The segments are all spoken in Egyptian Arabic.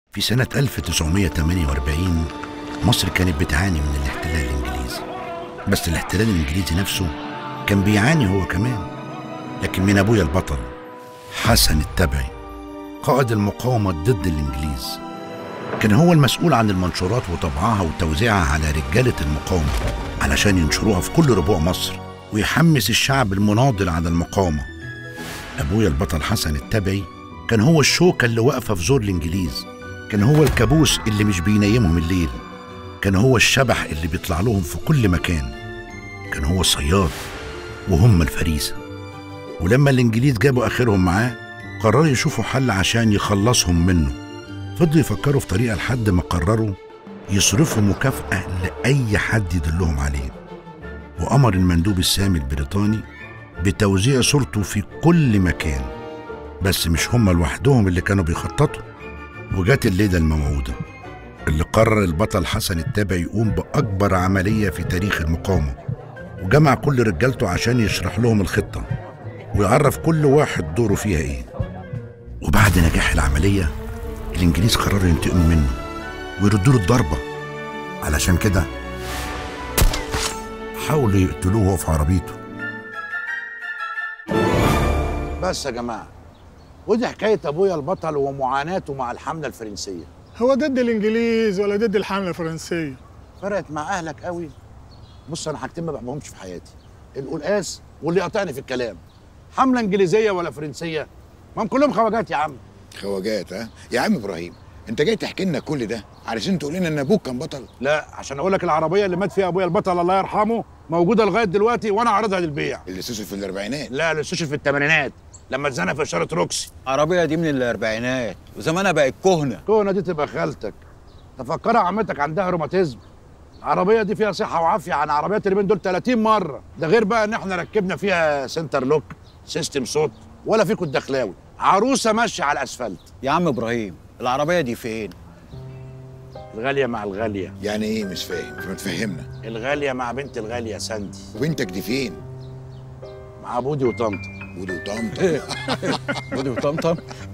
في سنة 1948 مصر كانت بتعاني من الاحتلال الإنجليزي بس الاحتلال الإنجليزي نفسه كان بيعاني هو كمان لكن من أبويا البطل حسن التبعي قائد المقاومة ضد الإنجليز كان هو المسؤول عن المنشورات وطبعها وتوزيعها على رجالة المقاومة علشان ينشروها في كل ربوع مصر ويحمس الشعب المناضل على المقاومة أبويا البطل حسن التبعي كان هو الشوكة اللي واقفة في زور الإنجليز كان هو الكابوس اللي مش بينيمهم الليل كان هو الشبح اللي بيطلع لهم في كل مكان كان هو الصياد وهم الفريسة ولما الإنجليز جابوا آخرهم معاه قرروا يشوفوا حل عشان يخلصهم منه فضلوا يفكروا في طريقة لحد ما قرروا يصرفوا مكافأة لأي حد يدلهم عليه وأمر المندوب السامي البريطاني بتوزيع صورته في كل مكان بس مش هم لوحدهم اللي كانوا بيخططوا وجات الليلة الموعودة اللي قرر البطل حسن التابعي يقوم بأكبر عملية في تاريخ المقاومة وجمع كل رجالته عشان يشرح لهم الخطة ويعرف كل واحد دوره فيها ايه وبعد نجاح العملية الإنجليز قرروا ينتقموا منه ويردوا له الضربة علشان كده حاولوا يقتلوه وهو في عربيته بس يا جماعه ودي حكايه ابويا البطل ومعاناته مع الحمله الفرنسيه هو ضد الانجليز ولا ضد الحمله الفرنسيه فرقت مع اهلك قوي بص انا حاجتين ما بحبهمش في حياتي القلقاس واللي قاطعني في الكلام حمله انجليزيه ولا فرنسيه ما هم كلهم خواجات يا عم خواجات ها يا عم ابراهيم انت جاي تحكي لنا كل ده علشان تقول لنا ان ابوك كان بطل لا عشان اقول لك العربيه اللي مات فيها ابويا البطل الله يرحمه موجوده لغايه دلوقتي وانا عارضها للبيع اللي سوسه في الاربعينات لا الاستشهاد في الثمانينات لما اتزنق في اشاره روكسي عربية دي من الأربعينات وزمانها بقت كهنة كونا دي تبقى خالتك تفكرها عمتك عندها روماتيزم العربيه دي فيها صحه وعافيه عن عربيات اليومين دول 30 مره ده غير بقى ان احنا ركبنا فيها سنتر لوك سيستم صوت ولا فيكم الدخلاوي عروسه ماشيه على الاسفلت يا عم إبراهيم العربية دي فين؟ الغاليه مع الغاليه يعني ايه مش فاهم مش متفهمنا الغاليه مع بنت الغاليه ساندي وبنتك دي فين مع بودي وطنط ودي وطمطم ودي وطمطم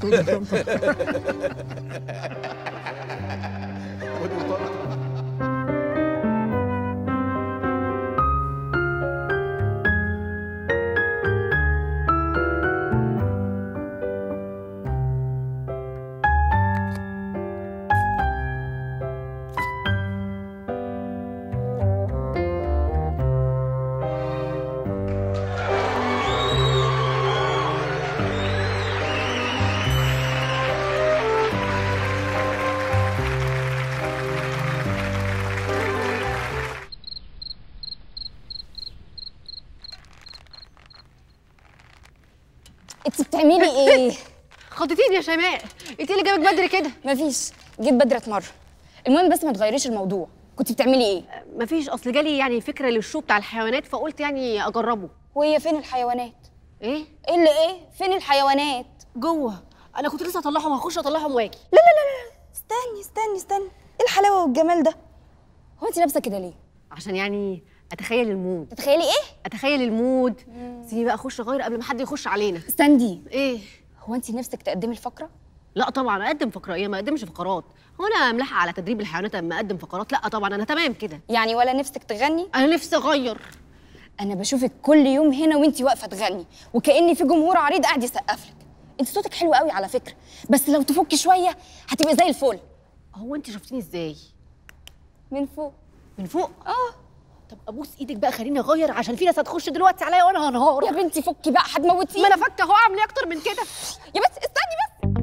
انت بتعملي ايه؟ خضتيني يا شيماء انت اللي جابك بدري كده مفيش جيت بدري اتمرن المهم بس ما تغيريش الموضوع كنت بتعملي ايه؟ مفيش اصل جالي يعني فكره للشو بتاع الحيوانات فقلت يعني اجربه وهي فين الحيوانات؟ ايه ايه اللي ايه؟ فين الحيوانات؟ جوه انا كنت لسه هطلعهم هخش اطلعهم واجي لا لا لا لا استني استني استني ايه الحلاوه والجمال ده؟ هو انت لابسه كده ليه؟ عشان يعني اتخيل المود تتخيلي ايه؟ اتخيل المود سيبي بقى اخش اغير قبل ما حد يخش علينا استني ايه هو انت نفسك تقدمي الفقره؟ لا طبعا اقدم فقره ايه ما اقدمش فقرات هو انا ملاحقه على تدريب الحيوانات اما اقدم فقرات لا طبعا انا تمام كده يعني ولا نفسك تغني؟ انا نفسي اغير انا بشوفك كل يوم هنا وانت واقفه تغني وكأن في جمهور عريض قاعد يسقف لك انت صوتك حلو قوي على فكره بس لو تفكي شويه هتبقي زي الفل هو انت شفتيني ازاي من فوق من فوق اه طب ابوس ايدك بقى خليني اغير عشان في ناس هتخش دلوقتي عليا وانا هنهار يا بنتي فكي بقى هتموتيني ما انا فكه اهو اعمل ايه اكتر من كده يا بس استني بس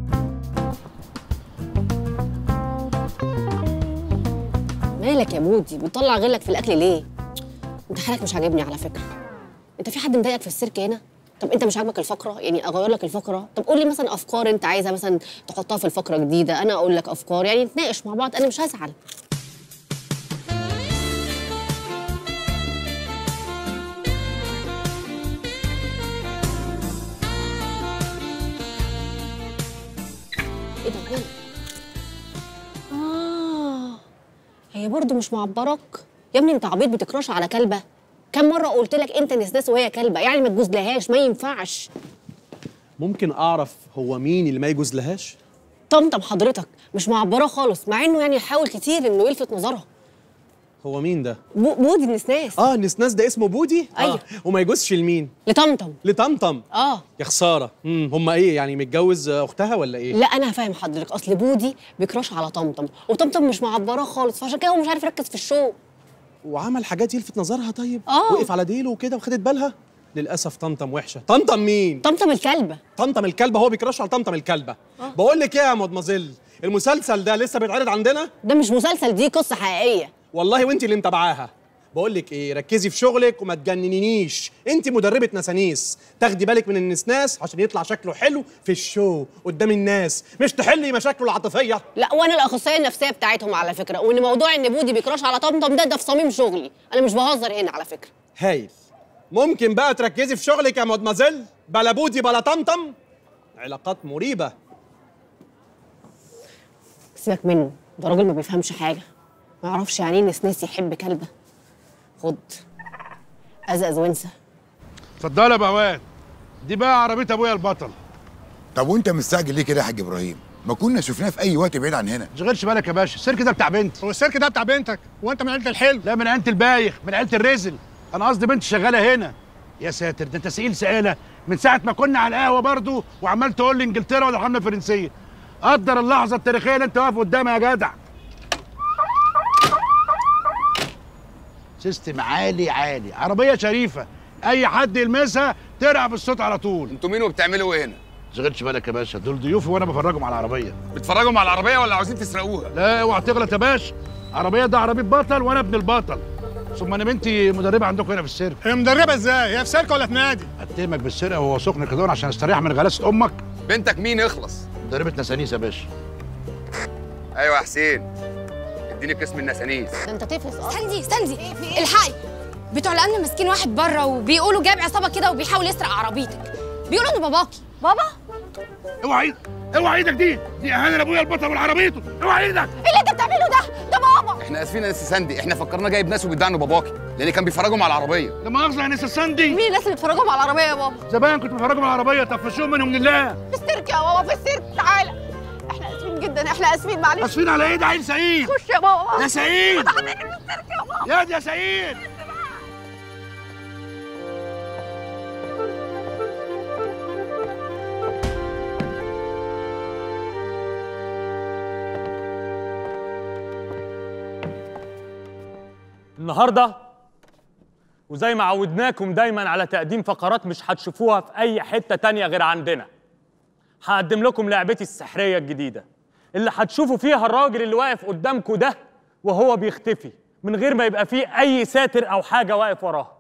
مالك يا مودي بتطلع غلك في الاكل ليه انت حالك مش عاجبني على فكره انت في حد مضايقك في السيرك هنا طب انت مش عاجبك الفقره يعني اغير لك الفقره طب قول لي مثلا افكار انت عايزه مثلا تحطها في الفقره جديده انا اقول لك افكار يعني نتناقش مع بعض انا مش هزعل ايه ده مين اه هي برضه مش معبرك يا ابني انت عبيط بتكراش على كلبه كم مره قلت لك انت نسناس وهي كلبه يعني ما تجوزلهاش ما ينفعش ممكن اعرف هو مين اللي ما يجوز لهاش طمطم حضرتك مش معبراه خالص مع انه يعني يحاول كتير انه يلفت نظرها هو مين ده؟ بو- بودي النسناس اه النسناس ده اسمه بودي؟ أيوة. آه. وما يجوزش لمين؟ لطمطم لطمطم اه يا خساره امم هم ايه يعني متجوز آه، اختها ولا ايه؟ لا انا هفهم حضرتك اصل بودي بيكراش على طمطم وطمطم مش معبراه خالص فعشان كده هو مش عارف يركز في الشو وعمل حاجات يلفت نظرها طيب آه. وقف على ديله وكده وخدت بالها للاسف طمطم وحشه طمطم مين طمطم الكلبه طمطم الكلبه هو بيكراش على طمطم الكلبه بقول لك ايه يا مدمزيل المسلسل ده لسه بيتعرض عندنا ده مش مسلسل دي قصه حقيقيه والله وانت اللي متابعاها بقول لك ايه ركزي في شغلك وما تجننينيش انت مدربه نسانيس تاخدي بالك من النسناس عشان يطلع شكله حلو في الشو قدام الناس مش تحلي مشاكله العاطفيه لا وانا الاخصائيه النفسيه بتاعتهم على فكره وان موضوع ان بودي بيكراش على طمطم ده ده في صميم شغلي انا مش بهزر هنا على فكره هايل ممكن بقى تركزي في شغلك يا مدمزيل بلا بودي بلا طمطم علاقات مريبه سيبك منه ده راجل ما بيفهمش حاجه ما يعرفش يعني ايه نسناس يحب كلبه خد ازقز وانسى اتفضل يا بواد دي بقى عربيه ابويا البطل طب وانت مستعجل ليه كده يا حاج ابراهيم ما كنا شفناه في اي وقت بعيد عن هنا ما تشغلش بالك يا باشا السيرك ده بتاع بنتي هو السيرك ده بتاع بنتك وانت من عيله الحلو لا من عيله البايخ من عيله الرزل انا قصدي بنتي شغاله هنا يا ساتر ده انت سئيل سئاله من ساعه ما كنا على القهوه برضو وعمال تقول لي انجلترا ولا الحمله الفرنسيه قدر اللحظه التاريخيه اللي انت واقف قدامها يا جدع سيستم عالي عالي عربيه شريفه اي حد يلمسها ترقع بالصوت على طول انتوا مين وبتعملوا ايه هنا؟ ما تشغلش بالك يا باشا دول ضيوفي وانا بفرجهم على العربيه بتتفرجوا مع العربيه ولا عاوزين تسرقوها؟ لا اوعى تغلط يا باشا عربيه ده عربيه بطل وانا ابن البطل ثم انا بنتي مدربه عندكم هنا في السيرك هي مدربه ازاي هي في سيرك ولا في نادي اتهمك بالسرقه وهو سخن كده عشان استريح من غلاسه امك بنتك مين اخلص؟ مدربه نسانيس يا باشا ايوه يا حسين اديني قسم النسانيس ده انت تفلس اصلا استني استني الحقي بتوع الامن ماسكين واحد بره وبيقولوا جايب عصابه كده وبيحاول يسرق عربيتك بيقولوا انه باباكي بابا اوعى ايدك اوعى ايدك دي دي اهانه لابويا البطل وعربيته اوعى ايدك ايه اللي انت بتعمله ده ده بابا احنا اسفين يا ناس ساندي احنا فكرنا جايب ناس وبيدعوا انه باباكي لان كان بيفرجوا مع العربيه لا مؤاخذه يا نسا ساندي مين الناس اللي بتفرجوا على العربيه يا بابا زمان كنت بفرجهم على العربيه طفشوهم منهم لله في السيرك يا بابا في السيرك تعالى احنا اسفين جدا احنا اسفين معلش اسفين على ايه ده عيل سعيد خش يا بابا يا سعيد يا دي يا سعيد النهارده وزي ما عودناكم دايما على تقديم فقرات مش هتشوفوها في اي حته تانية غير عندنا هقدم لكم لعبتي السحريه الجديده اللي هتشوفوا فيها الراجل اللي واقف قدامكم ده وهو بيختفي من غير ما يبقى فيه اي ساتر او حاجه واقف وراه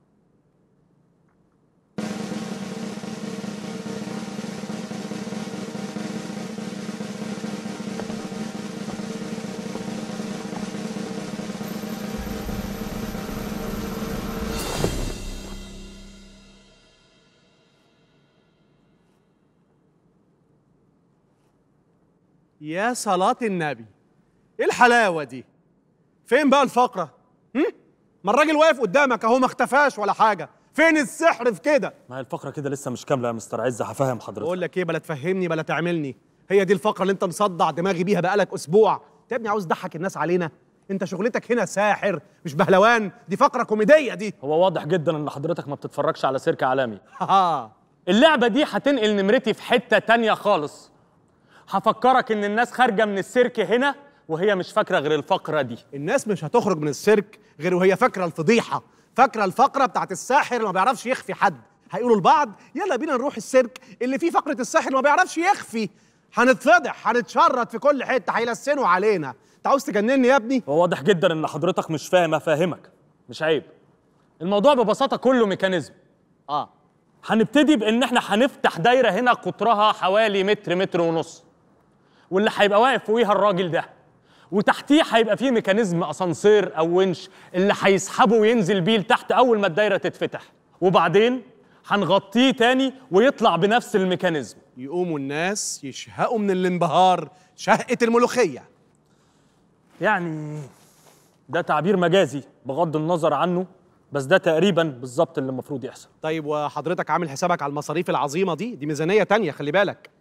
يا صلاة النبي ايه الحلاوة دي فين بقى الفقرة هم؟ ما الراجل واقف قدامك اهو ما اختفاش ولا حاجة فين السحر في كده ما هي الفقره كده لسه مش كامله يا مستر عز هفهم حضرتك بقول لك ايه بلا تفهمني بلا تعملني هي دي الفقرة اللي انت مصدع دماغي بيها بقالك اسبوع انت يا ابني عاوز تضحك الناس علينا انت شغلتك هنا ساحر مش بهلوان دي فقرة كوميدية دي هو واضح جدا ان حضرتك ما بتتفرجش على سيرك عالمي ها اللعبة دي هتنقل نمرتي في حتة تانية خالص هفكرك ان الناس خارجة من السيرك هنا وهي مش فاكرة غير الفقرة دي الناس مش هتخرج من السيرك غير وهي فاكرة الفضيحة فاكرة الفقرة بتاعت الساحر اللي ما بيعرفش يخفي حد هيقولوا لبعض يلا بينا نروح السيرك اللي فيه فقرة الساحر اللي ما بيعرفش يخفي هنتفضح هنتشرط في كل حتة هيلسنوا علينا انت عاوز تجنني يا ابني هو واضح جدا ان حضرتك مش فاهم افهمك مش عيب الموضوع ببساطة كله ميكانيزم اه هنبتدي بان احنا هنفتح دايرة هنا قطرها حوالي متر متر ونص واللي هيبقى واقف فوقيها الراجل ده وتحتيه هيبقى فيه ميكانيزم اسانسير او ونش اللي هيسحبه وينزل بيه لتحت اول ما الدايره تتفتح وبعدين هنغطيه تاني ويطلع بنفس الميكانيزم يقوموا الناس يشهقوا من الانبهار شهقة الملوخية يعني ده تعبير مجازي بغض النظر عنه بس ده تقريبا بالظبط اللي المفروض يحصل طيب وحضرتك عامل حسابك على المصاريف العظيمة دي دي ميزانية تانية خلي بالك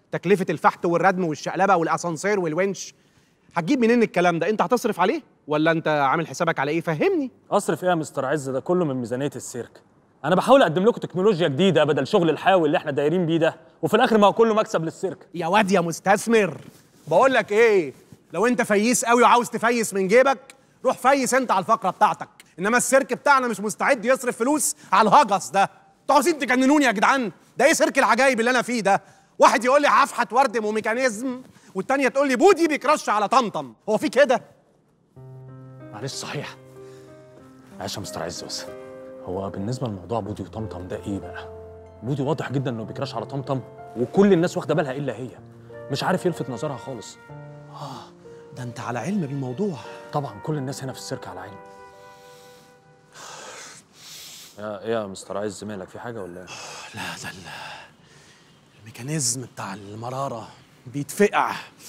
تكلفه الفحت والردم والشقلبه والاسانسير والونش هتجيب منين الكلام ده انت هتصرف عليه ولا انت عامل حسابك على ايه فهمني اصرف ايه يا مستر عز ده كله من ميزانيه السيرك انا بحاول اقدم لكم تكنولوجيا جديده بدل شغل الحاوي اللي احنا دايرين بيه ده وفي الاخر ما هو كله مكسب للسيرك يا واد يا مستثمر بقول لك ايه لو انت فييس قوي وعاوز تفيس من جيبك روح فيس انت على الفقره بتاعتك انما السيرك بتاعنا مش مستعد يصرف فلوس على الهجس ده انتوا عاوزين تجننوني يا جدعان ده ايه سيرك العجايب اللي انا فيه ده واحد يقول لي هفحت وردم وميكانيزم والتانية تقول لي بودي بيكرش على طمطم هو في كده معلش صحيح معلش يا مستر عز بس هو بالنسبه لموضوع بودي وطمطم ده ايه بقى بودي واضح جدا انه بيكراش على طمطم وكل الناس واخده بالها الا هي مش عارف يلفت نظرها خالص ده انت على علم بالموضوع طبعا كل الناس هنا في السيرك على عيني يا ايه يا مستر عز مالك في حاجه ولا ايه لا ده ال- الميكانيزم بتاع المرارة بيتفقع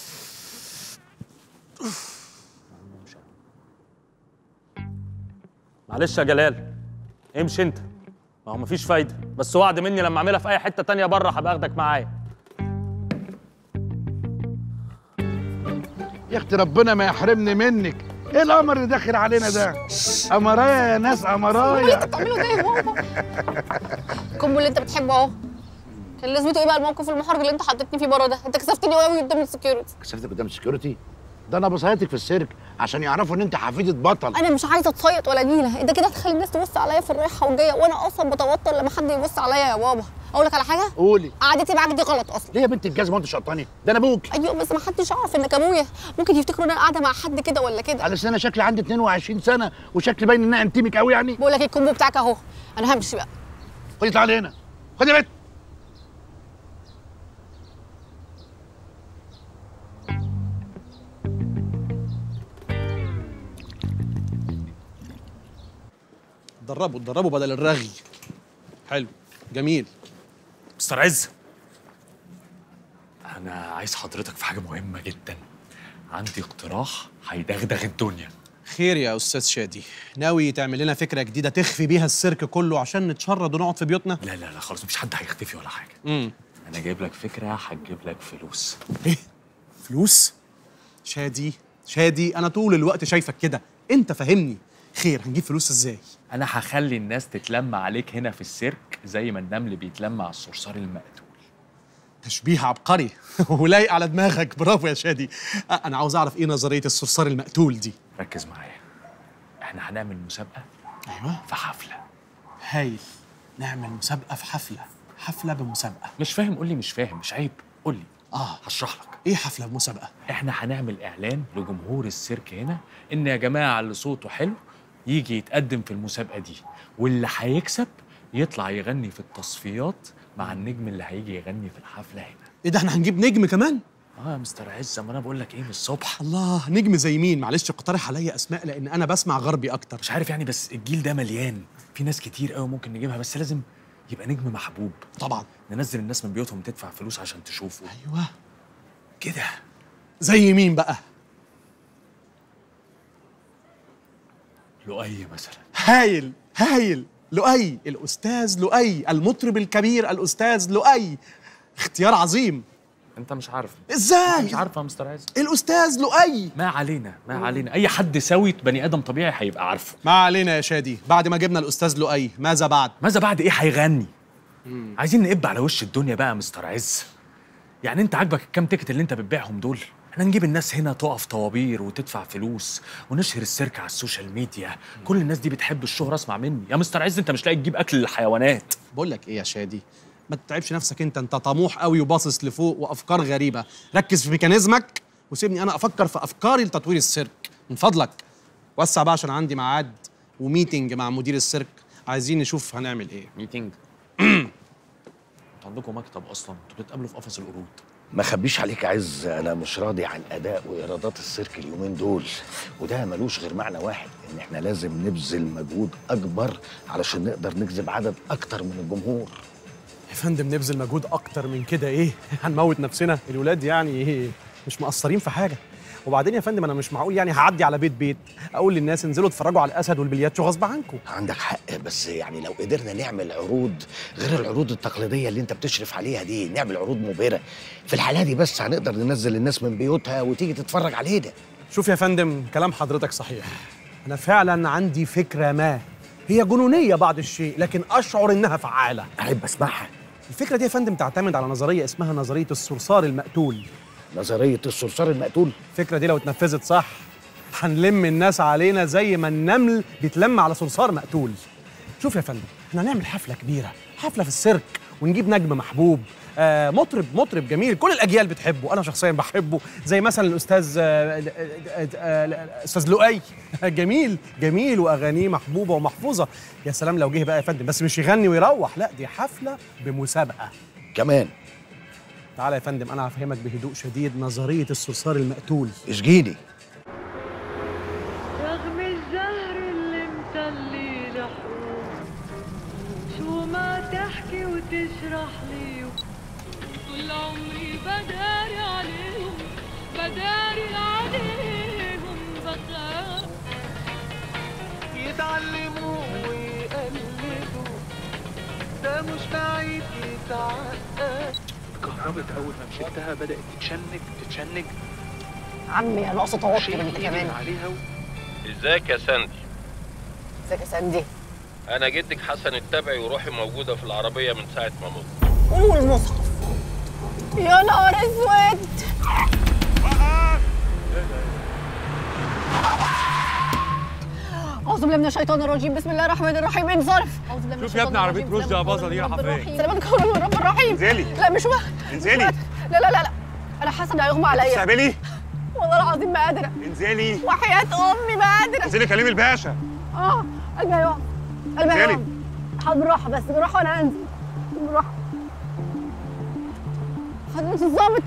معلش يا جلال امشي انت ما هو مفيش فايده بس وعد مني لما اعملها في اي حته تانية بره هبقى اخدك معايا يا اختي ربنا ما يحرمني منك ايه القمر اللي داخل علينا ده قمرايا يا ناس قمرايا بتعملوا ايه يا بابا الكومبو اللي انت بتحبه اهو كان لازمته ايه بقى الموقف المحرج اللي انت حطيتني فيه بره ده انت كسفتني قوي قدام السكيورتي كسفتك قدام السكيورتي ده انا بصيتك في السيرك عشان يعرفوا ان انت حفيده بطل انا مش عايزه اتصيط ولا نيله انت كده هتخلي الناس تبص عليا في الرايحه والجايه وانا اصلا بتوتر لما حد يبص عليا يا بابا اقول لك على حاجه قولي قعدتي معاك دي غلط اصلا ليه يا بنت الجزمه وانت شقطاني ده انا ابوك ايوه بس ما حدش يعرف انك ابويا ممكن يفتكروا ان انا قاعده مع حد كده ولا كده على انا شكلي عندي 22 سنه وشكلي باين ان انا انتمك قوي يعني بقول لك الكومبو بتاعك اهو انا همشي بقى خدي تعالي هنا خدي يا بنت دربوا دربوا بدل الرغي حلو جميل مستر عز انا عايز حضرتك في حاجه مهمه جدا عندي اقتراح هيدغدغ الدنيا خير يا استاذ شادي ناوي تعمل لنا فكره جديده تخفي بيها السيرك كله عشان نتشرد ونقعد في بيوتنا لا لا لا خلاص مفيش حد هيختفي ولا حاجه امم انا جايب لك فكره هتجيب لك فلوس ايه فلوس شادي شادي انا طول الوقت شايفك كده انت فاهمني خير هنجيب فلوس ازاي انا هخلي الناس تتلم عليك هنا في السيرك زي ما النمل بيتلم على الصرصار المقتول تشبيه عبقري ولايق على دماغك برافو يا شادي أ- انا عاوز اعرف ايه نظريه الصرصار المقتول دي ركز معايا احنا هنعمل مسابقه ايوه في حفله هايل نعمل مسابقه في حفله حفله بمسابقه مش فاهم قول لي مش فاهم مش عيب قول لي اه هشرح لك ايه حفله بمسابقه احنا هنعمل اعلان لجمهور السيرك هنا ان يا جماعه اللي صوته حلو يجي يتقدم في المسابقه دي واللي هيكسب يطلع يغني في التصفيات مع النجم اللي هيجي يغني في الحفله هنا ايه ده احنا هنجيب نجم كمان اه يا مستر عز ما انا بقول لك ايه من الصبح الله نجم زي مين معلش اقترح عليا اسماء لان انا بسمع غربي اكتر مش عارف يعني بس الجيل ده مليان في ناس كتير قوي ممكن نجيبها بس لازم يبقى نجم محبوب طبعا ننزل الناس من بيوتهم تدفع فلوس عشان تشوفه ايوه كده زي مين بقى لؤي مثلا هايل هايل لؤي الاستاذ لؤي المطرب الكبير الاستاذ لؤي اختيار عظيم انت مش عارف ازاي مش عارفه يا مستر عز الاستاذ لؤي ما علينا ما علينا اي حد سوي بني ادم طبيعي هيبقى عارفه ما علينا يا شادي بعد ما جبنا الاستاذ لؤي ماذا بعد ماذا بعد ايه هيغني عايزين نقب على وش الدنيا بقى يا مستر عز يعني انت عاجبك الكام تيكت اللي انت بتبيعهم دول احنا نجيب الناس هنا تقف طوابير وتدفع فلوس ونشهر السيرك على السوشيال ميديا كل الناس دي بتحب الشهرة اسمع مني يا مستر عز انت مش لاقي تجيب اكل للحيوانات بقول لك ايه يا شادي ما تتعبش نفسك انت انت طموح قوي وباصص لفوق وافكار غريبه ركز في ميكانيزمك وسيبني انا افكر في افكاري لتطوير السيرك من فضلك وسع بقى عشان عندي ميعاد وميتنج مع مدير السيرك عايزين نشوف هنعمل ايه ميتنج انتوا عندكم مكتب اصلا انتوا بتتقابلوا في قفص القرود ما خبيش عليك يا عز انا مش راضي عن اداء وايرادات السيرك اليومين دول وده ملوش غير معنى واحد ان احنا لازم نبذل مجهود اكبر علشان نقدر نجذب عدد اكتر من الجمهور يا فندم نبذل مجهود اكتر من كده ايه هنموت نفسنا الولاد يعني ايه مش مقصرين في حاجه وبعدين يا فندم انا مش معقول يعني هعدي على بيت بيت اقول للناس انزلوا اتفرجوا على الاسد والبلياتشو غصب عنكم عندك حق بس يعني لو قدرنا نعمل عروض غير العروض التقليديه اللي انت بتشرف عليها دي نعمل عروض مبهره في الحاله دي بس هنقدر ننزل الناس من بيوتها وتيجي تتفرج علينا شوف يا فندم كلام حضرتك صحيح انا فعلا عندي فكره ما هي جنونيه بعض الشيء لكن اشعر انها فعاله احب اسمعها الفكره دي يا فندم تعتمد على نظريه اسمها نظريه الصرصار المقتول نظريه الصرصار المقتول الفكره دي لو اتنفذت صح هنلم الناس علينا زي ما النمل بيتلم على صرصار مقتول شوف يا فندم احنا هنعمل حفله كبيره حفله في السيرك ونجيب نجم محبوب آه مطرب مطرب جميل كل الاجيال بتحبه انا شخصيا بحبه زي مثلا الاستاذ آه آه آه استاذ لؤي جميل جميل واغانيه محبوبه ومحفوظه يا سلام لو جه بقى يا فندم بس مش يغني ويروح لا دي حفله بمسابقه كمان تعالى يا فندم انا هفهمك بهدوء شديد نظريه الصرصار المقتول اشجيني رغم الزهر اللي مطلي لحوم شو ما تحكي وتشرح لي طول عمري بداري عليهم بداري عليهم بخاف يتعلموا ويقلدوا ده مش بعيد يتعقد كهربت اول ما مشيتها بدات تتشنج تتشنج عمي انا اقصد توتر شيء انت يجري كمان عليها و... ازيك يا ساندي ازيك يا ساندي انا جدك حسن التبعي وروحي موجوده في العربيه من ساعه ما مت قولوا المصحف يا نهار اسود اعوذ بالله من الشيطان الرجيم بسم الله الرحمن الرحيم انصرف اعوذ بالله من شوف يا الشيطان ابني عربية الرجيم. رشدي أباظة دي رايحة فين؟ سلامات قولا من رب الرحيم انزلي. لا مش وقت انزلي. مش وقت. لا لا لا لا انا حاسه ان هيغمى عليا استقبلي والله العظيم ما قادره انزلي وحياه امي ما قادره انزلي كلمي الباشا اه قلبي هيقع قلبي انزلي. هيقع حاضر بالراحه بس بالراحه وانا انزل بالراحه حضرة الظابط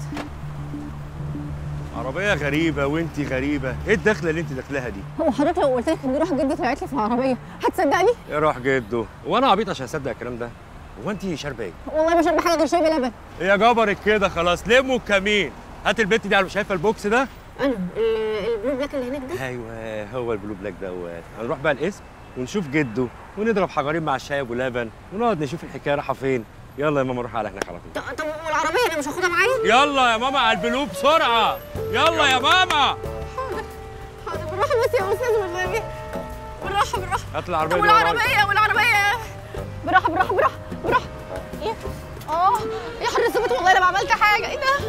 عربية غريبة وانتي غريبة ايه الدخلة اللي انت داخلها دي؟ هو حضرتك لو قلت لك ان روح جدي طلعت لي في العربيه هتصدقني؟ ايه روح جده وانا عبيط عشان اصدق الكلام ده هو انتي شاربة ايه؟ والله ما شرب حاجه غير شاي بلبن ايه يا جبرك كده خلاص لموا الكمين هات البت دي على شايفة البوكس ده؟ انا ال- البلو بلاك اللي هناك ده ايوه هو البلو بلاك دوت هنروح بقى القسم ونشوف جده ونضرب حجرين مع الشاي ابو لبن ونقعد نشوف الحكايه رايحه فين يلا يا ماما روح على هناك على طول طب طب والعربيه انا مش هاخدها معايا؟ يلا يا ماما على البلو بسرعه يلا يا ماما حاضر بالراحه بس يا استاذ والنبي بالراحه بالراحه هات العربيه طب دي ورايا. والعربيه والعربيه بالراحه بالراحه بالراحه بالراحه ايه؟ اه يا حر الثبت والله انا ما عملت حاجه ايه ده؟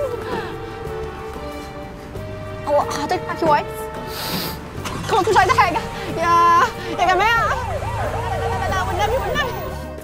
هو حضرتك معاكي وايت؟ خلاص مش عايزه حاجه يا يا جماعه لا لا لا لا والنبي والنبي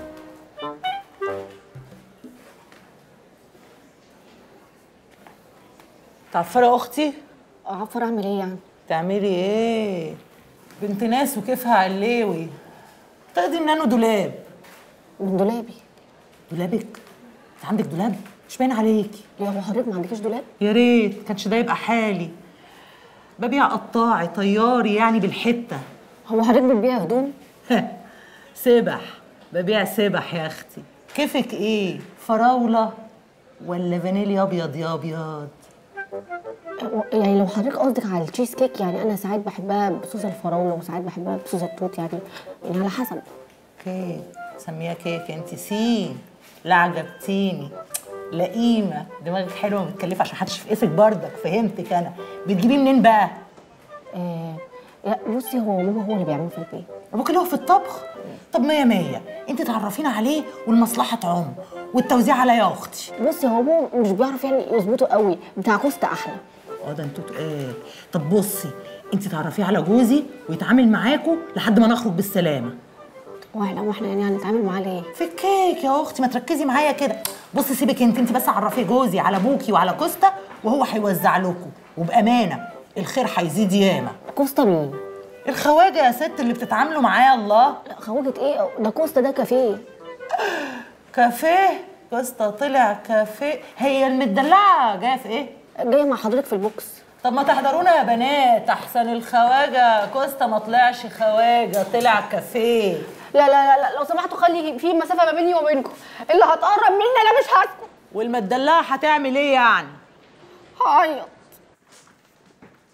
تعفرة أختي؟ عفر أعمل إيه يعني؟ تعملي إيه؟ بنت ناس وكيفها علوي تاخدي من أنه دولاب من دولابي دولابك؟ أنت عندك دولاب؟ مش باين عليكي ليه هو حضرتك ما عندكيش دولاب؟ يا ريت كانش ده يبقى حالي ببيع قطاعي طياري يعني بالحتة هو حضرتك بتبيع هدوم؟ سبح ببيع سبح يا أختي كيفك إيه؟ فراولة ولا فانيليا أبيض يا أبيض؟ يعني لو حضرتك قصدك على التشيز كيك يعني انا ساعات بحبها بصوص الفراوله وساعات بحبها بصوص التوت يعني يعني على حسب كيك سميها كيك انت سين لا عجبتيني لئيمه دماغك حلوه ومتكلفه عشان محدش يفقسك بردك فهمتك انا بتجيبيه منين بقى؟ آه لا بصي هو ماما هو اللي بيعمله في البيت ابوك اللي هو في الطبخ طب مية مية انت تعرفينا عليه والمصلحه تعم والتوزيع عليا يا اختي بصي هو ماما مش بيعرف يعني يظبطه قوي بتاع كوستا احلى اه ده انتوا تقال طب بصي انت تعرفيه على جوزي ويتعامل معاكوا لحد ما نخرج بالسلامه واحنا واحنا يعني هنتعامل معاه ليه؟ في الكيك يا اختي ما تركزي معايا كده بصي سيبك انت انت بس عرفي جوزي على ابوكي وعلى كوستا وهو هيوزع لكم وبامانه الخير هيزيد ياما كوستا مين؟ الخواجه يا ست اللي بتتعاملوا معايا الله لا خواجه ايه ده كوستا ده كافيه كافيه كوستا طلع كافيه هي المدلعه جايه في ايه جايه مع حضرتك في البوكس طب ما تحضرونا يا بنات احسن الخواجه كوستا ما طلعش خواجه طلع كافيه لا لا لا, لا لو سمحتوا خلي في مسافه ما بيني وبينكم اللي هتقرب مني انا مش هسكت والمدلعه هتعمل ايه يعني هعيط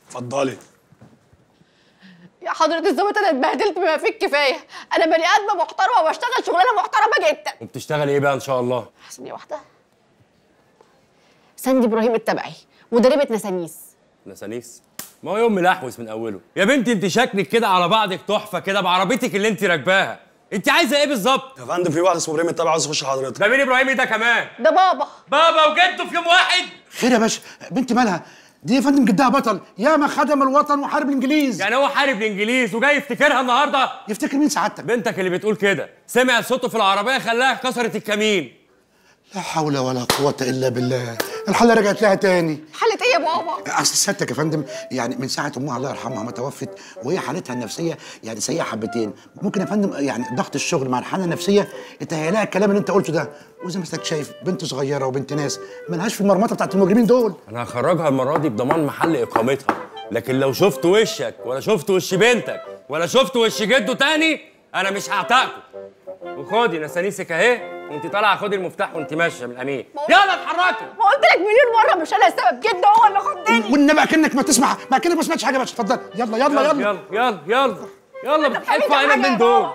اتفضلي يا حضرة الظابط انا اتبهدلت بما فيه الكفايه انا بني ادمه محترمه وبشتغل شغلانه محترمه جدا وبتشتغلي ايه بقى ان شاء الله ثانيه واحده ساندي ابراهيم التبعي مدربه نسانيس نسانيس ما هو يوم ملحوس من اوله يا بنتي انت شكلك كده على بعضك تحفه كده بعربيتك اللي انت راكباها انت عايزه ايه بالظبط يا فندم في واحد اسمه ابراهيم التبع عاوز يخش حضرتك ده مين ابراهيم ده كمان ده بابا بابا وجده في يوم واحد خير يا باشا بنتي مالها دي يا فندم جدها بطل ياما خدم الوطن وحارب الانجليز يعني هو حارب الانجليز وجاي يفتكرها النهارده يفتكر مين سعادتك بنتك اللي بتقول كده سمع صوته في العربيه خلاها كسرت الكمين لا حول ولا قوة إلا بالله الحالة رجعت لها تاني حالة ايه يا بابا أصل سيادتك يا فندم يعني من ساعة أمها الله يرحمها ما توفت وهي حالتها النفسية يعني سيئة حبتين ممكن يا فندم يعني ضغط الشغل مع الحالة النفسية يتهيأ لها الكلام اللي أنت قلته ده وزي ما حضرتك شايف بنت صغيرة وبنت ناس ملهاش في المرمطة بتاعت المجرمين دول انا هخرجها المره دي بضمان محل اقامتها لكن لو شفت وشك ولا شفت وش بنتك ولا شفت وش جده تاني انا مش هعتقكم وخدي نسانيسك اهي وانت طالعه خدي المفتاح وانت ماشيه من الامين يلا اتحركي ما قلت لك مليون مره مش انا السبب جدا هو اللي خدني والنبي أكنك ما تسمع ما أكنك ما سمعتش حاجة يا باشا اتفضل يلا يلا يلا يلا يلا يلا يلا بتحلفوا علينا من دول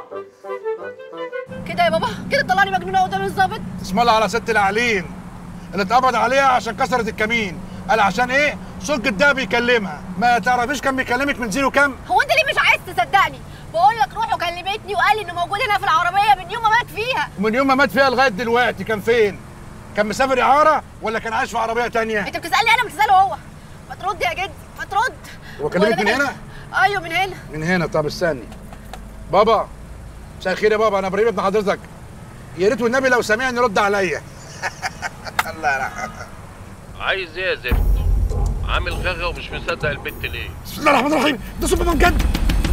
كده يا بابا كده طلعني مجنونه قدام الظابط اسم الله على ست العلين اللي اتقبض عليها عشان كسرت الكمين قال عشان ايه سلك ده بيكلمها ما تعرفيش كان بيكلمك من زيرو كام هو انت ليه مش عايز تصدقني بقول لك روح وكلمتني وقال لي انه موجود هنا في العربيه من يوم ما مات فيها ومن يوم ما مات فيها لغايه دلوقتي كان فين كان مسافر اعاره ولا كان عايش في عربيه تانية انت بتسالني انا بتساله هو ما ترد يا جدي ما ترد هو كلمك من ولا هنا ايوه من هنا من هنا طب استني بابا مساء الخير يا بابا انا ابراهيم ابن حضرتك يا ريت والنبي لو سمعني رد عليا الله يرحمه عايز ايه يا زفت عامل غغا ومش مصدق البت ليه بسم الله الرحمن الرحيم ده سوبرمان جد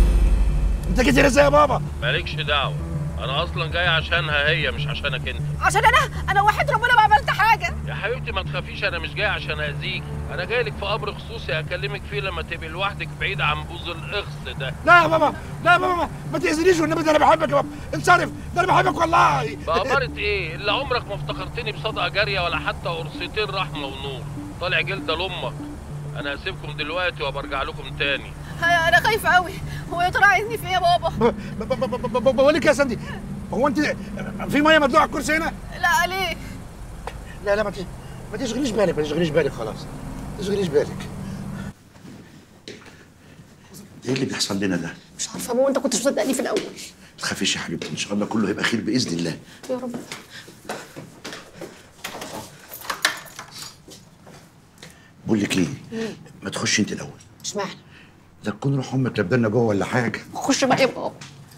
انت جيت هنا ازاي يا بابا مالكش دعوه انا اصلا جاي عشانها هي مش عشانك انت عشان انا انا وحيد ربنا ما عملت حاجه يا حبيبتي ما تخافيش انا مش جاي عشان اذيك انا جاي لك في امر خصوصي اكلمك فيه لما تبقي لوحدك بعيد عن بوز الاخص ده لا يا بابا لا يا بابا ما تاذينيش والنبي ده انا بحبك يا بابا انصرف ده انا بحبك والله بأمارة ايه اللي عمرك ما افتكرتني بصدقه جاريه ولا حتى قرصتين رحمه ونور طالع جلده لامك انا هسيبكم دلوقتي وبرجع لكم تاني انا خايفه قوي هو يا ترى عايزني في ايه يا بابا بقول لك يا سندي هو انت في ميه مدلوعه على الكرسي هنا لا ليه لا لا ما ت- ما تشغليش بالك ما تشغليش بالك خلاص ما تشغليش بالك ايه اللي بيحصل لنا ده؟ مش عارفه ماما انت كنت مصدقني في الاول ما تخافيش يا حبيبتي ان شاء الله كله هيبقى خير باذن الله يا رب بقول لك ايه ما تخش انت الاول مش معنى ده تكون روح امك لبدنا جوه ولا حاجه خش بقى يا بابا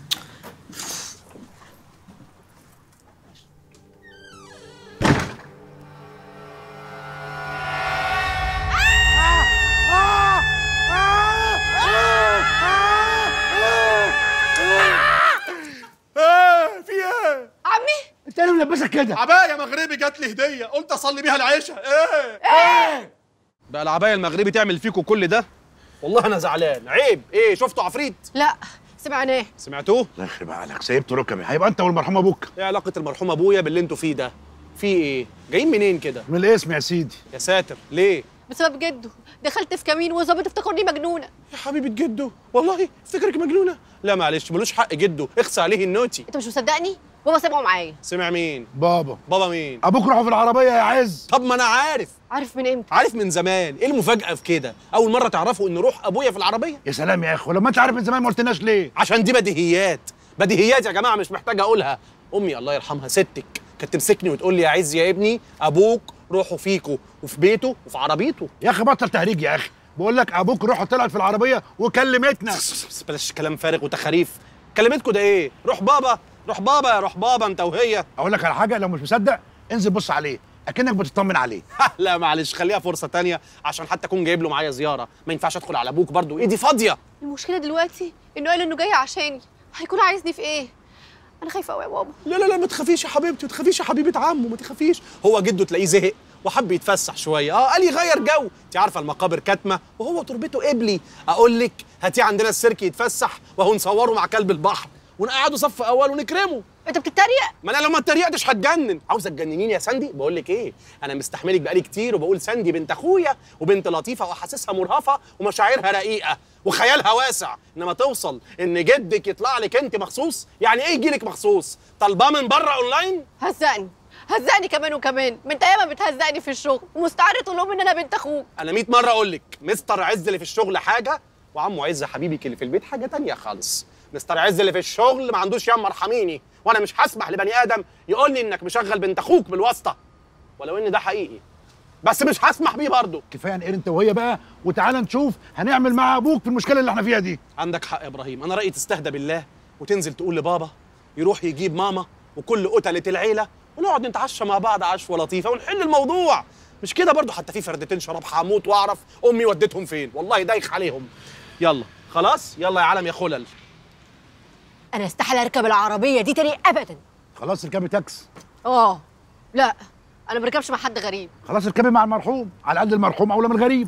ايه في ايه عمي انت اللي ملبسك كده عبايه مغربي جات لي هديه قلت اصلي بيها العشاء ايه ايه بقى العبايه المغربي تعمل فيكم كل ده والله انا زعلان عيب ايه شفتوا عفريت لا سمعناه سمعتوه الله يخرب عقلك سيبت ركبي هيبقى انت والمرحوم ابوك ايه علاقه المرحوم ابويا باللي انتوا فيه ده في ايه جايين منين كده من الاسم يا سيدي يا ساتر ليه بسبب جده دخلت في كمين والظابط افتكرني مجنونه يا حبيبه جده والله افتكرك مجنونه لا معلش ملوش حق جده اخصى عليه النوتي انت مش مصدقني بابا سامعه معايا سمع مين بابا بابا مين ابوك راحوا في العربيه يا عز طب ما انا عارف عارف من امتى عارف من زمان ايه المفاجاه في كده اول مره تعرفوا ان روح ابويا في العربيه يا سلام يا اخي ولما انت عارف من زمان ما قلتناش ليه عشان دي بديهيات بديهيات يا جماعه مش محتاج اقولها امي الله يرحمها ستك كانت تمسكني وتقول لي يا عز يا ابني ابوك روحوا فيكو وفي بيته وفي عربيته يا اخي بطل تهريج يا اخي بقول لك ابوك روحه طلعت في العربيه وكلمتنا بس بلاش كلام فارغ وتخاريف كلمتكوا ده ايه روح بابا روح بابا يا روح بابا انت وهي اقول لك على حاجه لو مش مصدق انزل بص عليه اكنك بتطمن عليه لا معلش خليها فرصه تانية عشان حتى اكون جايب له معايا زياره ما ينفعش ادخل على ابوك برضو ايدي فاضيه المشكله دلوقتي انه قال انه جاي عشاني هيكون عايزني في ايه انا خايفه قوي يا بابا لا لا لا ما تخافيش يا حبيبتي ما تخافيش يا حبيبه عمه ما تخافيش هو جده تلاقيه زهق وحب يتفسح شويه اه قال يغير جو انت عارفه المقابر كاتمه وهو تربته قبلي اقول لك هاتيه عندنا السيرك يتفسح وهو نصوره مع كلب البحر ونقعده صف اول ونكرمه انت بتتريق ما انا لو ما اتريقتش هتجنن عاوزه تجننيني يا ساندي بقول لك ايه انا مستحملك بقالي كتير وبقول ساندي بنت اخويا وبنت لطيفه واحاسيسها مرهفه ومشاعرها رقيقه وخيالها واسع انما توصل ان جدك يطلع لك انت مخصوص يعني ايه يجي لك مخصوص طالباه من بره اونلاين هزقني هزقني كمان وكمان ما انت ياما بتهزقني في الشغل ومستعد تقول لهم ان انا بنت اخوك انا 100 مره اقول لك مستر عز اللي في الشغل حاجه وعمو عز حبيبك اللي في البيت حاجه تانية خالص مستر عز اللي في الشغل ما عندوش ياما ارحميني وانا مش هسمح لبني ادم يقول لي انك مشغل بنت اخوك بالواسطه ولو ان ده حقيقي بس مش هسمح بيه برضه كفايه نقر انت وهي بقى وتعالى نشوف هنعمل مع ابوك في المشكله اللي احنا فيها دي عندك حق يا ابراهيم انا رايي تستهدى بالله وتنزل تقول لبابا يروح يجيب ماما وكل قتله العيله ونقعد نتعشى مع بعض عشوه لطيفه ونحل الموضوع مش كده برضه حتى في فردتين شراب هموت واعرف امي ودتهم فين والله دايخ عليهم يلا خلاص يلا يا عالم يا خلل انا استحاله اركب العربيه دي تاني ابدا خلاص اركبي تاكس اه لا انا ما بركبش مع حد غريب خلاص اركبي مع المرحوم على قد المرحوم اولى من الغريب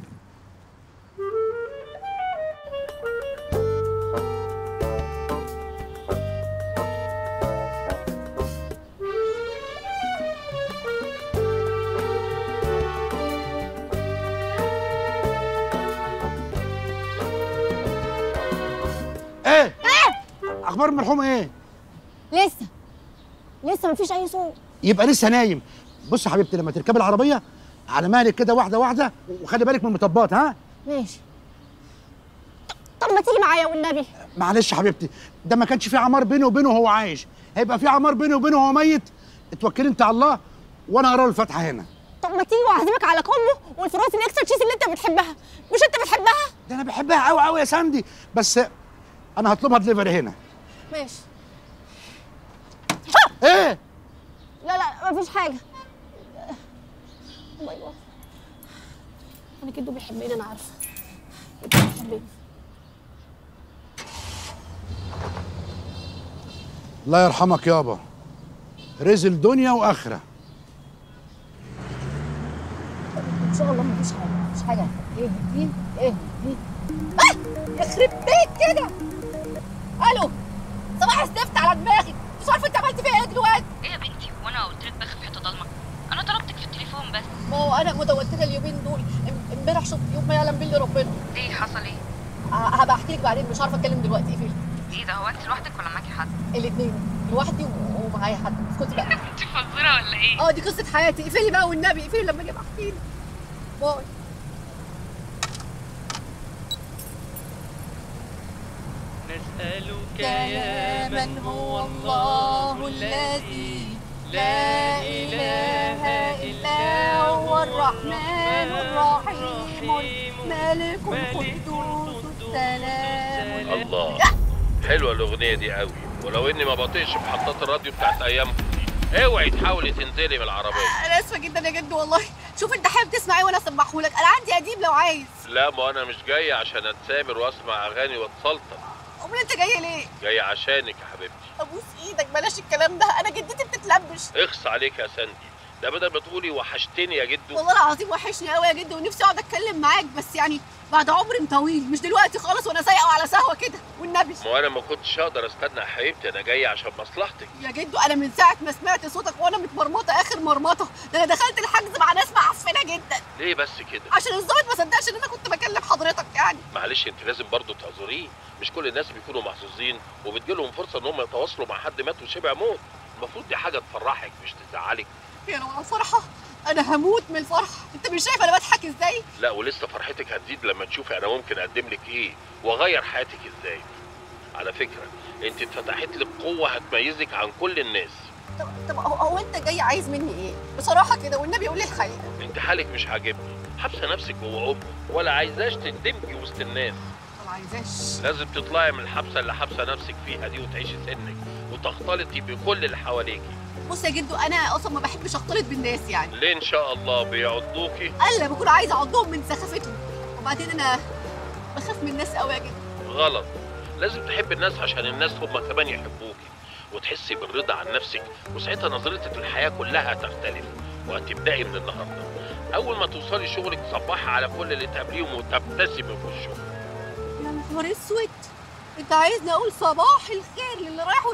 ايه اخبار المرحوم ايه لسه لسه مفيش اي صوت يبقى لسه نايم بص يا حبيبتي لما تركبي العربيه على مهلك كده واحده واحده وخلي بالك من المطبات ها ماشي طب ما تيجي معايا والنبي معلش يا حبيبتي ده ما كانش في عمار بينه وبينه وهو عايش هيبقى في عمار بينه وبينه وهو ميت اتوكلي انت على الله وانا اقرا له الفاتحه هنا طب ما تيجي واعزمك على كومبو والفروت الاكسترا تشيز اللي انت بتحبها مش انت بتحبها ده انا بحبها قوي قوي يا ساندي بس انا هطلبها دليفري هنا ماشي ايه لا لا مفيش حاجه باي باي انا كده بيحبني انا عارفه كده بيحبني الله يرحمك يابا رزق دنيا واخره ان شاء الله مفيش حاجه مفيش حاجه ايه دي ايه دي آه! يخرب بيت كده الو صباح الزفت على دماغي مش عارفه انت عملت فيها ايه دلوقتي ايه يا بنتي وانا قلت لك بخ في حته ضلمه انا طلبتك في التليفون بس ما هو انا متوتره اليومين دول ام- امبارح شفت يوم ما يعلم بالله ربنا ليه حصل ايه ه- هبقى احكي لك بعدين مش عارفه اتكلم دلوقتي اقفلي ايه ده هو انت لوحدك ولا معاكي حد الاثنين لوحدي و- ومعايا حد اسكتي بقى انت فزوره ولا ايه اه دي قصه حياتي اقفلي بقى والنبي اقفلي لما اجي أبقى احكي لك باي نسألك يا من هو الله الذي لا إله إلا هو الرحمن الرحيم الملك القدوس السلام الله حلوه الاغنيه دي قوي ولو اني ما بطيقش محطات الراديو بتاعت ايامكم دي اوعي تحاولي تنزلي من العربيه انا اسفه جدا يا جد والله شوف انت حابب تسمع ايه وانا اسمعهولك انا عندي اديب لو عايز لا ما انا مش جاي عشان اتسامر واسمع اغاني واتسلطن امال انت جاي ليه جاي عشانك يا حبيبتي ابوس ايدك بلاش الكلام ده انا جدتي بتتلبش اخص عليك يا ساندي ده بدل ما تقولي وحشتني يا جدو والله العظيم وحشني قوي يا جد ونفسي اقعد اتكلم معاك بس يعني بعد عمر طويل مش دلوقتي خالص وانا سايقه على سهوه كده والنبي ما انا ما كنتش اقدر استنى يا حبيبتي انا جاي عشان مصلحتك يا جدو انا من ساعه ما سمعت صوتك وانا متمرمطه اخر مرمطه ده انا دخلت الحجز مع ناس معفنه جدا ليه بس كده عشان الظابط ما صدقش ان انا كنت بكلم حضرتك يعني معلش انت لازم برضه تعذريه مش كل الناس بيكونوا محظوظين وبتجيلهم فرصه ان هم يتواصلوا مع حد مات وشبع موت المفروض دي حاجه تفرحك مش تزعلك يا لو على فرحه انا هموت من الفرحه انت مش شايف انا بضحك ازاي لا ولسه فرحتك هتزيد لما تشوفي انا ممكن اقدم لك ايه واغير حياتك ازاي على فكره انت اتفتحت لك قوه هتميزك عن كل الناس طب طب هو, هو انت جاي عايز مني ايه بصراحه كده والنبي قول لي الحقيقه انت حالك مش عاجبني حابسه نفسك جوه امك ولا عايزاش تندمجي وسط الناس ما عايزاش لازم تطلعي من الحبسه اللي حابسه نفسك فيها دي وتعيشي سنك وتختلطي بكل اللي حواليكي بص يا جدو انا اصلا ما بحبش اختلط بالناس يعني ليه ان شاء الله بيعضوكي الا بكون عايزه اعضهم من سخافتهم وبعدين انا بخاف من الناس قوي يا جدو غلط لازم تحب الناس عشان الناس هم كمان يحبوكي وتحسي بالرضا عن نفسك وساعتها نظرتك للحياه كلها هتختلف وهتبداي من النهارده اول ما توصلي شغلك تصبحي على كل اللي تقابليهم وتبتسمي في وشهم يا نهار اسود انت عايزني اقول صباح الخير للي رايح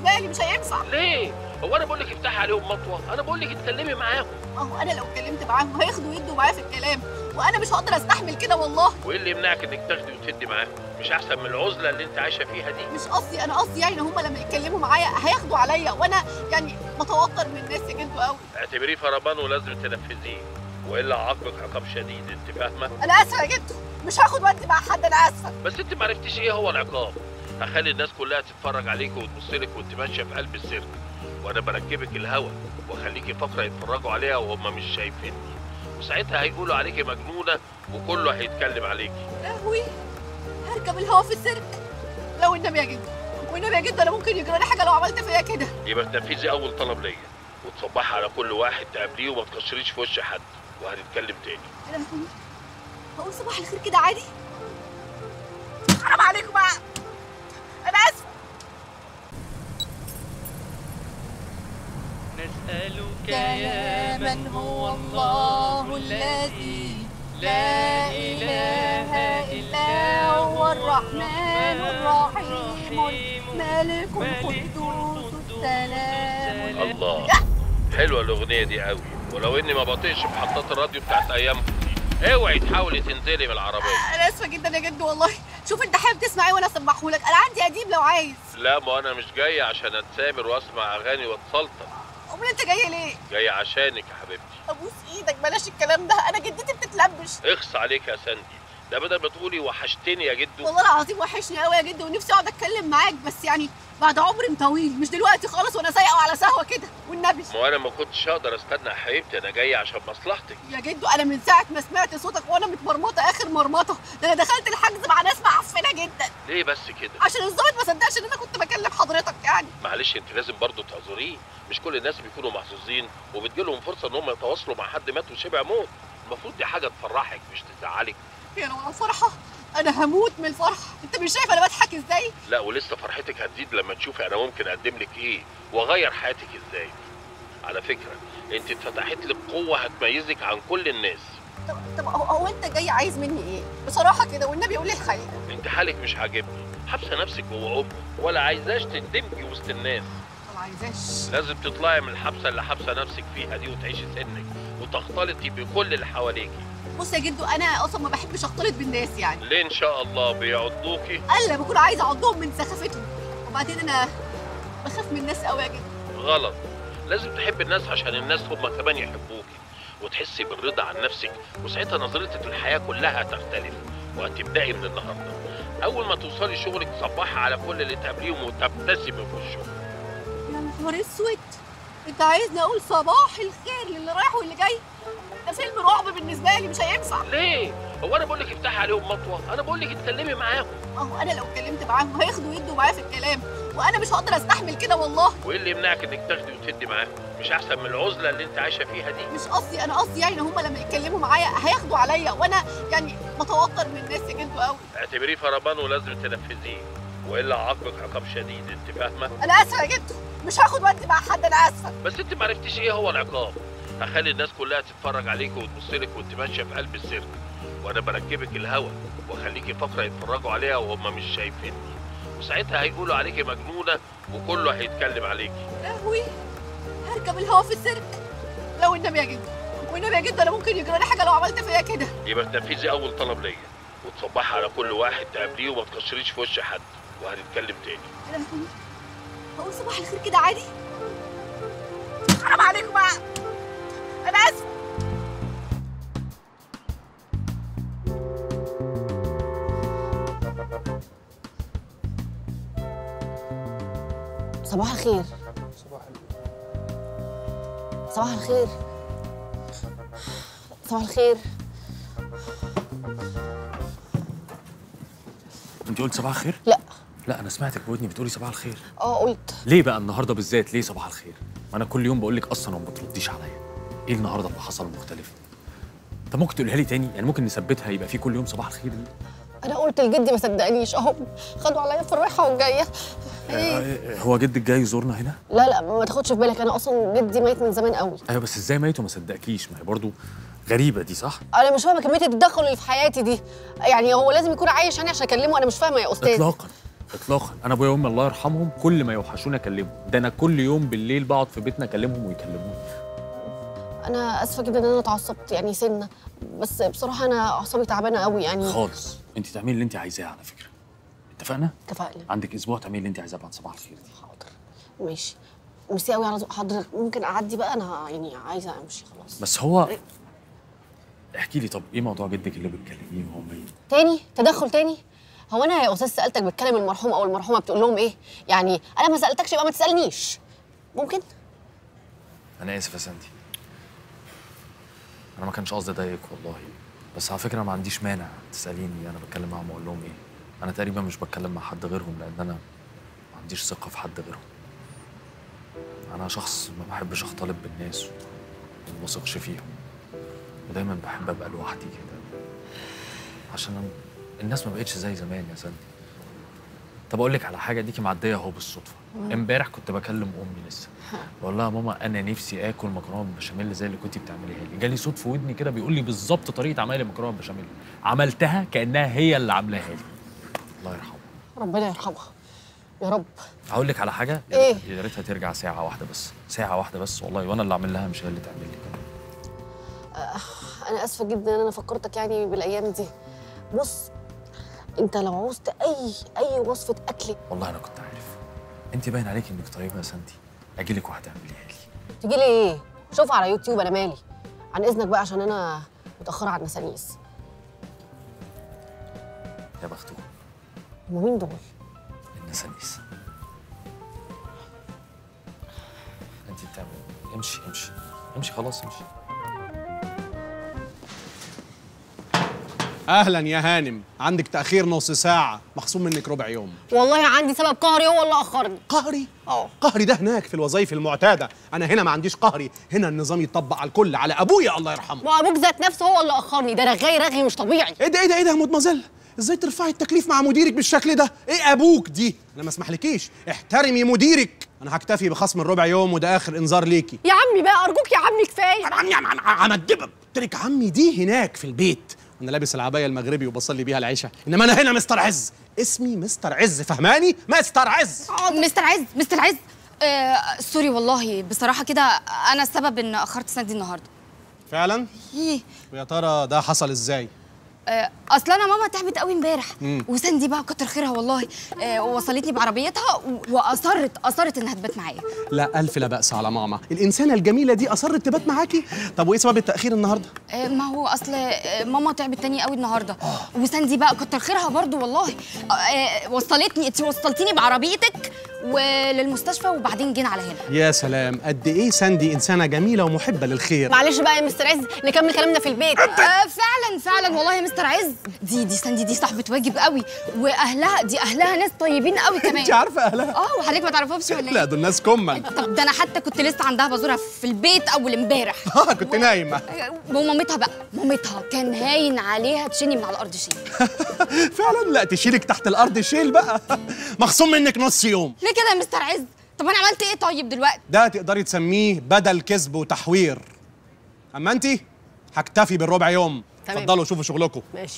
بالنسبه لي مش هينفع ليه هو انا بقول لك افتحي عليهم مطوه انا بقول لك اتكلمي معاهم اهو انا لو اتكلمت معاهم هياخدوا يدوا معايا في الكلام وانا مش هقدر استحمل كده والله وايه اللي يمنعك انك تاخدي وتدي معاهم مش احسن من العزله اللي انت عايشه فيها دي مش قصدي انا قصدي يعني هم لما يتكلموا معايا هياخدوا عليا وانا يعني بتوتر من الناس يا جدو قوي اعتبريه فرمان ولازم تنفذيه والا عاقبك عقاب شديد انت فاهمه انا اسفه يا جدو مش هاخد ودي مع حد انا اسفه بس انت ما عرفتيش ايه هو العقاب هخلي الناس كلها تتفرج عليك وتبص لك وانت ماشيه في قلب السيرك وانا بركبك الهوا واخليكي فقره يتفرجوا عليها وهم مش شايفيني وساعتها هيقولوا عليكي مجنونه وكله هيتكلم عليكي لهوي هركب الهوا في السيرك لو النبي يا جدو والنبي يا جدو انا ممكن يجرى لي حاجه لو عملت فيا كده يبقى تنفذي اول طلب ليا وتصبحي على كل واحد تقابليه وما تكشريش في وش حد وهنتكلم تاني يا لهوي هقول صباح الخير كده عادي حرام عليكم بقى انا اسفه نسألك يا من هو الله الذي لا إله إلا هو الرحمن الرحيم الملك القدوس السلام الله حلوه الاغنيه دي قوي ولو اني ما بطيقش محطات الراديو بتاعت ايامكم دي اوعي تحاولي تنزلي من العربيه انا اسفه جدا يا جد والله شوف انت حابب تسمع ايه وانا اسمعهولك انا عندي اديب لو عايز لا ما انا مش جاي عشان اتسامر واسمع اغاني واتسلطن امال انت جاي ليه جاي عشانك يا حبيبتي ابوس ايدك بلاش الكلام ده انا جدتي بتتلبش اخص عليك يا سندي ده بدل ما تقولي وحشتني يا جدو والله العظيم وحشني قوي يا جد ونفسي اقعد اتكلم معاك بس يعني بعد عمر طويل مش دلوقتي خالص وانا سايقه على سهوه كده والنبي ما انا ما كنتش اقدر استنى يا حبيبتي انا جاي عشان مصلحتك يا جدو انا من ساعه ما سمعت صوتك وانا متمرمطه اخر مرمطه ده انا دخلت الحجز مع ناس معفنه جدا ليه بس كده عشان الظابط ما صدقش ان انا كنت بكلم حضرتك يعني معلش انت لازم برضه تعذريه مش كل الناس بيكونوا محظوظين وبتجيلهم فرصه ان هم يتواصلوا مع حد مات وشبع موت المفروض دي حاجه تفرحك مش تزعلك يا لو على فرحه انا هموت من الفرحه انت مش شايف انا بضحك ازاي لا ولسه فرحتك هتزيد لما تشوفي انا ممكن اقدم لك ايه واغير حياتك ازاي على فكره انت اتفتحت لك قوه هتميزك عن كل الناس طب طب هو, هو انت جاي عايز مني ايه بصراحه كده والنبي قول لي الحقيقه انت حالك مش عاجبني حابسه نفسك جوه امك ولا عايزاش تندمجي وسط الناس ما عايزاش لازم تطلعي من الحبسه اللي حابسه نفسك فيها دي وتعيشي سنك وتختلطي بكل اللي حواليكي بص يا جدو انا اصلا ما بحبش اختلط بالناس يعني ليه ان شاء الله بيعضوكي الا بكون عايزه اعضهم من سخافتهم وبعدين انا بخاف من الناس قوي يا جدو غلط لازم تحب الناس عشان الناس هم كمان يحبوكي وتحسي بالرضا عن نفسك وساعتها نظرتك للحياه كلها هتختلف وهتبداي من النهارده اول ما توصلي شغلك تصبحي على كل اللي تقابليهم وتبتسمي في وشهم يا نهار اسود انت عايزني اقول صباح الخير للي رايح واللي جاي ده فيلم رعب بالنسبه لي مش هينفع ليه هو انا بقول لك افتحي عليهم مطوه انا بقول لك اتكلمي معاهم اهو انا لو اتكلمت معاهم هياخدوا يدوا معايا في الكلام وانا مش هقدر استحمل كده والله وايه اللي يمنعك انك تاخدي وتدي معاهم مش احسن من العزله اللي انت عايشه فيها دي مش قصدي انا قصدي يعني هم لما يتكلموا معايا هياخدوا عليا وانا يعني بتوتر من الناس يا جدو قوي اعتبريه فرمان ولازم تنفذيه والا عاقبك عقاب شديد انت فاهمه انا اسفه يا جدو مش هاخد ودي مع حد انا اسفه بس انت ما عرفتيش ايه هو العقاب هخلي الناس كلها تتفرج عليك وتبص لك وانت ماشيه في قلب السيرك وانا بركبك الهوا واخليكي فقره يتفرجوا عليها وهم مش شايفيني وساعتها هيقولوا عليكي مجنونه وكله هيتكلم عليكي لهوي هركب الهوا في السيرك لو النبي يا جدو والنبي يا جدو انا ممكن يجرى لي حاجه لو عملت فيا كده يبقى تنفذي اول طلب ليا وتصبحي على كل واحد تقابليه وما تكشريش في وش حد وهنتكلم تاني يا لهوي هقول صباح الخير كده عادي حرام عليكم بقى انا اسفه صباح الخير صباح الخير صباح الخير انت قلت صباح الخير؟ لا لا انا سمعتك بودني بتقولي صباح الخير اه قلت ليه بقى النهارده بالذات ليه صباح الخير؟ ما انا كل يوم بقول لك اصلا وما بترديش عليا ايه النهارده اللي حصل مختلف؟ طب ممكن تقولها لي تاني يعني ممكن نثبتها يبقى في كل يوم صباح الخير دي انا قلت لجدي ما صدقنيش اهو خدوا عليا في الرايحه والجايه ايه آه، هو جدك جاي يزورنا هنا؟ لا لا ما تاخدش في بالك انا اصلا جدي ميت من زمان قوي ايوه بس ازاي ميت وما صدقكيش ما هي برضه غريبه دي صح؟ انا مش فاهمه كميه التدخل اللي في حياتي دي يعني هو لازم يكون عايش يعني عشان اكلمه انا مش فاهمه يا استاذ اطلاقا اطلاقا انا ابويا وامي الله يرحمهم كل ما يوحشوني اكلمهم ده انا كل يوم بالليل بقعد في بيتنا اكلمهم ويكلموني انا اسفه جدا ان انا اتعصبت يعني سنه بس بصراحه انا اعصابي تعبانه قوي يعني خالص انت تعملي اللي انت عايزاه على فكره اتفقنا اتفقنا عندك اسبوع تعملي اللي انت عايزاه بعد صباح الخير دي ماشي ميرسي قوي على ذوق حضرتك ممكن اعدي بقى انا يعني عايزه امشي خلاص بس هو احكي لي طب ايه موضوع جدك اللي بتكلميه وهو ميت تاني تدخل تاني هو انا يا استاذ سالتك بتكلم المرحوم او المرحومه بتقول لهم ايه يعني انا ما سالتكش يبقى ما تسالنيش ممكن انا اسف يا ساندي انا ما كانش قصدي اضايقك والله بس على فكره ما عنديش مانع تساليني انا بتكلم معاهم واقول لهم ايه انا تقريبا مش بتكلم مع حد غيرهم لان انا ما عنديش ثقه في حد غيرهم انا شخص ما بحبش اختلط بالناس وما بثقش فيهم ودايما بحب ابقى لوحدي كده عشان أنا- الناس ما بقتش زي زمان يا ساندي طب اقول لك على حاجه ديكي معديه اهو بالصدفه مم. امبارح كنت بكلم امي لسه بقول لها ماما انا نفسي اكل مكرونه بالبشاميل زي اللي كنت بتعمليها لي جالي صوت في ودني كده بيقول لي بالظبط طريقه عمل المكرونه بالبشاميل عملتها كانها هي اللي عاملاها لي الله يرحمها ربنا يرحمها يا رب هقول لك على حاجه يا إيه؟ ريت- يا ريتها ترجع ساعه واحده بس ساعه واحده بس والله وانا اللي اعمل لها مش هي اللي تعمل لي آه، انا اسفه جدا ان انا فكرتك يعني بالايام دي بص انت لو عوزت اي اي وصفه اكل والله انا كنت عارف انت باين عليك انك طيبه يا سنتي اجي لك واحده اعمليها لي تجي لي ايه شوف على يوتيوب انا مالي عن اذنك بقى عشان انا متاخره على النسانيس يا بختكم هم مين دول النسانيس انت بتعمل امشي امشي امشي خلاص امشي اهلا يا هانم عندك تاخير نص ساعه مخصوم منك ربع يوم والله عندي سبب قهري هو اللي اخرني قهري اه قهري ده هناك في الوظائف المعتاده انا هنا ما عنديش قهري هنا النظام يطبق على الكل على ابويا الله يرحمه وابوك ذات نفسه هو اللي اخرني ده رغاي رغي مش طبيعي ايه ده ايه ده ايه ده يا مدمزيل ازاي ترفعي التكليف مع مديرك بالشكل ده ايه ابوك دي انا ما اسمحلكيش احترمي مديرك انا هكتفي بخصم الربع يوم وده اخر انذار ليكي يا عمي بقى ارجوك يا عمي كفايه عمي عمي عم الدبب قلت لك عمي دي هناك في البيت انا لابس العبايه المغربي وبصلي بيها العشاء انما انا هنا مستر عز اسمي مستر عز فهماني مستر عز مستر عز مستر عز آه سوري والله بصراحة كده أنا السبب إن أخرت سندي النهاردة فعلا إيه ويا ترى ده حصل ازاي آه أصل أنا ماما تعبت قوي امبارح مم. وسندي بقى كتر خيرها والله آه وصلتني بعربيتها و- وأصرت أصرت إنها تبات معايا لا الف لا باس على ماما الانسانه الجميله دي اصرت تبات معاكي طب وايه سبب التاخير النهارده آه ما هو أصل آه ماما تعبت تاني قوي النهاردة وسندي بقى كتر خيرها برضو والله آه آه وصلتني أنت وصلتيني بعربيتك وللمستشفى وبعدين جينا على هنا يا سلام قد ايه ساندي انسانه جميله ومحبه للخير معلش بقى يا مستر عز نكمل كلامنا في البيت آه فعلا فعلا والله يا مستر عز دي دي ساندي دي صاحبة واجب قوي واهلها دي اهلها ناس طيبين قوي كمان انت عارفه اهلها اه وحضرتك ما تعرفهمش ولا لا ايه دول ناس كمل طب ده انا حتى كنت لسه عندها بازوره في البيت اول امبارح اه كنت نايمه ومامتها بقى مامتها كان هاين عليها تشيني من على الارض شيل فعلا لا تشيلك تحت الارض شيل بقى مخصوم منك نص يوم ليه كده يا مستر عز طب انا عملت ايه طيب دلوقتي ده تقدري تسميه بدل كذب وتحوير اما انت هكتفي بالربع يوم تمام. اتفضلوا شوفوا شغلكم ماشي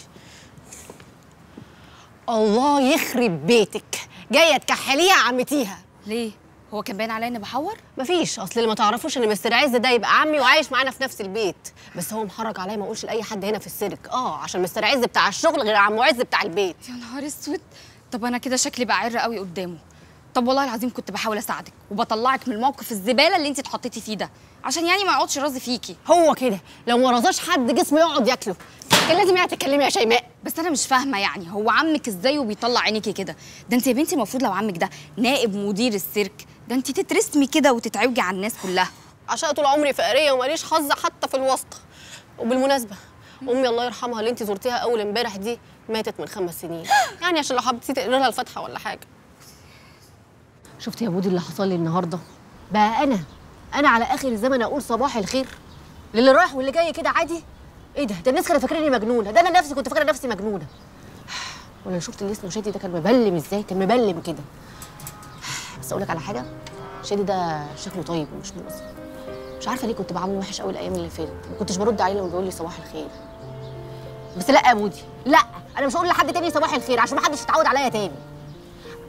الله يخرب بيتك جايه تكحليها عمتيها ليه هو كان باين عليا اني بحور مفيش اصل اللي ما تعرفوش ان مستر عز ده يبقى عمي وعايش معانا في نفس البيت بس هو محرج عليا ما اقولش لاي حد هنا في السيرك اه عشان مستر عز بتاع الشغل غير عمو عز بتاع البيت يا نهار اسود طب انا كده شكلي بعر قوي قدامه طب والله العظيم كنت بحاول اساعدك وبطلعك من الموقف الزباله اللي انت اتحطيتي فيه ده عشان يعني ما يقعدش راضي فيكي هو كده لو ما رضاش حد جسمه يقعد ياكله كان لازم يعني تتكلمي يا شيماء بس انا مش فاهمه يعني هو عمك ازاي وبيطلع عينيكي كده ده انت يا بنتي المفروض لو عمك ده نائب مدير السيرك ده انت تترسمي كده وتتعوجي على الناس كلها عشان طول عمري فقريه وماليش حظ حتى في الواسطه وبالمناسبه امي الله يرحمها اللي انت زرتيها اول امبارح دي ماتت من خمس سنين يعني عشان لو حبيتي تقري لها الفاتحه ولا حاجه شفت يا بودي اللي حصل لي النهارده بقى انا انا على اخر الزمن اقول صباح الخير للي رايح واللي جاي كده عادي ايه ده ده الناس كانت فاكراني مجنونه ده انا نفسي كنت فاكره نفسي مجنونه ولا شفت اللي اسمه شادي ده كان مبلم ازاي كان مبلم كده بس اقول لك على حاجه شادي ده شكله طيب ومش مؤذي مش عارفه ليه كنت بعامله وحش قوي الايام اللي فاتت ما كنتش برد عليه لما بيقول لي صباح الخير بس لا يا بودي لا انا مش هقول لحد تاني صباح الخير عشان ما حدش يتعود عليا تاني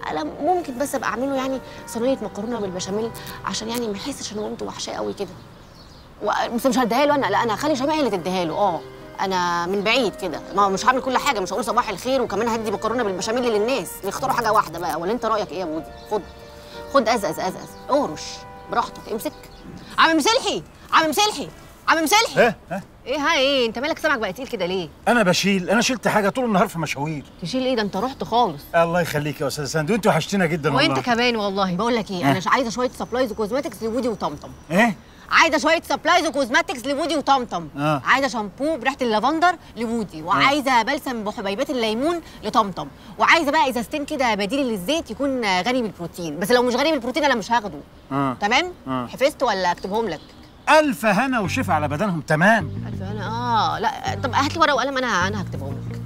انا ممكن بس ابقى اعمله يعني صينيه مكرونه بالبشاميل عشان يعني ما يحسش ان مامته وحشاه قوي كده و- بس مش هديها له انا لا انا هخلي شماعي اللي تديها له اه انا من بعيد كده ما مش هعمل كل حاجه مش هقول صباح الخير وكمان هدي مكرونه بالبشاميل للناس يختاروا حاجه واحده بقى ولا انت رايك ايه يا بودي خد خد ازقز ازقز اورش براحتك امسك عم مسلحي عم مسلحي عم مسلحي ايه ها ايه ها ايه انت مالك سمك بقى تقيل كده ليه انا بشيل انا شلت حاجه طول النهار في مشاوير تشيل ايه ده انت رحت خالص الله يخليك يا استاذ سندو انت وحشتنا جدا والله وانت كمان والله بقول لك ايه ها؟ انا ش- عايزه شويه سبلايز وكوزماتكس لبودي وطمطم ايه عايزه شويه سبلايز وكوزماتكس لبودي وطمطم آه. عايزه شامبو بريحه اللافندر لبودي وعايزه بلسم بحبيبات الليمون لطمطم وعايزه بقى ازازتين كده بديل للزيت يكون آه، غني بالبروتين بس لو مش غني بالبروتين انا مش هاخده اه تمام آه. حفظت ولا اكتبهم لك الف هنا وشفا على بدنهم تمام الف انا اه لا طب هات لي ورقه وقلم انا انا هكتبهم لك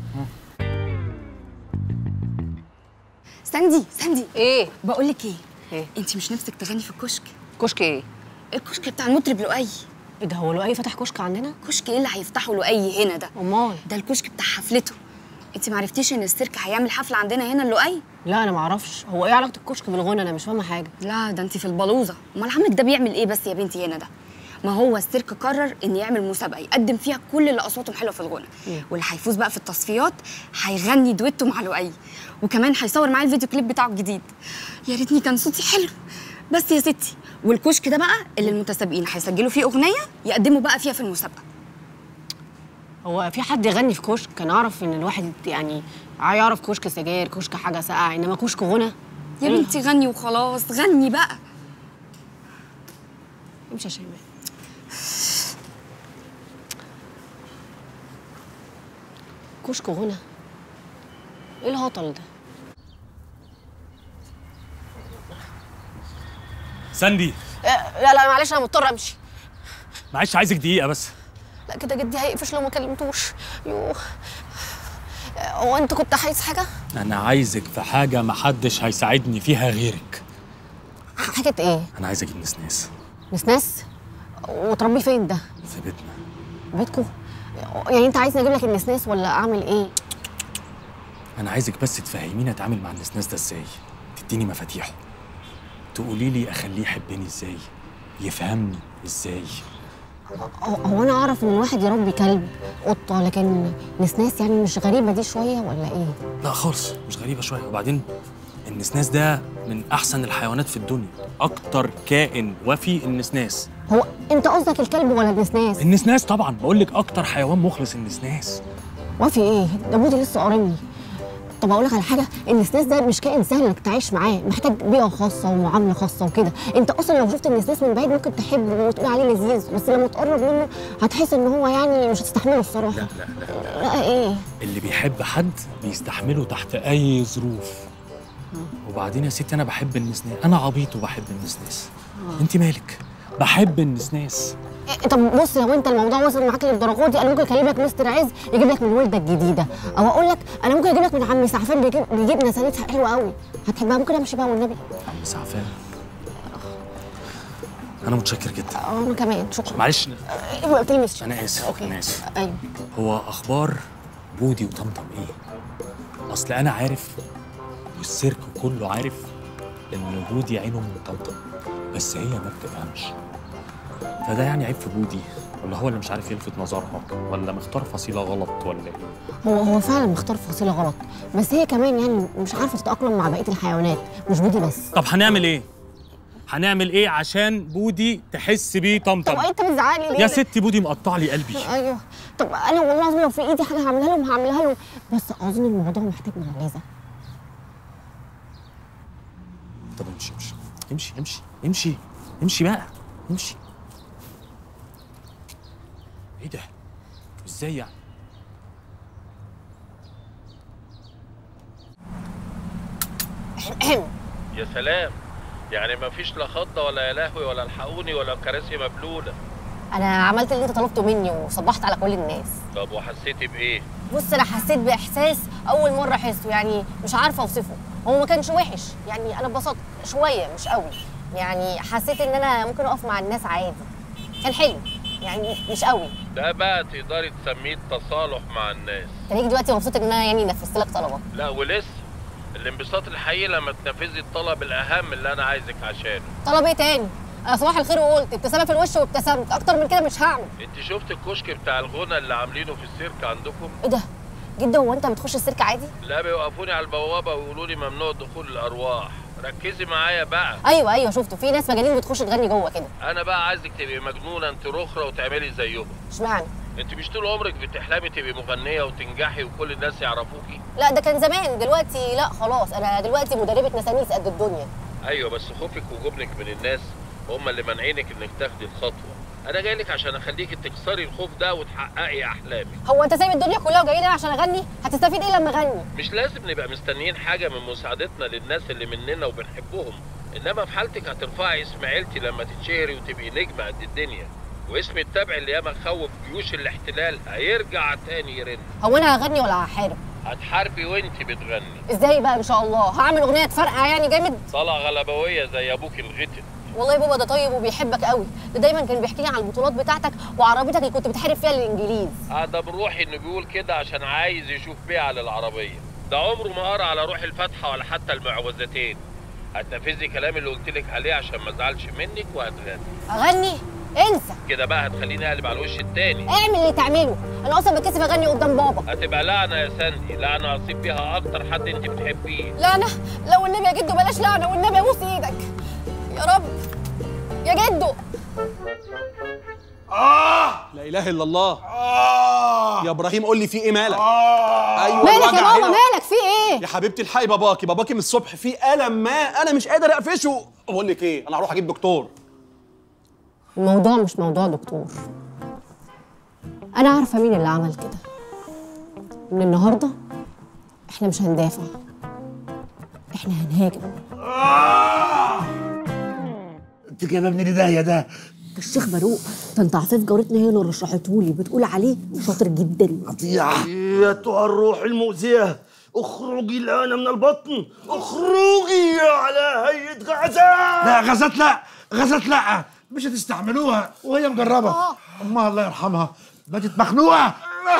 ساندي ساندي ايه بقول لك ايه ايه انت مش نفسك تغني في الكشك كشك ايه الكشك بتاع المطرب لؤي ايه ده هو لؤي فتح كشك عندنا كشك ايه اللي هيفتحه لؤي هنا ده امال ده الكشك بتاع حفلته انت ما عرفتيش ان السيرك هيعمل حفله عندنا هنا لؤي لا انا ما اعرفش هو ايه علاقه الكشك بالغنى انا مش فاهمه حاجه لا ده انت في البلوزه امال عمك ده بيعمل ايه بس يا بنتي هنا ده ما هو السيرك قرر ان يعمل مسابقه يقدم فيها كل اللي اصواتهم حلوه في الغنى واللي هيفوز بقى في التصفيات هيغني دويتو مع لؤي وكمان هيصور معايا الفيديو كليب بتاعه الجديد يا ريتني كان صوتي حلو بس يا ستي والكشك ده بقى اللي المتسابقين هيسجلوا فيه اغنيه يقدموا بقى فيها في المسابقه هو في حد يغني في كشك كان اعرف ان الواحد يعني يعرف كشك سجاير كشك حاجه ساقعه انما كشك غنى يا بنتي غني وخلاص غني بقى امشي يا شيماء كشك غنى ايه الهطل ده ساندي آه، لا لا معلش انا مضطر امشي معلش عايزك دقيقه بس لا كده جدي هيقفش لو ما كلمتوش يوه آه، هو انت كنت عايز حاجه انا عايزك في حاجه محدش هيساعدني فيها غيرك حاجه ايه انا عايز اجيب نسناس نسناس وتربي فين ده في بيتنا بيتكم يعني انت عايزني اجيب لك النسناس ولا اعمل ايه انا عايزك بس تفهميني اتعامل مع النسناس ده ازاي تديني مفاتيحه تقولي لي اخليه يحبني ازاي يفهمني ازاي هو هو انا اعرف ان الواحد يربي كلب قطه لكن نسناس يعني مش غريبه دي شويه ولا ايه لا خالص مش غريبه شويه وبعدين النسناس ده من احسن الحيوانات في الدنيا اكتر كائن وفي النسناس هو انت قصدك الكلب ولا النسناس النسناس طبعا بقول لك اكتر حيوان مخلص النسناس وفي ايه ده بودي لسه قارني طب اقول لك على حاجه النسناس ده مش كائن سهل انك تعيش معاه محتاج بيئه خاصه ومعامله خاصه وكده انت اصلا لو شفت النسناس من بعيد ممكن تحبه وتقول عليه لذيذ بس لما تقرب منه هتحس ان هو يعني مش هتستحمله الصراحه لا لا لا ايه اللي بيحب حد بيستحمله تحت اي ظروف وبعدين يا ستي انا بحب النسناس انا عبيط وبحب النسناس انت مالك بحب النسناس إيه، طب بص لو انت الموضوع وصل معاك للدرجه دي انا ممكن اكلم لك مستر عز يجيب لك من والده الجديده او اقول لك انا ممكن اجيب لك من عم سعفان بيجيب بيجيب نسانيس حلوه قوي هتحبها ممكن امشي بقى والنبي عم سعفان انا متشكر جدا اه انا كمان شكرا معلش إيه، قلت لي مش انا اسف انا اسف ايوه هو اخبار بودي وطمطم ايه اصل انا عارف والسيرك كله عارف ان بودي عينه من طمطم بس هي ما بتفهمش فده يعني عيب في بودي ولا هو اللي مش عارف يلفت نظرها ولا مختار فصيله غلط ولا ايه هو هو فعلا مختار فصيله غلط بس هي كمان يعني مش عارفه تتاقلم مع بقيه الحيوانات مش بودي بس طب هنعمل ايه هنعمل ايه عشان بودي تحس بيه طمطم طب انت بتزعلي ليه يا ستي بودي مقطع لي قلبي ايوه طب انا والله العظيم لو في ايدي حاجه هعملها لهم هعملها لهم بس اظن الموضوع محتاج معالجه طب امشي امشي امشي امشي امشي امشي بقى امشي ايه ده ازاي يعني يا سلام يعني ما فيش لا خضه ولا يا لهوي ولا الحقوني ولا كراسي مبلوله انا عملت اللي انت طلبته مني وصبحت على كل الناس طب وحسيتي بايه بص انا حسيت باحساس اول مره احسه يعني مش عارفه اوصفه هو ما كانش وحش يعني انا اتبسطت شويه مش قوي يعني حسيت ان انا ممكن اقف مع الناس عادي كان حلو يعني مش قوي ده بقى تقدري تسميه التصالح مع الناس انت ليك دلوقتي مبسوط ان انا يعني نفذت لك طلبك لا ولسه الانبساط الحقيقي لما تنفذي الطلب الاهم اللي انا عايزك عشانه طلب ايه تاني انا صباح الخير وقلت ابتسامه في الوش وابتسمت اكتر من كده مش هعمل انت شفت الكشك بتاع الغنى اللي عاملينه في السيرك عندكم ايه ده جدا هو انت بتخش السيرك عادي لا بيوقفوني على البوابه ويقولوا لي ممنوع دخول الارواح ركزي معايا بقى ايوه ايوه شفته في ناس مجانين بتخش تغني جوه كده انا بقى عايزك تبقي مجنونه انت رخره وتعملي زيهم اشمعنى انت مش طول عمرك بتحلمي تبقي مغنيه وتنجحي وكل الناس يعرفوكي لا ده كان زمان دلوقتي لا خلاص انا دلوقتي مدربه نسانيس قد الدنيا ايوه بس خوفك وجبنك من الناس هم اللي مانعينك انك تاخدي الخطوه انا جاي لك عشان اخليكي تكسري الخوف ده وتحققي احلامك هو انت سايب الدنيا كلها وجاي لي أنا عشان اغني هتستفيد ايه لما اغني مش لازم نبقى مستنيين حاجه من مساعدتنا للناس اللي مننا وبنحبهم انما في حالتك هترفعي اسم عيلتي لما تتشهري وتبقي نجمه قد الدنيا واسم التبع اللي ياما خوف جيوش الاحتلال هيرجع تاني يرن هو انا هغني ولا هحارب هتحاربي وانت بتغني ازاي بقى ان شاء الله هعمل اغنيه تفرقع يعني جامد طلع غلبويه زي ابوك الغتت والله بابا ده طيب وبيحبك قوي ده دايما كان بيحكي لي عن البطولات بتاعتك وعربيتك اللي كنت بتحارب فيها الانجليز اه ده بروحي انه بيقول كده عشان عايز يشوف بيها على العربيه ده عمره ما قرا على روح الفاتحه ولا حتى المعوذتين هتنفذي كلام اللي قلت لك عليه عشان ما ازعلش منك وهتغني اغني انسى كده بقى هتخليني اقلب على الوش التاني اعمل اللي تعمله انا اصلا بتكسف اغني قدام بابا هتبقى لعنه يا ساندي لعنه اصيب بيها اكتر حد انت بتحبيه لعنه لو النبي يا جدو بلاش لعنه والنبي ابوس ايدك يا رب يا جدو اه لا اله الا الله اه يا ابراهيم قول لي في ايه مالك آه ايوه مالك يا الوجع بابا هنا. مالك في ايه يا حبيبتي الحقي باباكي باباكي من الصبح في الم ما انا مش قادر اقفشه بقول لك ايه انا هروح اجيب دكتور الموضوع مش موضوع دكتور انا عارفه مين اللي عمل كده من النهارده احنا مش هندافع احنا هنهاجم انت جايبه منين ده يا ده ده الشيخ باروق ده انت عفيف جارتنا هي اللي رشحته لي بتقول عليه شاطر جدا قطيع ايتها الروح المؤذية اخرجي الآن من البطن اخرجي على هيئة غزال لا غازات لا غازات لا مش هتستحملوها وهي مجربه امها الله يرحمها بقت مخنوقه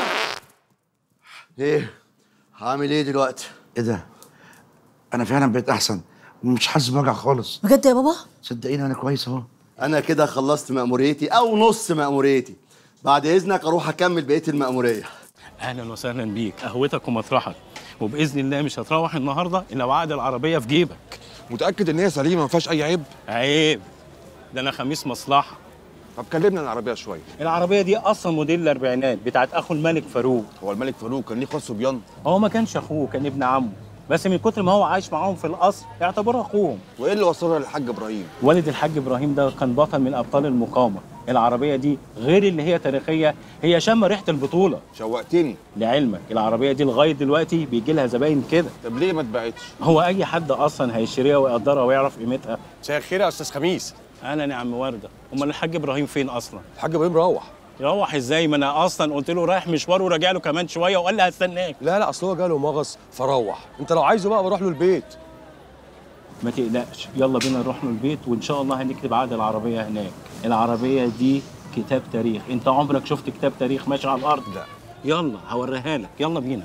ايه هعمل ايه دلوقتي ايه ده انا فعلا بقيت احسن ومش حاسس بوجع خالص بجد يا بابا صدقيني انا كويس اهو انا كده خلصت مأموريتي او نص مأموريتي بعد اذنك اروح اكمل بقية المأمورية اهلا وسهلا بيك قهوتك ومطرحك وباذن الله مش هتروح النهارده الا وعقد العربيه في جيبك متاكد ان هي سليمه ما فيهاش اي عيب عيب ده انا خميس مصلحه طب كلمنا عن العربيه شويه العربيه دي اصلا موديل الاربعينات بتاعت اخو الملك فاروق هو الملك فاروق كان ليه خاص صبيان هو ما كانش اخوه كان ابن عمه بس من كتر ما هو عايش معاهم في القصر اعتبره اخوهم وايه اللي وصلها للحاج ابراهيم والد الحاج ابراهيم ده كان بطل من ابطال المقاومه العربيه دي غير اللي هي تاريخيه هي شامه ريحه البطوله شوقتني لعلمك العربيه دي لغايه دلوقتي بيجي لها زباين كده طب ليه ما اتباعتش هو اي حد اصلا هيشتريها ويقدرها ويعرف قيمتها مساء الخير يا استاذ خميس اهلا يا عم ورده امال الحاج ابراهيم فين اصلا الحاج ابراهيم روح يروح ازاي ما انا اصلا قلت له رايح مشوار وراجع له كمان شويه وقال لي هستناك لا لا اصل هو جاله مغص فروح انت لو عايزه بقى بروح له البيت ما تقلقش يلا بينا نروح له البيت وان شاء الله هنكتب عقد العربيه هناك العربيه دي كتاب تاريخ انت عمرك شفت كتاب تاريخ ماشي على الارض لا يلا هوريها لك يلا بينا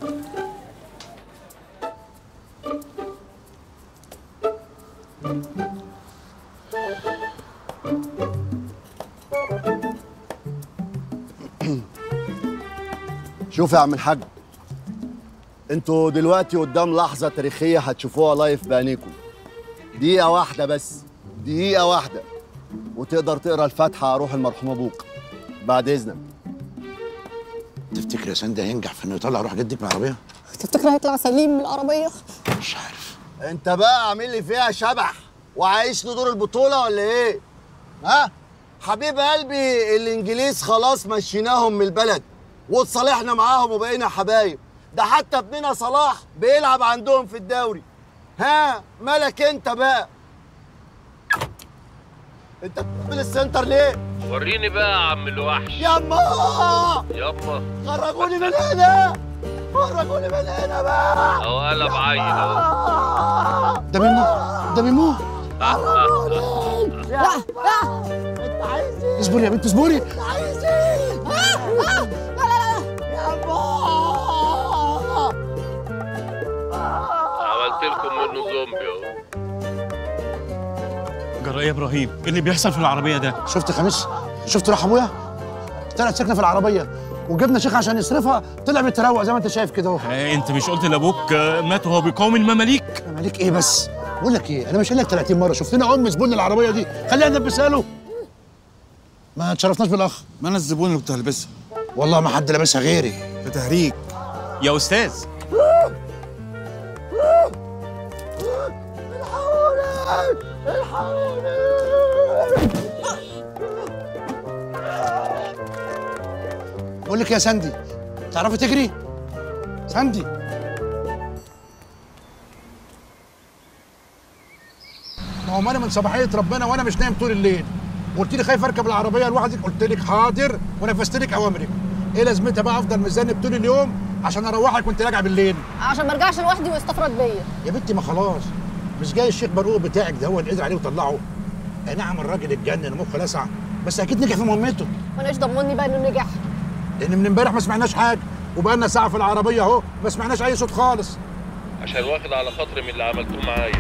شوف يا عم الحاج انتوا دلوقتي قدام لحظة تاريخية هتشوفوها لايف بعينيكم دقيقة واحدة بس دقيقة واحدة وتقدر تقرا الفاتحة على روح المرحوم ابوك بعد اذنك تفتكر يا سندي هينجح في انه يطلع روح جدك من العربيه تفتكر هيطلع سليم من العربيه مش عارف انت بقى عامل لي فيها شبح وعايش لي دور البطولة ولا ايه؟ ها؟ حبيب قلبي الانجليز خلاص مشيناهم من البلد واتصالحنا معاهم وبقينا حبايب ده حتى ابننا صلاح بيلعب عندهم في الدوري ها مالك انت بقى انت بتقبل السنتر ليه وريني بقى يا عم الوحش ياما يابا خرجوني من هنا خرجوني من هنا بقى اهو قلب عيل اهو ده بيموت ده بيموت لا لا انت عايز ايه اصبري يا بنت اصبري انت عايز ايه لا لا لا ياما عملت لكم جرى ايه يا ابراهيم ايه اللي بيحصل في العربيه ده شفت خميس شفت راح ابويا طلعت ساكنه في العربيه وجبنا شيخ عشان يصرفها طلع بيتروق زي ما انت شايف كده اهو آه انت مش قلت لابوك آه، مات وهو بيقاوم المماليك مماليك ايه بس بقول لك ايه انا مش قايل لك 30 مره شفت لنا ام زبون العربيه دي خلينا نلبسها له ما تشرفناش بالاخ ما انا الزبون اللي كنت هلبسها والله ما حد لابسها غيري ده تهريج يا استاذ بقول لك يا ساندي تعرفي تجري ساندي ما هو انا من صباحيه ربنا وانا مش نايم طول الليل قلت لي خايف اركب العربيه لوحدي قلت لك حاضر ونفذت لك اوامرك ايه لازمتها بقى افضل مذنب طول اليوم عشان اروحك وانت راجع بالليل عشان ما ارجعش لوحدي ويستفرد بيا يا بنتي ما خلاص مش جاي الشيخ برقوق بتاعك ده هو اللي قدر عليه وطلعه اي نعم الراجل اتجنن ومخه لسع بس اكيد نجح في مهمته وانا ايش ضمني بقى انه نجح لان من امبارح ما سمعناش حاجه وبقى لنا ساعه في العربيه اهو ما سمعناش اي صوت خالص عشان واخد على خاطري من اللي عملتوه معايا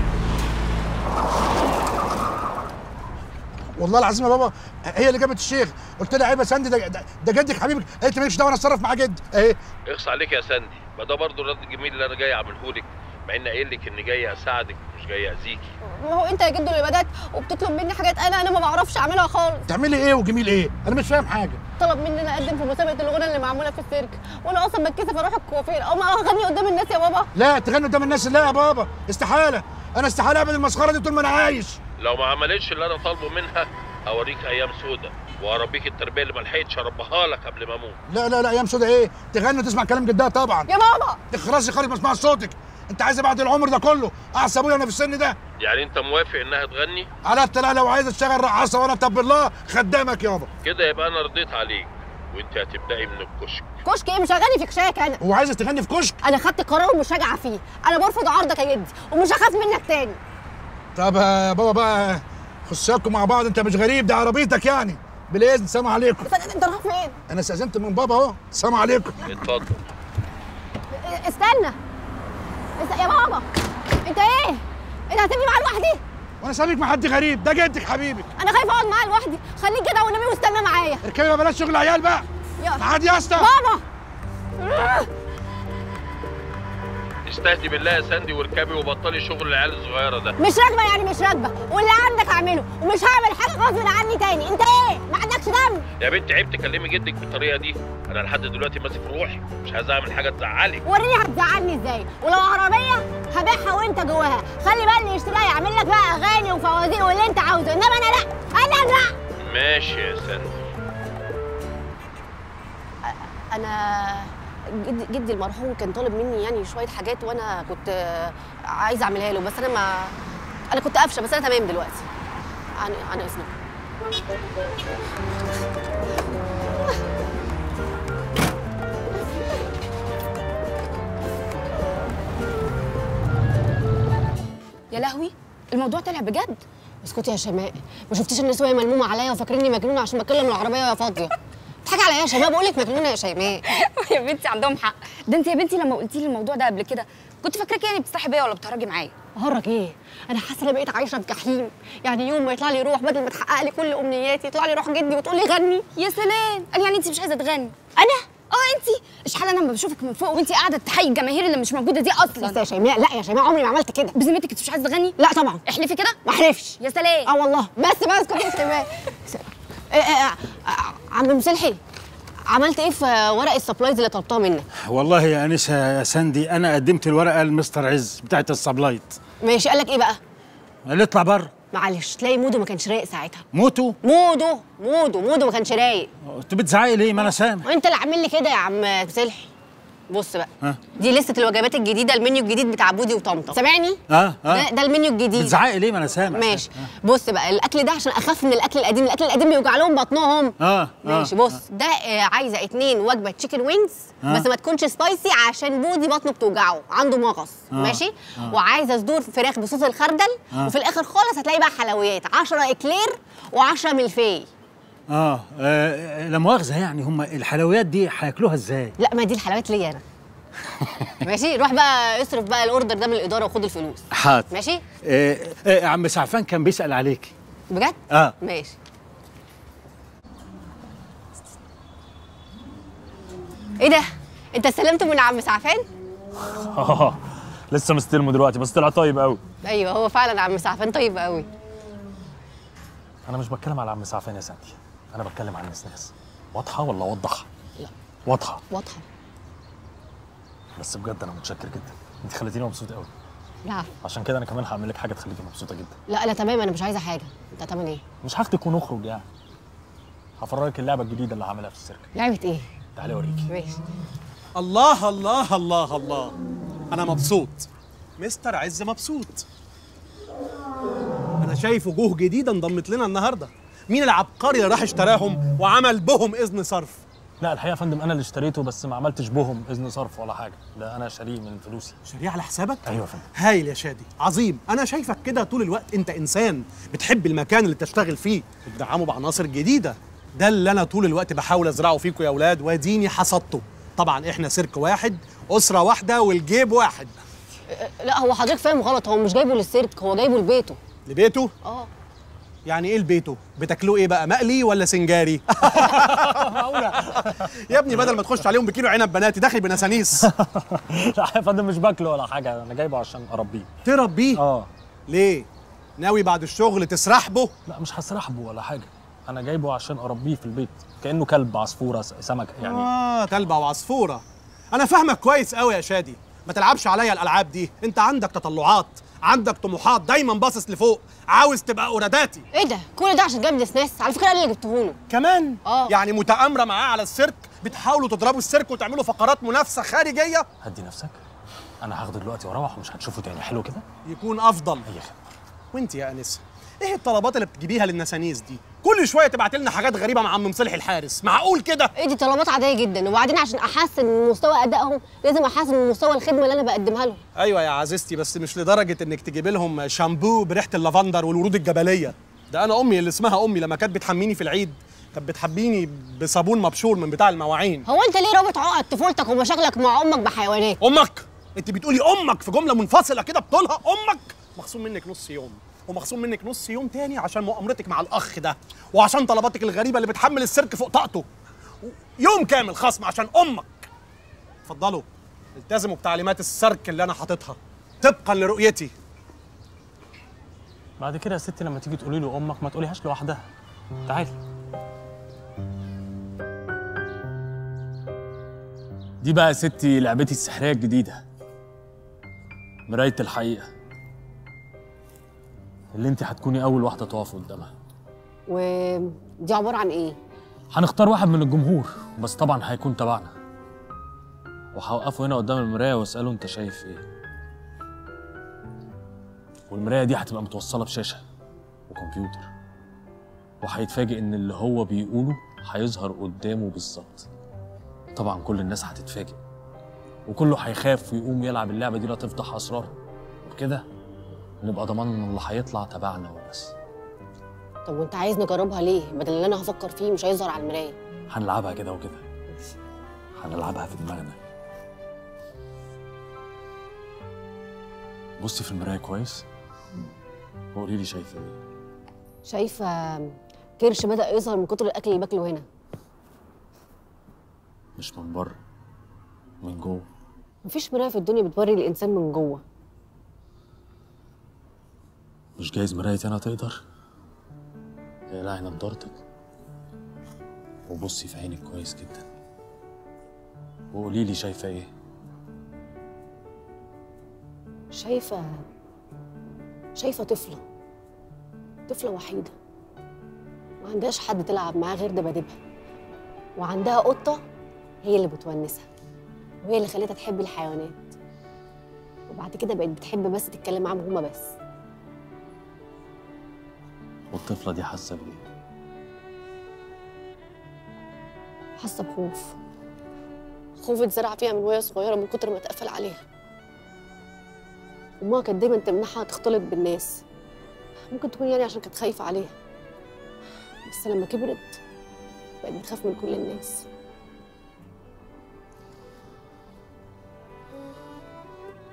والله العظيم يا بابا هي اللي جابت الشيخ قلت لها عيب يا سندي ده, ده, ده جدك حبيبك قالت لي مالكش دعوه انا اتصرف مع جد اهي اخص عليك يا ساندي ما ده برضه الرد الجميل اللي انا جاي اعمله لك مع اني قايل لك اني جاي اساعدك مش جاي اذيكي ما هو انت يا جدو اللي بدات وبتطلب مني حاجات انا انا ما بعرفش اعملها خالص تعملي ايه وجميل ايه انا مش فاهم حاجه طلب مني ان اقدم في مسابقه الغنى اللي معموله في السيرك وانا اصلا بتكسف اروح الكوافير او ما اغني قدام الناس يا بابا لا تغني قدام الناس لا يا بابا استحاله انا استحاله اعمل المسخره دي طول ما انا عايش لو ما عملتش اللي انا طالبه منها اوريك ايام سودة واربيك التربيه اللي ما لحقتش اربيها لك قبل ما اموت لا لا لا ايام سودا ايه تغني وتسمع كلام جدها طبعا يا بابا تخرسي خالص ما اسمعش صوتك انت عايزه بعد العمر ده كله اعصى ابويا وانا في السن ده يعني انت موافق انها تغني على الطلاق لو عايز اشتغل رقاصه وانا طب الله خدامك يابا كده يبقى انا رضيت عليك وانت هتبداي من الكشك كشك ايه مش هغني في كشاك انا هو عايزه تغني في كشك انا خدت قرار ومش راجعه فيه انا برفض عرضك يا جدي ومش هخاف منك تاني طب يا بابا بقى خشاكم مع بعض انت مش غريب ده عربيتك يعني بالاذن سلام عليكم انت رايح فين انا استاذنت من بابا اهو سلام عليكم اتفضل استنى است... يا بابا انت ايه انت هتسيبني معاه لوحدي وانا سابك مع حد غريب ده جدك حبيبي انا خايفه اقعد معاه لوحدي خليك كده والنبي واستنى معايا اركبي ما بلاش شغل عيال بقى يا عادي يا اسطى بابا استهدي بالله يا ساندي واركبي وبطلي شغل العيال الصغيره ده مش راكبه يعني مش راكبه واللي عندك اعمله ومش هعمل حاجه غصب عني تاني انت ايه ما عندكش دم يا بنت عيب تكلمي جدك بالطريقه دي انا لحد دلوقتي ماسك روحي مش عايز اعمل حاجه تزعلك وريني هتزعلني ازاي ولو عربيه هبيعها وانت جواها خلي بقى اللي يشتريها يعمل لك بقى اغاني وفوازير واللي انت عاوزه انما انا لا انا لا ماشي يا ساندي انا جدي, جدي المرحوم كان طالب مني يعني شويه حاجات وانا كنت آه، عايزه اعملها له بس انا ما انا كنت قافشه بس انا تمام دلوقتي عن عن اذنك يا لهوي الموضوع طلع بجد اسكتي يا شماء ما شفتيش الناس وهي ملمومه عليا وفاكريني مجنونه عشان بتكلم العربيه وهي فاضيه بتضحكي عليا يا شماء بقول لك مجنونه يا شيماء يا بنتي عندهم حق ده انت يا بنتي لما قلتي لي الموضوع ده قبل كده كنت فاكراكي يعني بتستحي بيا ولا بتهرجي معايا هرج ايه انا حاسه انا بقيت عايشه في جحيم يعني يوم ما يطلع لي روح بدل ما تحقق لي كل امنياتي يطلع لي روح جدي وتقول لي غني يا سلام قال يعني انت مش عايزه تغني انا اه انت اشحال انا لما بشوفك من فوق وانت قاعده تحيي الجماهير اللي مش موجوده دي اصلا بس يا شيماء لا يا شيماء عمري ما عملت كده بذمتك انت مش عايزه تغني لا طبعا احلفي كده ما احلفش يا سلام اه والله بس بس كنت يا شيماء إيه إيه إيه، عم مسلحي عملت ايه في ورق السبلايز اللي طلبتها منك والله يا انسه يا ساندي انا قدمت الورقه لمستر عز بتاعت السبلايت ماشي قال لك ايه بقى قال لي اطلع بره معلش تلاقي مودو ما كانش رايق ساعتها موتو مودو مودو مودو ما كانش رايق انت بتزعقي ليه ما انا سامع وانت اللي عامل لي كده يا عم مسلحي بص بقى ها دي لسه الوجبات الجديده المنيو الجديد بتاع بودي وطمطم سامعني اه اه ده, ده المنيو الجديد بتزعقي ليه ما انا سامع ماشي بص بقى الاكل ده عشان اخف من الاكل القديم الاكل القديم بيوجع لهم بطنهم اه اه ماشي بص ده آه عايزه اتنين وجبه تشيكن وينجز آه. بس ما تكونش سبايسي عشان بودي بطنه بتوجعه عنده مغص آه. ماشي آه. وعايزه صدور فراخ بصوص الخردل آه. وفي الاخر خالص هتلاقي بقى حلويات 10 اكلير و10 ملفي اه, آه لا مؤاخذه يعني هم الحلويات دي هياكلوها ازاي لا ما دي الحلويات ليا انا ماشي روح بقى اصرف بقى الاوردر ده من الاداره وخد الفلوس حاضر ماشي آه آه عم سعفان كان بيسال عليك بجد اه ماشي ايه ده انت استلمت من عم سعفان اه لسه مستلمه دلوقتي بس طلع طيب قوي ايوه هو فعلا عم سعفان طيب قوي انا مش بتكلم على عم سعفان يا ساندي انا بتكلم عن نسناس واضحه ولا اوضحها لا. واضحه واضحه بس بجد انا متشكر جدا انت خليتيني مبسوط قوي لا عشان كده انا كمان هعمل لك حاجه تخليكي مبسوطه جدا لا انا تمام انا مش عايزه حاجه انت هتعمل ايه مش هاخدك ونخرج يعني هفرجك اللعبه الجديده اللي هعملها في السيرك لعبه ايه تعالي اوريكي ماشي الله الله الله الله انا مبسوط مستر عز مبسوط انا شايف وجوه جديده انضمت لنا النهارده مين العبقري اللي راح اشتراهم وعمل بهم اذن صرف لا الحقيقه يا فندم انا اللي اشتريته بس ما عملتش بهم اذن صرف ولا حاجه ده انا شاريه من فلوسي شاريه على حسابك ايوه يا فندم هايل يا شادي عظيم انا شايفك كده طول الوقت انت انسان بتحب المكان اللي بتشتغل فيه بتدعمه بعناصر جديده ده اللي انا طول الوقت بحاول ازرعه فيكم يا اولاد واديني حصدته طبعا احنا سيرك واحد اسره واحده والجيب واحد لا هو حضرتك فاهم غلط هو مش جايبه للسيرك هو جايبه لبيته لبيته اه يعني ايه لبيته بتاكلوه ايه بقى مقلي ولا سنجاري معقوله يا ابني بدل ما تخش عليهم بكيلو عنب بناتي داخل بنسانيس لا يا فندم مش باكله ولا حاجه انا جايبه عشان اربيه تربيه اه ليه ناوي بعد الشغل تسرحبه لا مش هسرحبه ولا حاجه انا جايبه عشان اربيه في البيت كانه كلب عصفوره س- سمكه يعني اه كلبه وعصفوره انا فاهمك كويس قوي يا شادي ما تلعبش عليا الالعاب دي انت عندك تطلعات عندك طموحات دايما باصص لفوق عاوز تبقى اوراداتي ايه ده كل ده عشان جايب نسناس على فكره انا اللي جبته له كمان اه يعني متآمرة معاه على السيرك بتحاولوا تضربوا السيرك وتعملوا فقرات منافسة خارجية هدي نفسك انا هاخده دلوقتي واروح ومش هتشوفه تاني حلو كده يكون افضل اي خدمه وانت يا انسه ايه الطلبات اللي بتجيبيها للنسانيس دي كل شويه تبعت لنا حاجات غريبه مع عم مصلح الحارس معقول كده ايه دي طلبات عاديه جدا وبعدين عشان احسن من مستوى ادائهم لازم احسن من مستوى الخدمه اللي انا بقدمها لهم ايوه يا عزيزتي بس مش لدرجه انك تجيب لهم شامبو بريحه اللافندر والورود الجبليه ده انا امي اللي اسمها امي لما كانت بتحميني في العيد كانت بتحبيني بصابون مبشور من بتاع المواعين هو انت ليه رابط عقد طفولتك ومشاكلك مع امك بحيوانات امك انت بتقولي امك في جمله منفصله كده بطولها امك مخصوم منك نص يوم ومخصوم منك نص يوم تاني عشان مؤامرتك مع الاخ ده وعشان طلباتك الغريبه اللي بتحمل السيرك فوق طاقته يوم كامل خصم عشان امك اتفضلوا التزموا بتعليمات السرك اللي انا حاططها طبقا لرؤيتي بعد كده يا ستي لما تيجي تقولي له امك ما تقوليهاش لوحدها تعالي دي بقى يا ستي لعبتي السحريه الجديده مرايه الحقيقه اللي انت هتكوني اول واحده تقف قدامها ودي عباره عن ايه هنختار واحد من الجمهور بس طبعا هيكون تبعنا وهوقفه هنا قدام المرايه واساله انت شايف ايه والمرايه دي هتبقى متوصله بشاشه وكمبيوتر وهيتفاجئ ان اللي هو بيقوله هيظهر قدامه بالظبط طبعا كل الناس هتتفاجئ وكله هيخاف ويقوم يلعب اللعبه دي لا تفضح اسرار وبكده نبقى ضمننا ان اللي هيطلع تبعنا وبس طب وانت عايز نجربها ليه بدل اللي انا هفكر فيه مش هيظهر على المرايه هنلعبها كده وكده هنلعبها في دماغنا بصي في المرايه كويس وقولي لي شايفه ايه شايفه كرش بدا يظهر من كتر الاكل اللي باكله هنا مش من بره من جوه مفيش مرايه في الدنيا بتوري الانسان من جوه مش جايز مرايتي انا تقدر اقلعي نضارتك وبصي في عينك كويس جدا وقولي لي شايفه ايه شايفه شايفه طفله طفله وحيده ما عندهاش حد تلعب معاه غير دبادبها وعندها قطه هي اللي بتونسها وهي اللي خلتها تحب الحيوانات وبعد كده بقت بتحب بس تتكلم معاهم هما بس والطفله دي حاسه بايه حاسه بخوف خوف اتزرع فيها من وهي صغيره من كتر ما اتقفل عليها امها كانت دايما تمنعها تختلط بالناس ممكن تكون يعني عشان كانت خايفه عليها بس لما كبرت بقت بتخاف من كل الناس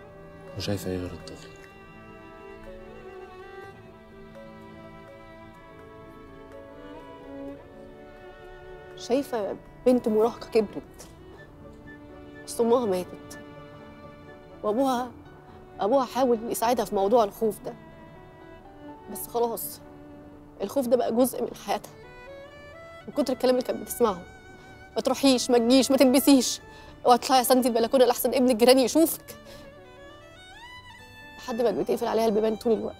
وشايفه ايه غير الطفل شايفه بنت مراهقه كبرت بس امها ماتت وابوها ابوها حاول يساعدها في موضوع الخوف ده بس خلاص الخوف ده بقى جزء من حياتها من كتر الكلام اللي كانت بتسمعه ما تروحيش ما تجيش ما تلبسيش اوعي تطلعي يا سندي البلكونه لحسن ابن الجيران يشوفك لحد ما بتقفل عليها البيبان طول الوقت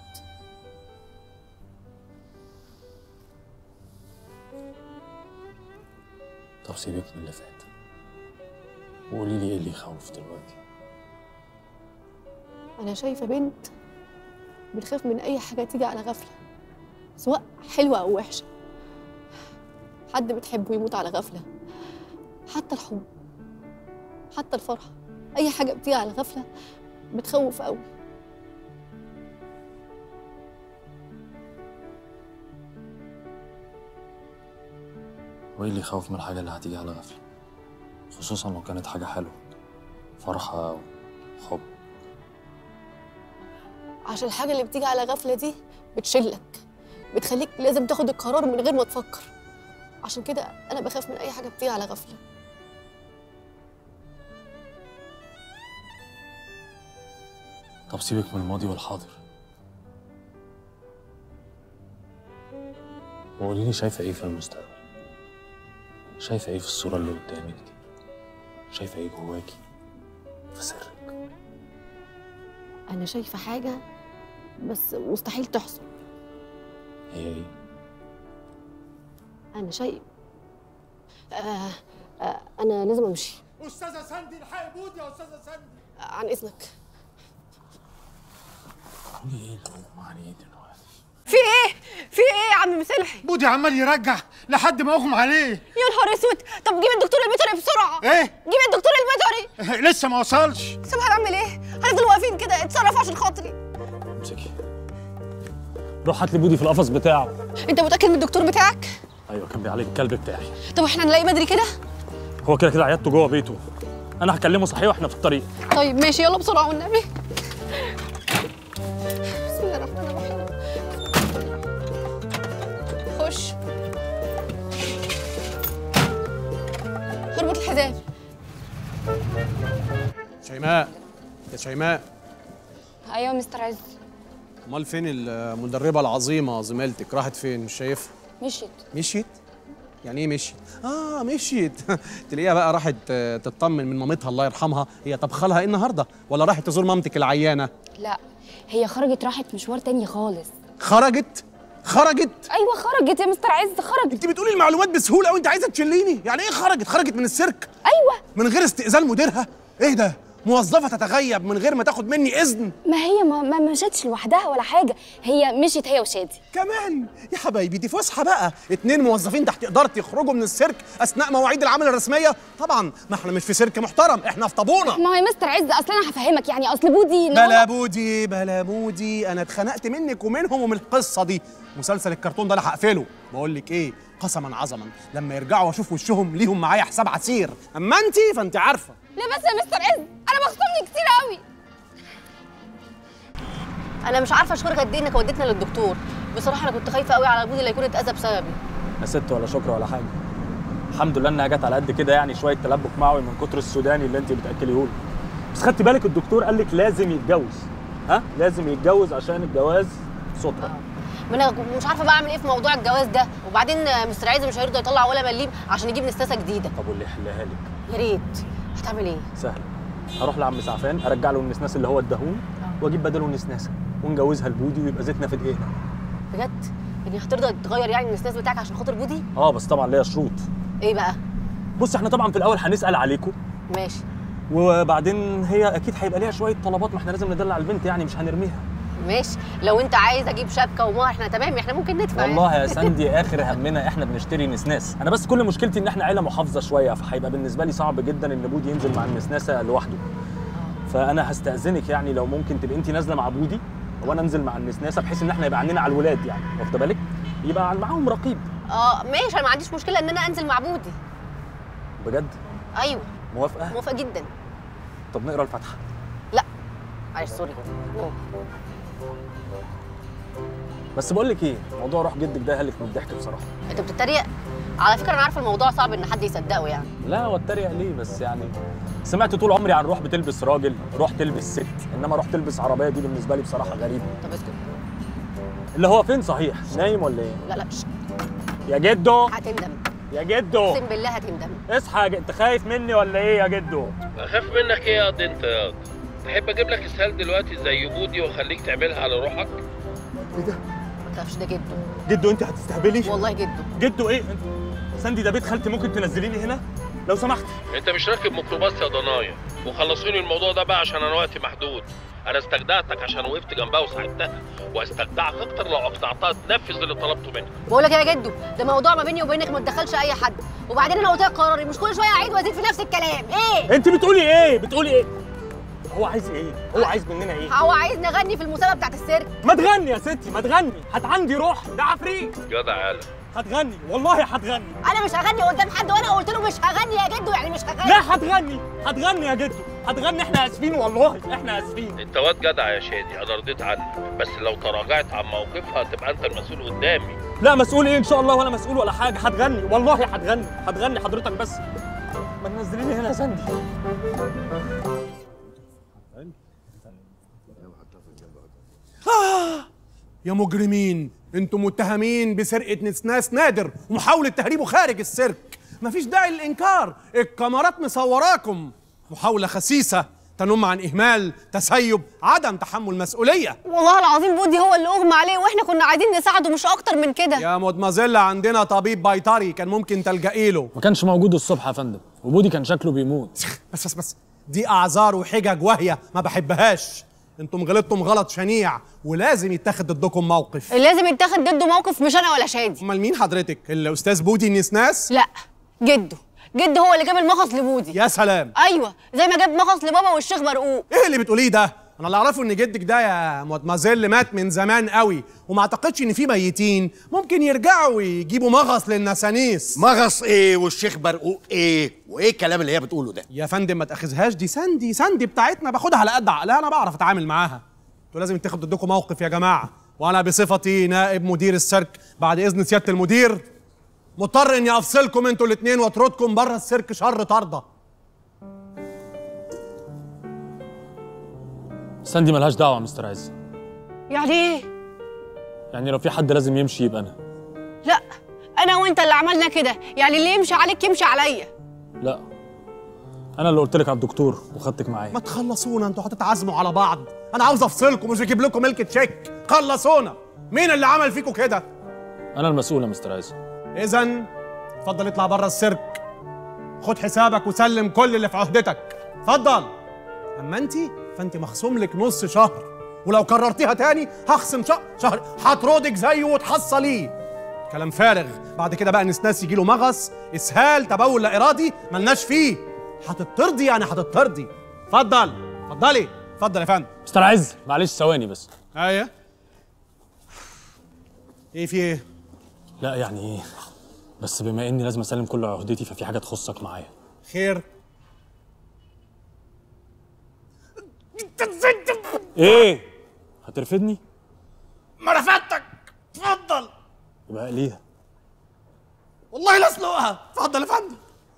طب سيبك من اللي فات وقولي لي ايه اللي يخوف دلوقتي انا شايفه بنت بتخاف من اي حاجه تيجي على غفله سواء حلوه او وحشه حد بتحبه يموت على غفله حتى الحب حتى الفرحه اي حاجه بتيجي على غفله بتخوف قوي وايه اللي يخوف من الحاجه اللي هتيجي على غفله خصوصا لو كانت حاجه حلوه فرحه او حب عشان الحاجه اللي بتيجي على غفله دي بتشلك بتخليك لازم تاخد القرار من غير ما تفكر عشان كده انا بخاف من اي حاجه بتيجي على غفله طب سيبك من الماضي والحاضر وقولي لي شايفه ايه في المستقبل شايفه ايه في الصوره اللي قدامك دي شايفه ايه جواكي في سرك انا شايفه حاجه بس مستحيل تحصل هي ايه انا شايف آه آه انا لازم امشي استاذه سندي الحق بود يا استاذه سندي آه عن اذنك قولي ايه اللي هو عليه دلوقتي في ايه؟ في ايه يا عم مسلحي؟ بودي عمال يرجع لحد ما اغمى عليه يا نهار اسود طب جيب الدكتور البيطري بسرعه ايه؟ جيب الدكتور البيطري لسه ما وصلش طب هنعمل ايه؟ هنفضل واقفين كده اتصرف عشان خاطري امسكي روح هات لي بودي في القفص بتاعه انت متاكد من الدكتور بتاعك؟ ايوه كان بيعالج الكلب بتاعي طب احنا هنلاقي بدري كده؟ هو كده كده عيادته جوه بيته انا هكلمه صحيح واحنا في الطريق طيب ماشي يلا بسرعه والنبي بسم الله الرحمن الرحيم خش اربط الحزام شيماء يا شيماء ايوه مستر عز امال فين المدربه العظيمه زميلتك راحت فين مش شايفها مشيت مشيت يعني ايه مشيت اه مشيت تلاقيها بقى راحت آه، تطمن من مامتها الله يرحمها هي طبخ لها ايه النهارده ولا راحت تزور مامتك العيانه لا هي خرجت راحت مشوار تاني خالص خرجت خرجت ايوه خرجت يا مستر عز خرجت انت بتقولي المعلومات بسهوله قوي انت عايزه تشليني يعني ايه خرجت خرجت من السيرك ايوه من غير استئذان مديرها ايه ده موظفه تتغيب من غير ما تاخد مني اذن ما هي ما, ما مشتش لوحدها ولا حاجه هي مشيت هي وشادي كمان يا حبايبي دي فسحه بقى اتنين موظفين تحت ادارتي يخرجوا من السيرك اثناء مواعيد العمل الرسميه طبعا ما احنا مش في سيرك محترم احنا في طابونه ما هي مستر عز اصل انا هفهمك يعني اصل بودي إن هو- بلا بودي بلا بودي انا اتخنقت منك ومنهم ومن القصه دي مسلسل الكرتون ده انا هقفله بقول لك ايه قسما عظما لما يرجعوا واشوف وشهم ليهم معايا حساب عسير اما انت فانت عارفه ليه بس يا مستر عز انا مخصومني كتير قوي انا مش عارفه اشكرك قد ايه انك وديتنا للدكتور بصراحه انا كنت خايفه قوي على بودي اللي يكون اتاذى بسببي يا ست ولا شكر ولا حاجه الحمد لله انها جت على قد كده يعني شويه تلبك معوي من كتر السوداني اللي انت بتاكليه له بس خدتي بالك الدكتور قال لك لازم يتجوز ها لازم يتجوز عشان الجواز ستره ما انا مش عارفه بقى اعمل ايه في موضوع الجواز ده وبعدين مستر عايز مش هيرضى يطلع ولا مليم عشان يجيب نستاسه جديده طب واللي يحلها لك يا ريت هتعمل ايه سهل هروح لعم سعفان ارجع له النسناس اللي هو اداهون واجيب بداله النسناسه ونجوزها لبودي ويبقى زيتنا في دقيقنا بجد يعني هترضى تغير يعني النسناس بتاعك عشان خاطر بودي اه بس طبعا ليا شروط ايه بقى بص احنا طبعا في الاول هنسال عليكم ماشي وبعدين هي اكيد هيبقى ليها شويه طلبات ما احنا لازم ندلع البنت يعني مش هنرميها ماشي لو انت عايز اجيب شبكه ومهر احنا تمام احنا ممكن ندفع والله يا ساندي اخر همنا احنا بنشتري نسناس انا بس كل مشكلتي ان احنا عيله محافظه شويه فهيبقى بالنسبه لي صعب جدا ان بودي ينزل مع النسناسه لوحده فانا هستاذنك يعني لو ممكن تبقي انت نازله مع بودي وانا انزل مع النسناسه بحيث ان احنا يبقى عندنا على الولاد يعني واخده بالك يبقى معاهم رقيب اه ماشي انا ما عنديش مشكله ان انا انزل مع بودي بجد ايوه موافقه موافقه جدا طب نقرا الفاتحه لا معلش سوري نو. بس بقول لك ايه موضوع روح جدك ده هلك من الضحك بصراحه انت بتتريق على فكره انا عارفه الموضوع صعب ان حد يصدقه يعني لا هو اتريق ليه بس يعني سمعت طول عمري عن روح بتلبس راجل روح تلبس ست انما روح تلبس عربيه دي بالنسبه لي بصراحه غريبه طب اسكت اللي هو فين صحيح نايم ولا ايه لا لا شت. يا جدو هتندم يا جدو اقسم بالله هتندم اصحى يا ج- انت خايف مني ولا ايه يا جدو اخاف منك ايه يا قد انت يا قد تحب اجيب لك اسهال دلوقتي زي بودي واخليك تعملها على روحك ايه ده ما تخافش ده جده جدو انت هتستهبلي والله جده جدو ايه انت ساندي ده بيت خالتي ممكن تنزليني هنا لو سمحت انت مش راكب ميكروباص يا ضنايا وخلصوني الموضوع ده بقى عشان انا وقتي محدود انا استجدعتك عشان وقفت جنبها وساعدتها واستجدعك اكتر لو اقنعتها تنفذ اللي طلبته منها بقول لك إيه يا جدو ده موضوع ما بيني وبينك ما تدخلش اي حد وبعدين انا قلت لك قراري مش كل شويه اعيد وازيد في نفس الكلام ايه انت بتقولي ايه بتقولي ايه هو عايز ايه هو عايز مننا ايه هو عايز نغني في المسابقه بتاعت السيرك ما تغني يا ستي ما تغني هات عندي روح ده عفريت جدع يالا هتغني والله هتغني انا مش هغني قدام حد وانا قلت له مش هغني يا جدو يعني مش هغني لا هتغني هتغني يا جدو هتغني احنا اسفين والله احنا اسفين انت واد جدع يا شادي انا رضيت عنك بس لو تراجعت عن موقفها تبقى انت المسؤول قدامي لا مسؤول ايه ان شاء الله ولا مسؤول ولا حاجه هتغني والله هتغني هتغني حضرتك بس ما تنزليني هنا يا سندي آه يا مجرمين انتم متهمين بسرقه نسناس نادر ومحاوله تهريبه خارج السيرك مفيش داعي للانكار الكاميرات مصوراكم محاوله خسيسه تنم عن اهمال تسيب عدم تحمل مسؤوليه والله العظيم بودي هو اللي اغمى عليه واحنا كنا عايزين نساعده مش اكتر من كده يا مدمزيلا عندنا طبيب بيطري كان ممكن تلجئي له ما كانش موجود الصبح يا فندم وبودي كان شكله بيموت بس بس بس دي اعذار وحجج واهيه ما بحبهاش انتم غلطتم غلط شنيع ولازم يتاخد ضدكم موقف لازم يتاخد ضده موقف مش انا ولا شادي امال مين حضرتك الاستاذ بودي النسناس لا جده جده هو اللي جاب المخص لبودي يا سلام ايوه زي ما جاب مخص لبابا والشيخ برقوق ايه اللي بتقوليه ده انا اللي اعرفه ان جدك ده يا مدمزيل مات من زمان قوي وما اعتقدش ان في ميتين ممكن يرجعوا ويجيبوا مغص للنسانيس مغص ايه والشيخ برقوق ايه وايه الكلام اللي هي بتقوله ده يا فندم ما تاخذهاش دي ساندي ساندي بتاعتنا باخدها على قد عقلها انا بعرف اتعامل معاها انتوا لازم يتاخد ضدكم موقف يا جماعه وانا بصفتي نائب مدير السيرك بعد اذن سياده المدير مضطر اني افصلكم انتوا الاثنين واطردكم بره السيرك شر طرده ساندي ملهاش دعوه يا مستر عز يعني ايه يعني لو في حد لازم يمشي يبقى انا لا انا وانت اللي عملنا كده يعني اللي يمشي عليك يمشي عليا لا انا اللي قلت لك على الدكتور وخدتك معايا ما تخلصونا انتوا هتتعازموا على بعض انا عاوز افصلكم مش بجيب لكم ملك تشيك خلصونا مين اللي عمل فيكم كده انا المسؤول يا مستر عز اذا اتفضل اطلع بره السيرك خد حسابك وسلم كل اللي في عهدتك اتفضل اما انت فانت مخصوم لك نص شهر ولو كررتيها تاني هخصم شهر شهر هطردك زيه وتحصليه كلام فارغ بعد كده بقى نسناس يجي له مغص اسهال تبول لا ارادي ملناش فيه هتطردي يعني هتطردي اتفضل اتفضلي اتفضل يا فندم مستر عز معلش ثواني بس ايه ايه في ايه لا يعني ايه بس بما اني لازم اسلم كل عهدتي ففي حاجه تخصك معايا خير ايه هترفدني ما رفدتك اتفضل يبقى ليها والله لا اسلقها اتفضل يا فندم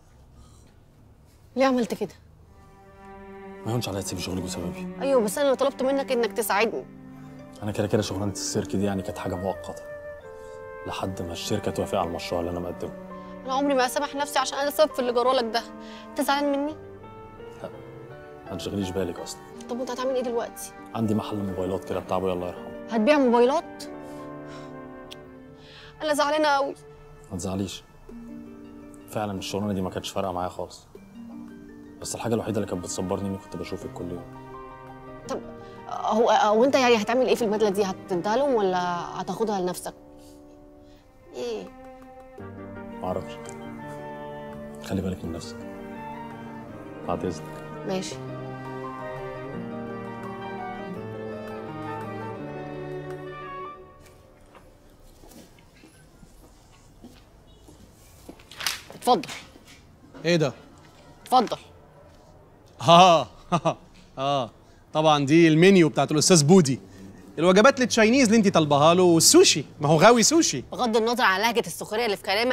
ليه عملت كده ما يهونش عليا تسيب شغلك بسببي ايوه بس انا طلبت منك انك تساعدني انا كده كده شغلانه السيرك دي يعني كانت حاجه مؤقته لحد ما الشركه توافق على المشروع اللي انا مقدمه انا عمري ما اسامح نفسي عشان انا السبب في اللي جرالك ده انت زعلان مني ما تشغليش بالك اصلا طب وانت هتعمل ايه دلوقتي عندي محل موبايلات كده بتاع ابويا الله يرحمه هتبيع موبايلات انا زعلانه قوي ما تزعليش فعلا الشغلانه دي ما كانتش فارقه معايا خالص بس الحاجه الوحيده اللي كانت بتصبرني اني كنت بشوفك كل يوم هو هو انت يعني هتعمل ايه في البدله دي هتديها لهم ولا هتاخدها لنفسك ايه ما اعرفش خلي بالك من نفسك بعد اذنك ماشي اتفضل ايه ده اتفضل اه اه طبعا دي المنيو بتاعت الاستاذ بودي الوجبات التشاينيز اللي انت طالباها له والسوشي ما هو غاوي سوشي بغض النظر عن لهجه السخريه اللي في كلامك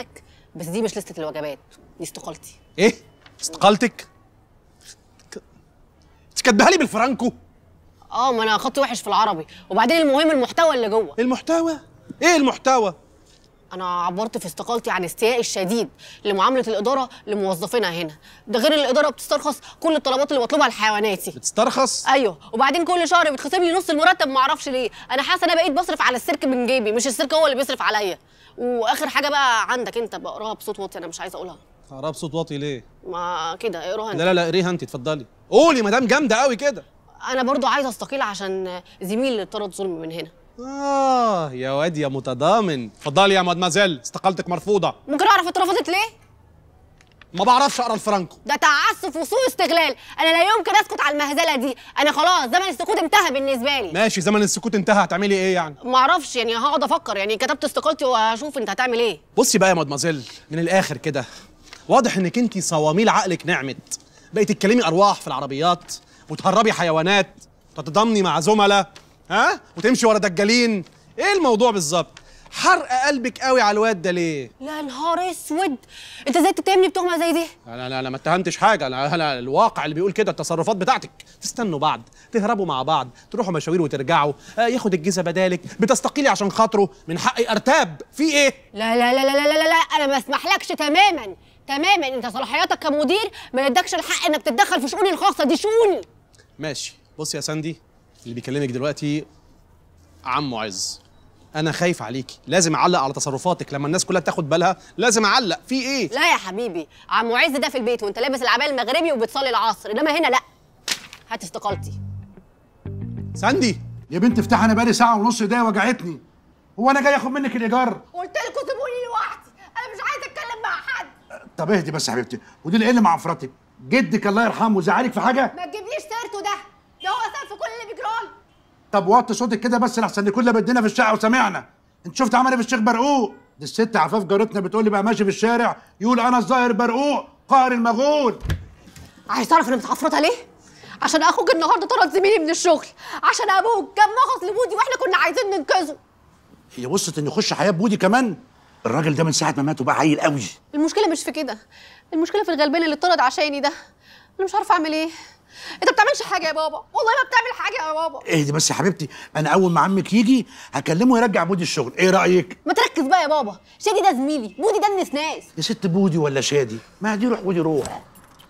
بس دي مش لستة الوجبات دي استقالتي ايه استقالتك ك- انت كاتباها لي بالفرانكو اه ما انا خطي وحش في العربي وبعدين المهم المحتوى اللي جوه المحتوى ايه المحتوى انا عبرت في استقالتي عن استياء الشديد لمعامله الاداره لموظفينها هنا ده غير الاداره بتسترخص كل الطلبات اللي مطلوبه لحيواناتي بتسترخص ايوه وبعدين كل شهر بتخصم لي نص المرتب ما اعرفش ليه انا حاسه انا بقيت بصرف على السيرك من جيبي مش السيرك هو اللي بيصرف عليا واخر حاجه بقى عندك انت بقراها بصوت واطي انا مش عايزه اقولها تعرف صوت واطي ليه ما كده اقراها انت لا لا لا قريها انت اتفضلي قولي مدام جامده قوي كده انا برضو عايزه استقيل عشان زميلي اللي اتطرد ظلم من هنا اه يا واد يا متضامن اتفضلي يا مدمزيل استقالتك مرفوضه ممكن اعرف اترفضت ليه ما بعرفش اقرا الفرانكو ده تعسف وسوء استغلال انا لا يمكن اسكت على المهزله دي انا خلاص زمن السكوت انتهى بالنسبه لي ماشي زمن السكوت انتهى هتعملي ايه يعني ما اعرفش يعني هقعد افكر يعني كتبت استقالتي وهشوف انت هتعمل ايه بصي بقى يا مدمزيل من الاخر كده واضح انك انت صواميل عقلك نعمت بقيت تتكلمي ارواح في العربيات وتهربي حيوانات وتتضامني مع زملاء ها وتمشي ورا دجالين ايه الموضوع بالظبط حرق قلبك قوي على الواد ده ليه لا نهار اسود انت ازاي تتهمني بتهمه زي دي لا لا لا ما اتهمتش حاجه لا لا الواقع اللي بيقول كده التصرفات بتاعتك تستنوا بعض تهربوا مع بعض تروحوا مشاوير وترجعوا آه ياخد الجيزه بدالك بتستقيلي عشان خاطره من حقي ارتاب في ايه لا لا لا لا لا لا, لا. انا ما اسمحلكش تماما تماما انت صلاحياتك كمدير ما يدكش الحق انك تتدخل في شؤوني الخاصه دي شؤوني ماشي بص يا ساندي اللي بيكلمك دلوقتي عمو عز انا خايف عليكي لازم اعلق على تصرفاتك لما الناس كلها تاخد بالها لازم اعلق في ايه لا يا حبيبي عمو عز ده في البيت وانت لابس العباية المغربي وبتصلي العصر انما هنا لا هات استقالتي ساندي يا بنت افتح انا بقالي ساعه ونص ايديا وجعتني هو انا جاي اخد منك الايجار قلت لكم سيبوني لوحدي انا مش عايزه اتكلم مع حد طب اهدي بس يا حبيبتي ودي العيله اللي مع فراتك جدك الله يرحمه زعلك في حاجه ما تجيبليش سيرته ده ده هو سبب في كل اللي بيجرالي طب وطي صوتك كده بس لحسن كلنا بدينا في الشقه وسمعنا انت شفت عمل ايه في الشيخ برقوق دي الست عفاف جارتنا بتقول لي بقى ماشي في الشارع يقول انا الظاهر برقوق قهر المغول عايز تعرف انا متعفرطه ليه عشان اخوك النهارده طرد زميلي من الشغل عشان ابوك جاب مغص لبودي واحنا كنا عايزين ننقذه هي وصلت ان يخش حياه بودي كمان الراجل ده من ساعه ما مات وبقى عيل قوي المشكله مش في كده المشكله في الغلبان اللي اتطرد عشاني ده انا مش عارفه اعمل ايه انت ما بتعملش حاجه يا بابا والله ما بتعمل حاجه يا بابا اهدي بس يا حبيبتي انا اول ما عمك يجي هكلمه يرجع بودي الشغل ايه رايك ما تركز بقى يا بابا شادي ده زميلي بودي ده النسناس يا ست بودي ولا شادي ما دي روح ودي روح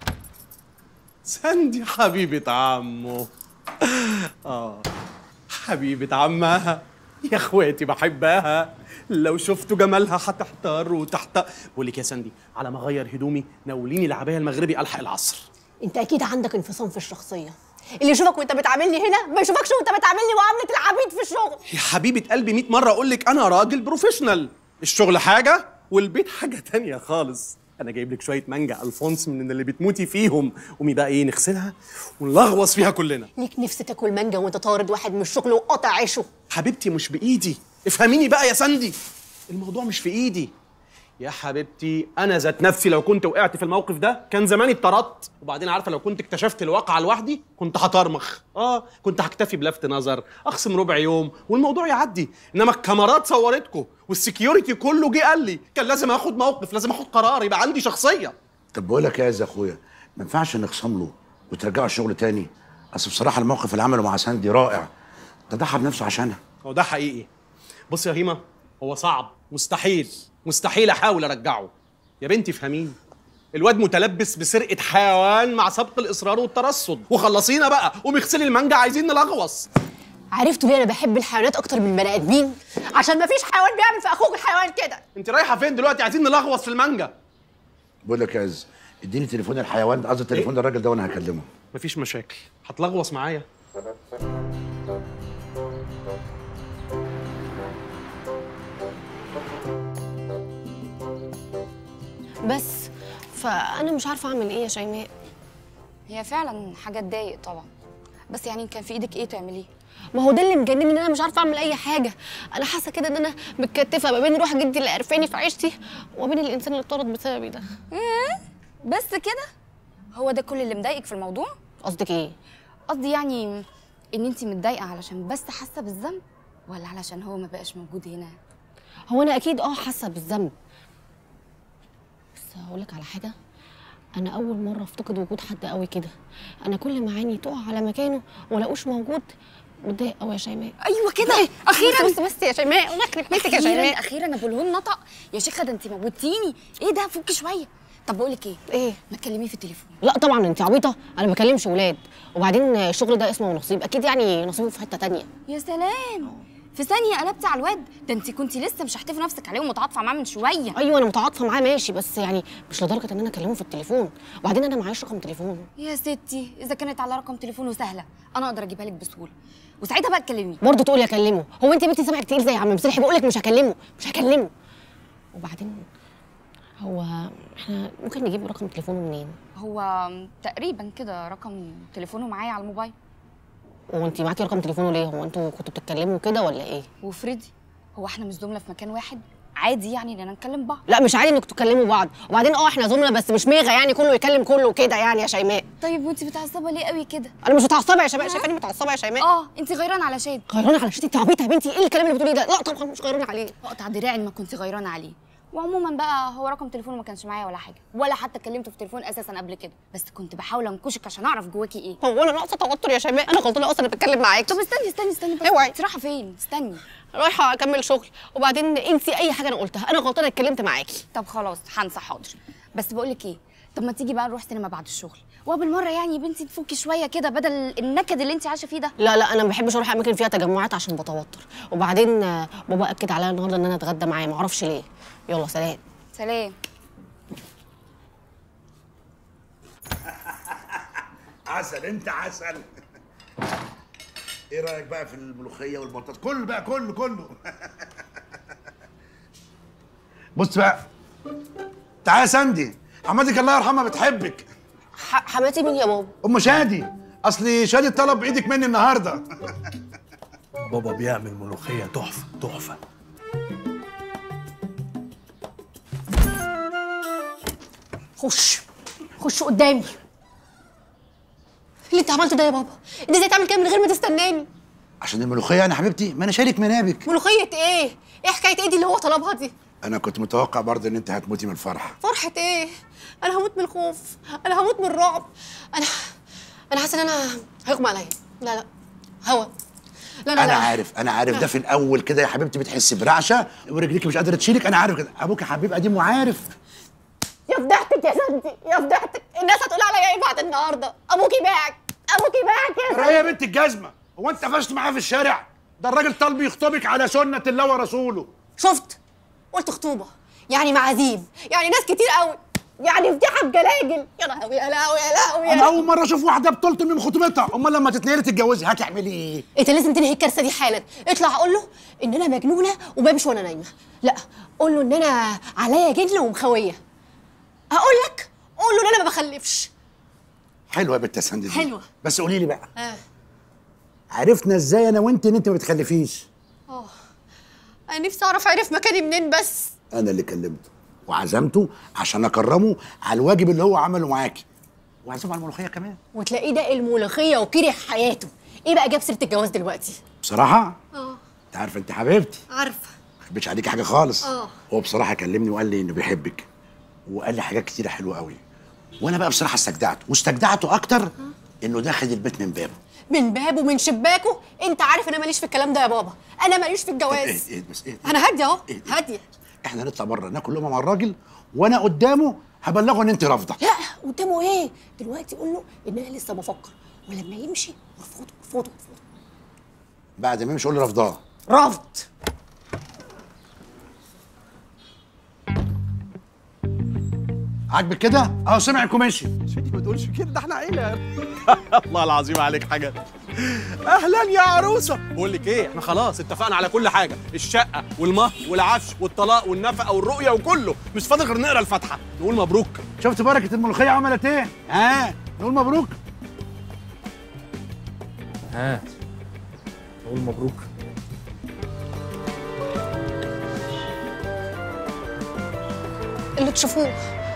ساندي حبيبة عمو اه حبيبة عمها يا اخواتي بحبها لو شفتوا جمالها هتحتار وتحت بقول لك يا ساندي على ما اغير هدومي ناوليني العبايه المغربي الحق العصر انت اكيد عندك انفصام في الشخصيه اللي يشوفك وانت بتعاملني هنا ما يشوفكش وانت بتعاملني معامله العبيد في الشغل يا حبيبة قلبي 100 مرة أقول لك أنا راجل بروفيشنال الشغل حاجة والبيت حاجة تانية خالص أنا جايب لك شوية مانجا ألفونس من اللي بتموتي فيهم قومي بقى إيه نغسلها ونلغوص فيها كلنا ليك نفس تاكل مانجا وانت طارد واحد من الشغل وقاطع عيشه حبيبتي مش بإيدي افهميني بقى يا ساندي الموضوع مش في إيدي يا حبيبتي أنا ذات نفسي لو كنت وقعت في الموقف ده كان زماني اتطردت وبعدين عارفة لو كنت اكتشفت الواقعة لوحدي كنت هطرمخ آه كنت هكتفي بلفت نظر أخصم ربع يوم والموضوع يعدي إنما الكاميرات صورتكم والسكيورتي كله جه قال لي كان لازم آخد موقف لازم آخد قرار يبقى عندي شخصية طب بقول لك ايه يا اخويا ما ينفعش نخصم له وترجعوا الشغل تاني اصل بصراحه الموقف اللي عمله مع ساندي رائع ده ضحى بنفسه عشانها هو ده حقيقي بص يا هيما هو صعب مستحيل مستحيل احاول ارجعه يا بنتي افهميني الواد متلبس بسرقه حيوان مع سبق الاصرار والترصد وخلصينا بقى قومي اغسلي المانجا عايزين نلغوص عرفتوا ليه انا بحب الحيوانات اكتر من البني ادمين عشان ما فيش حيوان بيعمل في اخوك الحيوان كده انت رايحه فين دلوقتي عايزين نلغوص في المانجا بقول لك يا عز اديني تليفون الحيوان قصدي تليفون الراجل ده وانا هكلمه مفيش مشاكل هتلغوص معايا بس فانا مش عارفه اعمل ايه يا شيماء هي فعلا حاجه تضايق طبعا بس يعني كان في ايدك ايه تعمليه ما هو ده اللي مجنني ان انا مش عارفه اعمل اي حاجه انا حاسه كده ان انا متكتفه ما بين روح جدي اللي قرفاني في عيشتي وما بين الانسان اللي اتطرد بسببي ده ايه بس كده هو ده كل اللي مضايقك في الموضوع قصدك ايه قصدي يعني ان انت متضايقه علشان بس حاسه بالذنب ولا علشان هو ما بقاش موجود هنا هو انا اكيد اه حاسه بالذنب اقول لك على حاجه انا اول مره افتقد وجود حد قوي كده انا كل ما عيني تقع على مكانه ولاقوش موجود متضايق قوي يا شيماء ايوه كده اخيرا بس بس يا شيماء الله يخرب بيتك يا اخيرا شيماء اخيرا ابو الهون نطق يا شيخه ده انت موتيني ايه ده فكي شويه طب بقول لك ايه ايه ما تكلميه في التليفون لا طبعا انت عبيطه انا ما بكلمش ولاد وبعدين الشغل ده اسمه نصيب اكيد يعني نصيبه في حته تانية يا سلام في ثانيه قلبتي على الواد ده انت كنتي لسه مش هتحتفي نفسك عليه ومتعاطفه معاه من شويه ايوه انا متعاطفه معاه ماشي بس يعني مش لدرجه ان انا اكلمه في التليفون وبعدين انا معيش رقم تليفونه يا ستي اذا كانت على رقم تليفونه سهله انا اقدر اجيبها لك بسهوله وساعتها بقى تكلميه برضه تقولي اكلمه هو انت بنتي سمعك تقيل زي عم مسلحي بقول لك مش هكلمه مش هكلمه وبعدين هو احنا ممكن نجيب رقم تليفونه منين هو تقريبا كده رقم تليفونه معايا على الموبايل وانت معاكي رقم تليفونه ليه هو انتوا كنتوا بتتكلموا كده ولا ايه وفريدي هو احنا مش زملاء في مكان واحد عادي يعني اننا نكلم بعض لا مش عادي انكم تكلموا بعض وبعدين اه احنا زملاء بس مش ميغا يعني كله يكلم كله كده يعني يا شيماء طيب وانت متعصبه ليه قوي كده انا مش متعصبه يا شيماء شايفاني متعصبه يا شيماء اه انت غيرانه على شادي غيرانه على شادي انت عبيطه يا بنتي ايه الكلام اللي بتقوليه ده لا طبعا مش غيرانه عليه اقطع دراعي ما كنت غيرانه عليه وعموما بقى هو رقم تليفونه ما كانش معايا ولا حاجه ولا حتى كلمته في التليفون اساسا قبل كده بس كنت بحاول انكشك عشان اعرف جواكي ايه هو انا ناقصه توتر يا شيماء انا غلطانه اصلا بتكلم معاك طب استني استني استني بس اوعي انت رايحه فين استني رايحه اكمل شغل وبعدين انسي اي حاجه انا قلتها انا غلطانه اتكلمت معاكي طب خلاص هنسى حاضر بس بقول لك ايه طب ما تيجي بقى نروح سينما بعد الشغل وبالمره يعني يا بنتي تفكي شويه كده بدل النكد اللي انت عايشه فيه ده لا لا انا ما بحبش اروح اماكن فيها تجمعات عشان بتوتر وبعدين آه، بابا اكد عليا النهارده ان انا اتغدى معاه ما اعرفش ليه يلا سلام سلام عسل انت عسل ايه رايك بقى في الملوخيه والبطاطس كله بقى كله كله بص بقى تعالى يا سندي عمتك الله يرحمها بتحبك ح- حماتي مين يا بابا ام شادي اصل شادي طلب ايدك مني النهارده بابا بيعمل ملوخيه تحفه تحفه خش خش قدامي اللي انت عملته ده يا بابا انت ازاي تعمل كده من غير ما تستناني عشان الملوخيه انا حبيبتي ما انا شارك منابك ملوخيه ايه ايه حكايه ايه دي اللي هو طلبها دي انا كنت متوقع برضه ان انت هتموتي من الفرح فرحه ايه انا هموت من الخوف انا هموت من الرعب انا انا حاسه ان انا هيغمى عليا لا لا هوا لا لا انا لا عارف انا عارف ده في الاول كده يا حبيبتي بتحسي برعشه ورجليك مش قادره تشيلك انا عارف كده ابوك يا حبيب قديم وعارف يا فضحتك يا سندي يا فضحتك الناس هتقول عليا ايه بعد النهارده ابوكي باعك ابوكي باعك يا رايه يا بنت الجزمه هو انت قفشت معاه في الشارع ده الراجل طالب يخطبك على سنه الله ورسوله شفت قلت خطوبه يعني معازيم يعني ناس كتير قوي يعني فضيحه بجلاجل يا لهوي يا لهوي يا لهوي يا انا لهوي اول مره اشوف واحده بتلطم من خطوبتها امال لما تتنقلي تتجوزي هتعملي ايه انت لازم تنهي الكارثه دي حالا اطلع قول له ان انا مجنونه وبمشي وانا نايمه لا قول له ان انا عليا جن ومخويه هقول لك قول له ان انا ما بخلفش حلوه يا بنت يا سندي دي. حلوة. بس قولي لي بقى اه عرفنا ازاي انا وانت ان انت ما بتخلفيش اه انا نفسي اعرف عرف مكاني منين بس انا اللي كلمته وعزمته عشان اكرمه على الواجب اللي هو عمله معاكي وعزمه على الملوخيه كمان وتلاقيه ده الملوخيه وكره حياته ايه بقى جاب سيره الجواز دلوقتي بصراحه اه انت عارفه انت حبيبتي عارفه ما خبيتش عليكي حاجه خالص اه هو بصراحه كلمني وقال لي انه بيحبك وقال لي حاجات كتيره حلوه قوي وانا بقى بصراحه استجدعته واستجدعته اكتر انه داخل البيت من بابه من بابه من شباكه انت عارف انا ماليش في الكلام ده يا بابا انا ماليش في ايه الجواز ايه بس ايه انا هاديه اهو هاديه احنا نطلع بره ناكل لقمه مع الراجل وانا قدامه هبلغه ان انت رافضه لا قدامه ايه دلوقتي قول له ان انا لسه بفكر ولما يمشي ارفضه ارفضه ارفضه بعد ما يمشي قول لي رافضاه رفض عاجبك كده اهو سمعك ومشي شدي ما تقولش كده ده احنا عيله الله العظيم عليك حاجه اهلا يا عروسه بقول لك ايه احنا خلاص اتفقنا على كل حاجه الشقه والمهر والعفش والطلاق والنفقه والرؤيه وكله مش فاضل غير نقرا الفاتحه نقول مبروك شفت بركه الملوخيه عملت ايه ها نقول مبروك ها نقول مبروك اللي تشوفوه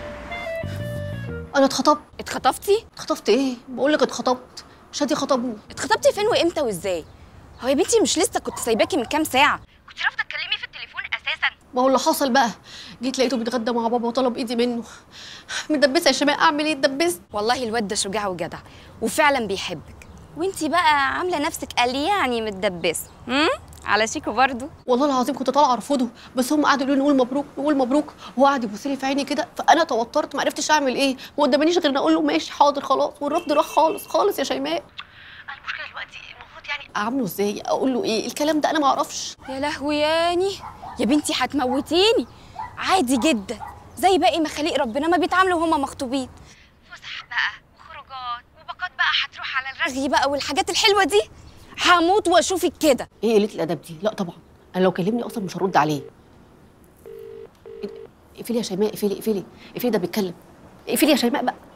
انا اتخطبت اتخطفتي اتخطبت ايه بقول لك اتخطبت شادي خطبني اتخطبتي فين وامتى وازاي هو يا بنتي مش لسه كنت سايباكي من كام ساعه كنت رافضه تكلمي في التليفون اساسا ما هو اللي حصل بقى جيت لقيته بيتغدى مع بابا وطلب ايدي منه مدبسه يا شيماء اعمل ايه اتدبست والله الواد ده شجاع وجدع وفعلا بيحبك وانتي بقى عامله نفسك قال يعني متدبسه امم على شيكو برضو والله العظيم كنت طالعه ارفضه بس هم قعدوا يقولوا لي نقول مبروك نقول مبروك وهو قعد يبص لي في عيني كده فانا توترت ما عرفتش اعمل ايه ما قدامنيش غير ان اقول له ماشي حاضر خلاص والرفض راح خالص خالص يا شيماء المشكله دلوقتي المفروض يعني اعامله ازاي اقول له ايه الكلام ده انا ما اعرفش يا لهوي ياني يا بنتي هتموتيني عادي جدا زي باقي مخاليق ربنا ما بيتعاملوا وهما مخطوبين فسح بقى وخروجات وباقات بقى هتروح على الرغي بقى والحاجات الحلوه دي هموت واشوفك كده ايه قله الادب دي لا طبعا انا لو كلمني اصلا مش هرد عليه اقفلي يا شيماء اقفلي اقفلي اقفلي ده بيتكلم اقفلي يا شيماء بقى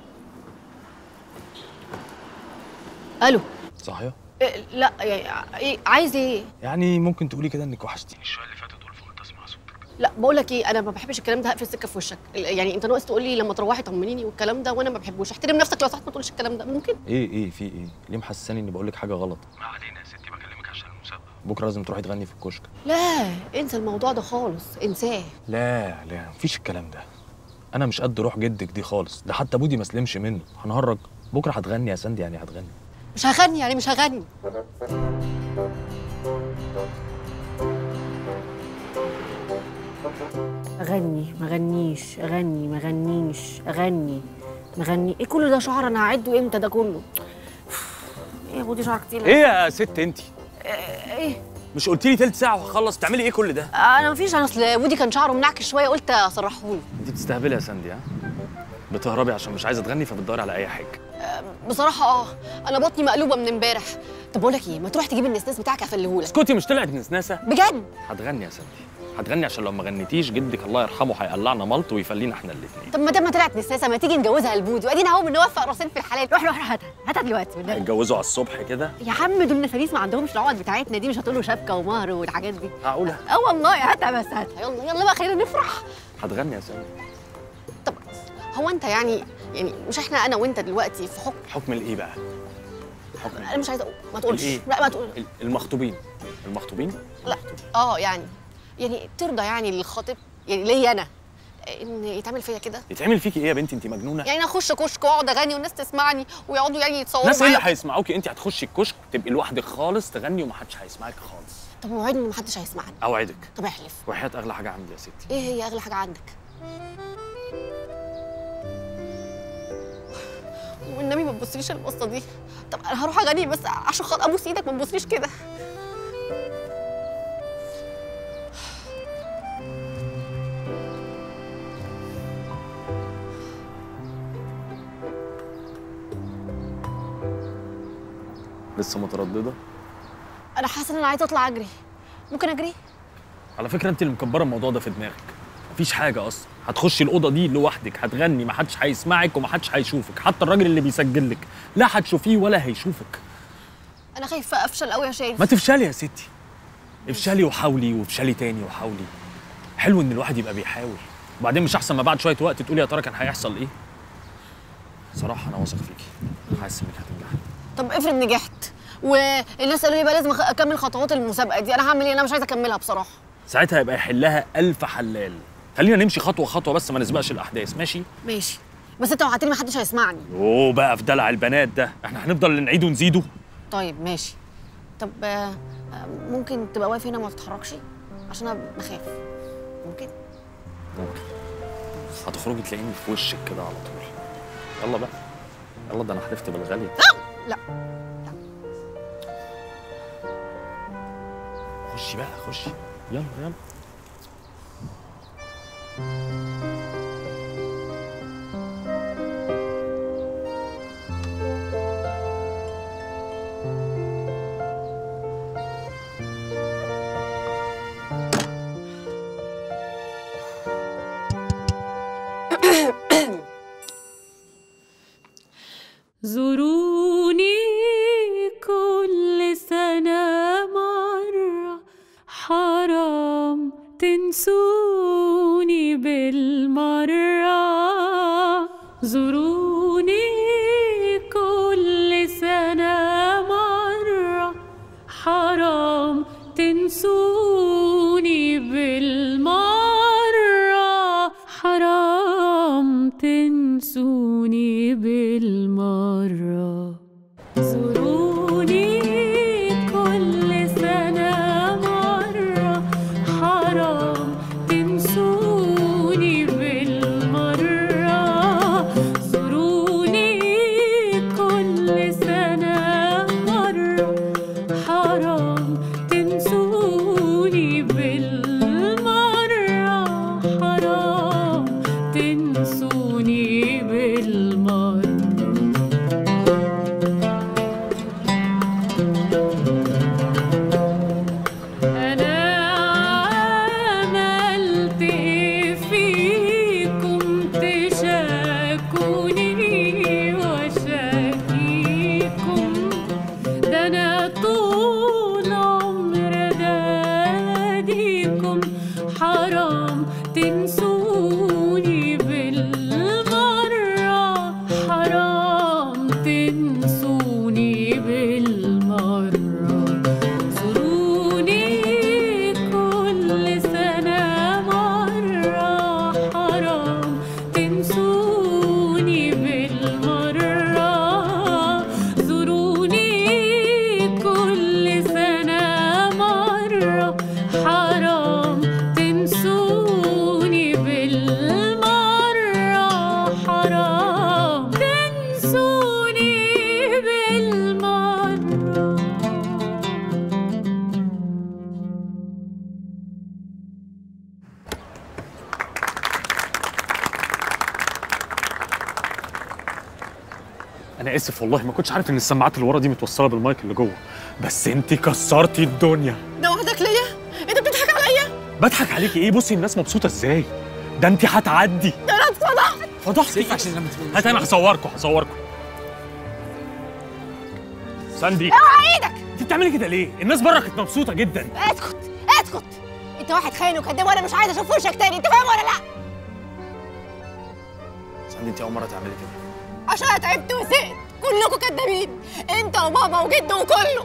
الو صحيح إيه لا يعني ايه عايز ايه يعني ممكن تقولي كده انك وحشتيني الشويه اللي فاتت دول فقلت اسمع صوتك لا بقول لك ايه انا ما بحبش الكلام ده هقفل السكه في وشك يعني انت ناقص تقول لي لما تروحي طمنيني والكلام ده وانا ما بحبوش احترم نفسك لو سمحت ما تقولش الكلام ده ممكن ايه ايه في ايه ليه محسساني اني بقول لك حاجه غلط ما علينا يا ستي بكلمك عشان المسابقه بكره لازم تروحي تغني في الكشك لا انسى الموضوع ده خالص انساه لا لا مفيش الكلام ده انا مش قد روح جدك دي خالص ده حتى بودي ما سلمش منه هنهرج بكره هتغني يا سندي يعني هتغني مش هغني يعني مش هغني اغني ما غنيش اغني ما غنيش اغني ما غني ايه كل ده شعر انا هعده امتى ده كله ايه يا بودي شعر كتير ايه يا ست انت ايه مش قلت لي تلت ساعه وهخلص تعملي ايه كل ده انا مفيش انا اصل بودي كان شعره منعكش شويه قلت اسرحهوله انت بتستهبلي يا سندي ها بتهربي عشان مش عايزه تغني فبتدوري على اي حاجه بصراحه اه انا بطني مقلوبه من امبارح طب بقول لك ايه ما تروح تجيب النسناس بتاعك افلهولك اسكتي مش طلعت نسناسه بجد هتغني يا سندي هتغني عشان لو ما غنيتيش جدك الله يرحمه هيقلعنا ملط ويفلينا احنا الاثنين طب ما دام ما طلعت نسناسه ما تيجي نجوزها لبودي وادينا اهو بنوفق راسين في الحلال روح روح هاتها هاتها دلوقتي والنبي. هيتجوزوا على الصبح كده يا عم دول نفانيس ما عندهمش العقد بتاعتنا دي مش هتقولوا شبكه ومهر والحاجات دي معقوله اه والله هاتها بس هاتها يلا يلا بقى خلينا نفرح هتغني يا سندي هو انت يعني يعني مش احنا انا وانت دلوقتي في حكم حكم الايه بقى حكم انا مش عايزه اقول ما تقولش الإيه؟ لا ما تقول ال- المخطوبين المخطوبين لا اه يعني يعني ترضى يعني للخاطب يعني ليا انا ان يتعمل فيا كده يتعمل فيكي ايه يا بنتي انت مجنونه يعني انا اخش كشك واقعد اغني والناس تسمعني ويقعدوا يعني يتصوروا الناس ايه اللي معايا هيسمعوكي انت هتخشي الكشك تبقي لوحدك خالص تغني ومحدش هيسمعك خالص طب وعدني ان محدش هيسمعني اوعدك طب احلف وحياه اغلى حاجه عندي يا ستي ايه هي اغلى حاجه عندك والنبي ما تبصليش البصه دي طب انا هروح اغني بس عشان خاطر ابوس ايدك ما تبصليش كده لسه متردده انا حاسه ان انا عايزه اطلع اجري ممكن اجري على فكره انت اللي مكبره الموضوع ده في دماغك مفيش حاجه اصلا هتخشي الاوضه دي لوحدك هتغني محدش هيسمعك ومحدش هيشوفك حتى الراجل اللي بيسجل لك لا هتشوفيه ولا هيشوفك انا خايفه افشل قوي يا شايف ما تفشلي يا ستي افشلي وحاولي وافشلي تاني وحاولي حلو ان الواحد يبقى بيحاول وبعدين مش احسن ما بعد شويه وقت تقولي يا ترى كان هيحصل ايه صراحه انا واثق فيكي حاسس انك هتنجحي طب افرض نجحت والناس قالوا لي بقى لازم أخ- اكمل خطوات المسابقه دي انا هعمل ايه انا مش عايزه اكملها بصراحه ساعتها يبقى يحلها ألف حلال خلينا نمشي خطوه خطوه بس ما نسبقش الاحداث ماشي ماشي بس انت وعدتني محدش هيسمعني اوه بقى في دلع البنات ده احنا هنفضل نعيد ونزيده طيب ماشي طب آه، آه، ممكن تبقى واقف هنا وما تتحركش عشان انا بخاف ممكن ممكن هتخرجي تلاقيني في وشك كده على طول يلا بقى يلا ده انا حلفت بالغالي لا خشي بقى خشي يلا يلا زوروني كل سنة مرة حرام تنسوني بالمرة زوروني كل سنة مرة حرام تنسوني بالمرة تنسوني بالمرة حرام تنسوني بالمرة زوروني كل سنة مرة حرام تنسوني بالمرة زوروني كل سنة مرة حرام تنسوني بالمرة حرام تنسوني بالمرة انا اسف والله ما كنتش عارف ان السماعات اللي ورا دي متوصله بالمايك اللي جوه بس انت كسرتي الدنيا ده وحدك ليا انت بتضحك عليا بضحك عليكي ايه بصي الناس مبسوطه ازاي ده انت هتعدي ده انا اتفضحت فضحتي عشان لما هات انا هصوركم هصوركم ساندي اوعى ايدك انت بتعملي كده ليه الناس بره كانت مبسوطه جدا اسكت اسكت انت واحد خاين وكداب وانا مش عايزه اشوف وشك تاني انت فاهم ولا لا ساندي انت اول مره تعملي كده عشان أنا تعبت وزهقت كلكم كدابين انت وبابا وجد وكله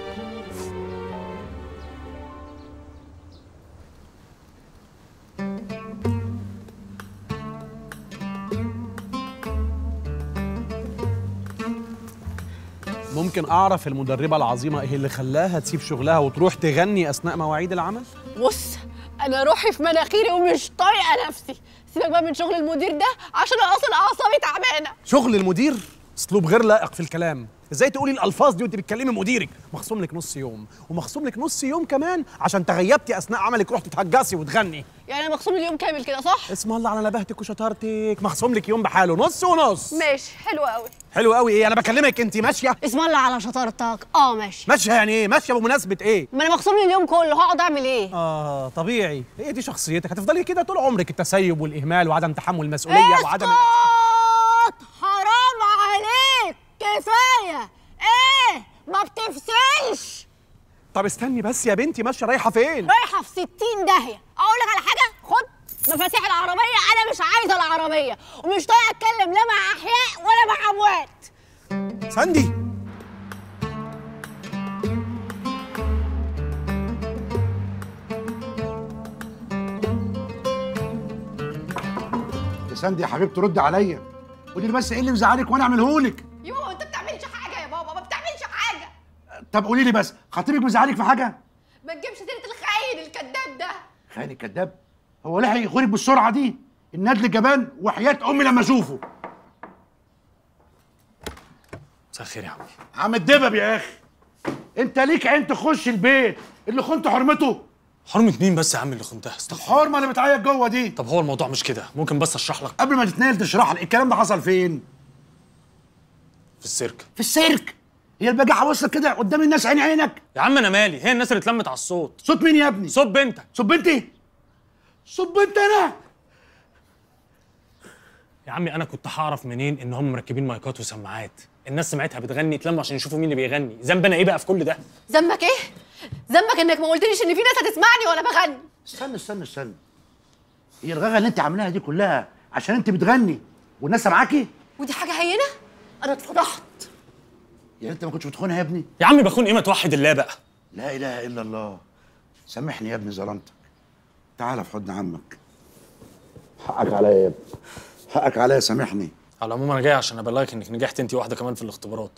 ممكن اعرف المدربه العظيمه ايه اللي خلاها تسيب شغلها وتروح تغني اثناء مواعيد العمل بص انا روحي في مناخيري ومش طايقه نفسي سيبك بقى من شغل المدير ده عشان انا اصلا اعصابي تعبانه شغل المدير اسلوب غير لائق في الكلام ازاي تقولي الالفاظ دي وانت بتكلمي مديرك مخصوم لك نص يوم ومخصوم لك نص يوم كمان عشان تغيبتي اثناء عملك رحتي تهجسي وتغني يعني انا مخصوم اليوم كامل كده صح اسم الله على نباهتك وشطارتك مخصوم لك يوم بحاله نص ونص ماشي حلو قوي حلو قوي ايه انا بكلمك انت ماشيه اسم الله على شطارتك اه ماشي ماشيه يعني ايه ماشيه بمناسبه ايه ما انا مخصوم لي اليوم كله هقعد اعمل ايه اه طبيعي هي دي شخصيتك هتفضلي كده طول عمرك التسيب والاهمال وعدم تحمل المسؤوليه وعدم اسكت حرام عليك كفايه ايه ما بتفصلش طب استني بس يا بنتي ماشيه رايحه فين رايحه في 60 داهيه اقول لك على حاجه خد مفاتيح العربيه انا مش عايزه العربيه ومش طايقه اتكلم لا مع احياء ولا مع اموات ساندي يا ساندي يا حبيبتي رد عليا قولي لي بس ايه اللي مزعلك وانا اعمله لك يا بابا انت بتعملش حاجه يا بابا ما بتعملش حاجه طب قولي لي بس خطيبك مزعلك في حاجه ما تجيبش سيره الخاين الكذاب ده خاين الكذاب هو لحق يخونك بالسرعه دي الندل جبان وحياه امي لما اشوفه مساء الخير يا عمي عم الدبب يا اخي انت ليك عين تخش البيت اللي خنت حرمته حرمة مين بس يا عم اللي خنتها استغفر الحرمه اللي بتعيط جوه دي طب هو الموضوع مش كده ممكن بس اشرح لك قبل ما تتنقل تشرح لي الكلام ده حصل فين في السيرك في السيرك هي البجاحه وصلت كده قدام الناس عين عينك يا عم انا مالي هي الناس اللي اتلمت على الصوت صوت مين يا ابني صوت بنتك صوت بنتي صوت بنت انا يا عمي انا كنت هعرف منين ان هم مركبين مايكات وسماعات الناس سمعتها بتغني اتلموا عشان يشوفوا مين اللي بيغني ذنب انا ايه بقى في كل ده ذنبك ايه ذنبك انك ما قلتليش ان في ناس هتسمعني وانا بغني استنى استنى استنى هي الغغه اللي انت عاملاها دي كلها عشان انت بتغني والناس سامعاكي ودي حاجه هينه انا اتفضحت يعني انت ما كنتش بتخونها يا ابني يا عمي بخون ايه ما توحد الله بقى لا اله الا الله سامحني يا ابني ظلمتك تعال في حضن عمك حقك عليا يا ابني حقك عليا سامحني على العموم انا جاي عشان ابلغك انك نجحت انت واحده كمان في الاختبارات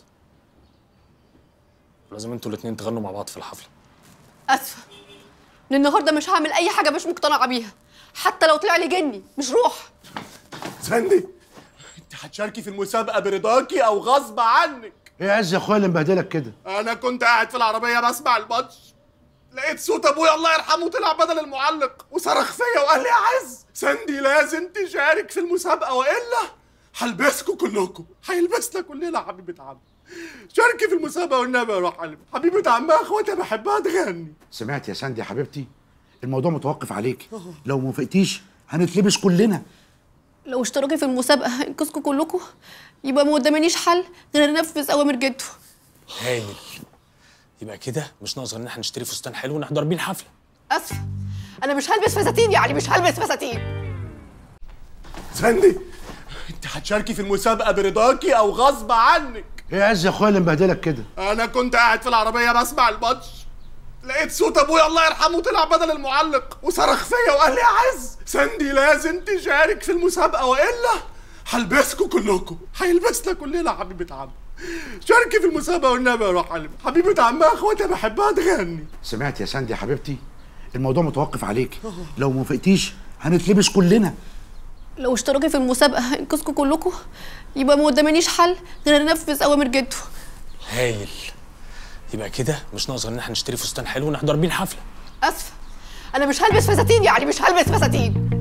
لازم انتوا الاتنين تغنوا مع بعض في الحفله اسفه من النهارده مش هعمل اي حاجه مش مقتنعه بيها حتى لو طلع لي جني مش روح سندي انت هتشاركي في المسابقه برضاكي او غصب عنك ايه يا عز يا اخويا اللي مبهدلك كده انا كنت قاعد في العربيه بسمع الماتش لقيت صوت ابويا الله يرحمه طلع بدل المعلق وصرخ فيا وقال لي يا عز سندي لازم تشارك في المسابقه والا هلبسكوا كلكم هيلبسنا كلنا حبيبه عم شاركي في المسابقه والنبي يا روح قلبي حبيبه عمها اخواتها بحبها تغني سمعت يا ساندي يا حبيبتي الموضوع متوقف عليك لو ما وافقتيش هنتلبس كلنا لو اشتركي في المسابقه هينقذكم كلكم يبقى ما قدامنيش حل غير انفذ اوامر جده هايل يبقى كده مش ناقص غير ان احنا نشتري فستان حلو ونحضر بيه الحفله اسفه انا مش هلبس فساتين يعني مش هلبس فساتين سندي انت هتشاركي في المسابقه برضاكي او غصب عنك ايه يا عز يا اخويا اللي مبهدلك كده انا كنت قاعد في العربيه بسمع الماتش لقيت صوت ابويا الله يرحمه طلع بدل المعلق وصرخ فيا وقال لي يا عز سندي لازم تشارك في المسابقه والا هلبسكوا كلكم هيلبسنا كلنا حبيبه عم شاركي في المسابقه والنبي يا روح قلبي حبيبه عمها اخواتها بحبها تغني سمعت يا ساندي يا حبيبتي الموضوع متوقف عليك لو ما وافقتيش هنتلبس كلنا لو اشتركي في المسابقه هينقذكم كلكم يبقى ما قدامنيش حل غير انفذ اوامر جده هايل يبقى كده مش ناقص غير ان احنا نشتري فستان حلو ونحضر بيه الحفله اسفه انا مش هلبس فساتين يعني مش هلبس فساتين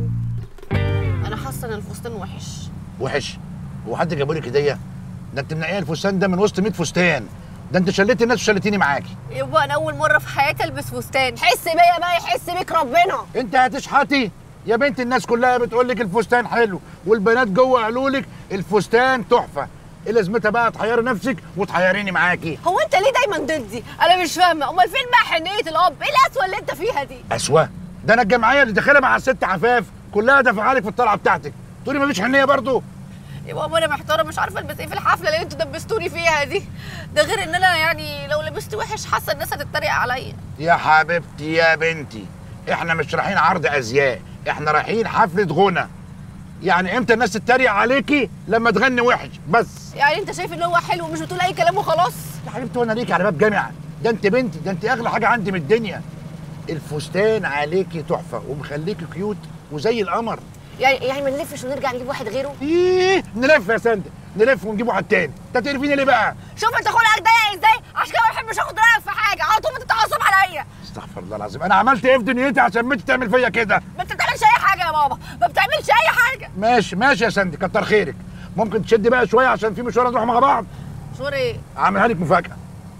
انا حاسه ان الفستان وحش وحش هو حد جابوا لك هديه ده انت منقيه الفستان ده من وسط 100 فستان ده انت شليت الناس وشلتيني معاكي يبقى انا اول مره في حياتي البس فستان حس بيا بقى يحس بيك ربنا انت هتشحتي يا بنت الناس كلها بتقول لك الفستان حلو والبنات جوه قالوا لك الفستان تحفه ايه لازمتها بقى تحيري نفسك وتحيريني معاكي هو انت ليه دايما ضدي انا مش فاهمه امال فين بقى حنيه الاب ايه القسوه اللي انت فيها دي اسوا ده انا الجمعيه اللي داخلها مع الست عفاف كلها دافعه لك في الطلعه بتاعتك تقولي مفيش حنيه برضه يا بابا انا محتاره مش عارفه البس ايه في الحفله اللي انتوا دبستوني فيها دي ده غير ان انا يعني لو لبست وحش حاسه الناس هتتريق عليا يا حبيبتي يا بنتي احنا مش رايحين عرض ازياء احنا رايحين حفله غنى يعني امتى الناس تتريق عليكي لما تغني وحش بس يعني انت شايف ان هو حلو ومش بتقول اي كلام وخلاص يا حبيبتي وانا ليكي على باب جامعه ده انت بنتي ده انت اغلى حاجه عندي من الدنيا الفستان عليكي تحفه ومخليكي كيوت وزي القمر يعني يعني ما نلفش ونرجع نجيب واحد غيره ايه نلف يا سند نلف ونجيب واحد تاني انت تقرفيني ليه بقى شوف انت خلقك ضيق ازاي عشان كده ما بحبش اخد رايك في حاجه على طول بتتعصب عليا استغفر الله العظيم انا عملت ايه في دنيتي عشان بنتي تعمل فيا كده ما انت بتعملش اي حاجه يا بابا ما بتعملش اي حاجه ماشي ماشي يا سندي كتر خيرك ممكن تشدي بقى شويه عشان في مشوار نروح مع بعض شور ايه اعملها لك مفاجاه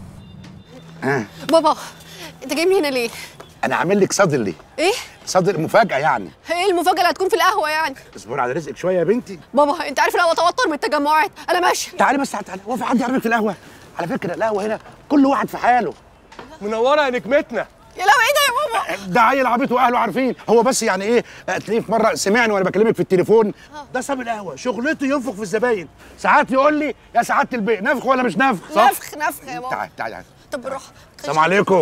آه. بابا انت جاي من هنا ليه انا عامل لك صدر ليه ايه صدر مفاجاه يعني ايه المفاجاه اللي هتكون في القهوه يعني اصبر على رزقك شويه يا بنتي بابا انت عارف ان انا بتوتر من التجمعات انا ماشي تعالي بس تعالي هو في حد يعرفك في القهوه على فكره القهوه هنا كل واحد في حاله منوره يا نجمتنا يا لو ايه ده يا بابا ده عيل عبيط واهله عارفين هو بس يعني ايه تلاقيه في مره سمعني وانا بكلمك في التليفون ده صاحب القهوه شغلته ينفخ في الزباين ساعات يقول لي يا سعاده البيت نفخ ولا مش نفخ صح نفخ نفخ يا بابا تعالي تعالي طب بالراحه السلام عليكم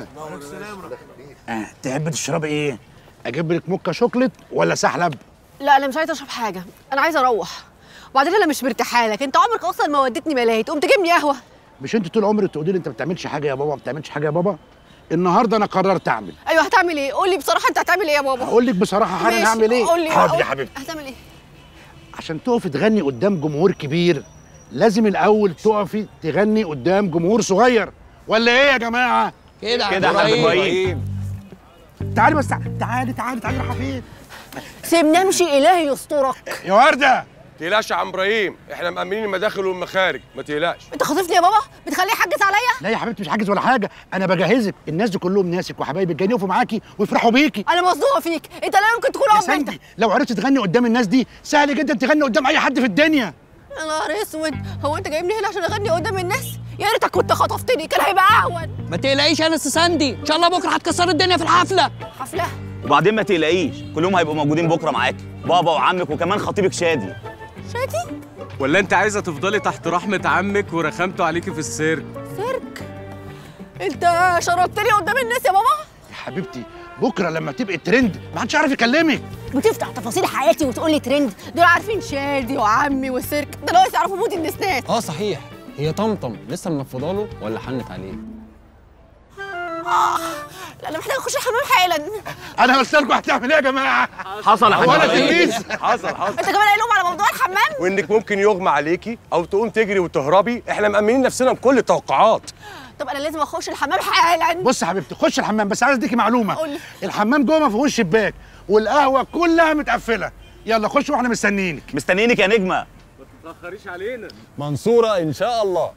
آه تحب تشربي ايه اجيب لك موكا شوكليت ولا سحلب لا انا مش عايزه اشرب حاجه انا عايزه اروح وبعدين انا مش مرتاحه لك انت عمرك اصلا ما وديتني ملاهي تقوم تجيبني قهوه مش انت طول عمرك تقولي لي انت ما بتعملش حاجه يا بابا ما بتعملش حاجه يا بابا النهارده انا قررت اعمل ايوه هتعمل ايه قول لي بصراحه انت هتعمل ايه يا بابا هقول لك بصراحه حالا ماشي، هعمل ايه قول لي حاضر قول- يا حبيبتي هتعمل ايه عشان تقفي تغني قدام جمهور كبير لازم الاول تقفي تغني قدام جمهور صغير ولا ايه يا جماعه كده كده يا حاج إبراهيم. تعالي بس تعالي تعالي تعالي تعالي رايحه فين سيبني امشي الهي يسترك يا ورده تقلقش يا عم ابراهيم احنا مأمنين المداخل والمخارج ما تقلقش انت خاطفني يا بابا بتخليه يحجز عليا لا يا حبيبتي مش حاجز ولا حاجه انا بجهزك الناس دي كلهم ناسك وحبايبك جايين يقفوا معاكي ويفرحوا بيكي انا مصدومه فيك انت لا يمكن تكون يا اب انت سندي لو عرفت تغني قدام الناس دي سهل جدا تغني قدام اي حد في الدنيا يا نهار اسود هو انت جايبني هنا عشان اغني قدام الناس يا ريتك كنت خطفتني كان هيبقى اهون ما تقلقيش يا انس ساندي ان شاء الله بكره هتكسري الدنيا في الحفله حفله وبعدين ما تقلقيش كلهم هيبقوا موجودين بكره معاكي بابا وعمك وكمان خطيبك شادي شادي ولا انت عايزه تفضلي تحت رحمه عمك ورخامته عليكي في السيرك سيرك انت شربتني قدام الناس يا بابا يا حبيبتي بكره لما تبقي ترند ما حدش عارف يكلمك بتفتح تفاصيل حياتي وتقول لي ترند دول عارفين شادي وعمي والسيرك ده ناقص يعرفوا مود النسناس اه صحيح هي طمطم لسه منفضه له ولا حنت عليه آه. لا انا محتاجه اخش الحمام حالا انا قلت لكم هتعمل ايه يا جماعه حصل يا حاج هو انا إبراهيم. تلميذ حصل حصل انت كمان قايل لهم على موضوع الحمام وانك ممكن يغمى عليكي او تقوم تجري وتهربي احنا مأمنين نفسنا بكل التوقعات طب انا لازم اخش الحمام حالا بص يا حبيبتي خش الحمام بس عايز اديكي معلومه قولي. الحمام جوه ما فيهوش شباك والقهوه كلها متقفله يلا خش واحنا مستنيينك مستنيينك يا نجمه ما تتاخريش علينا منصوره ان شاء الله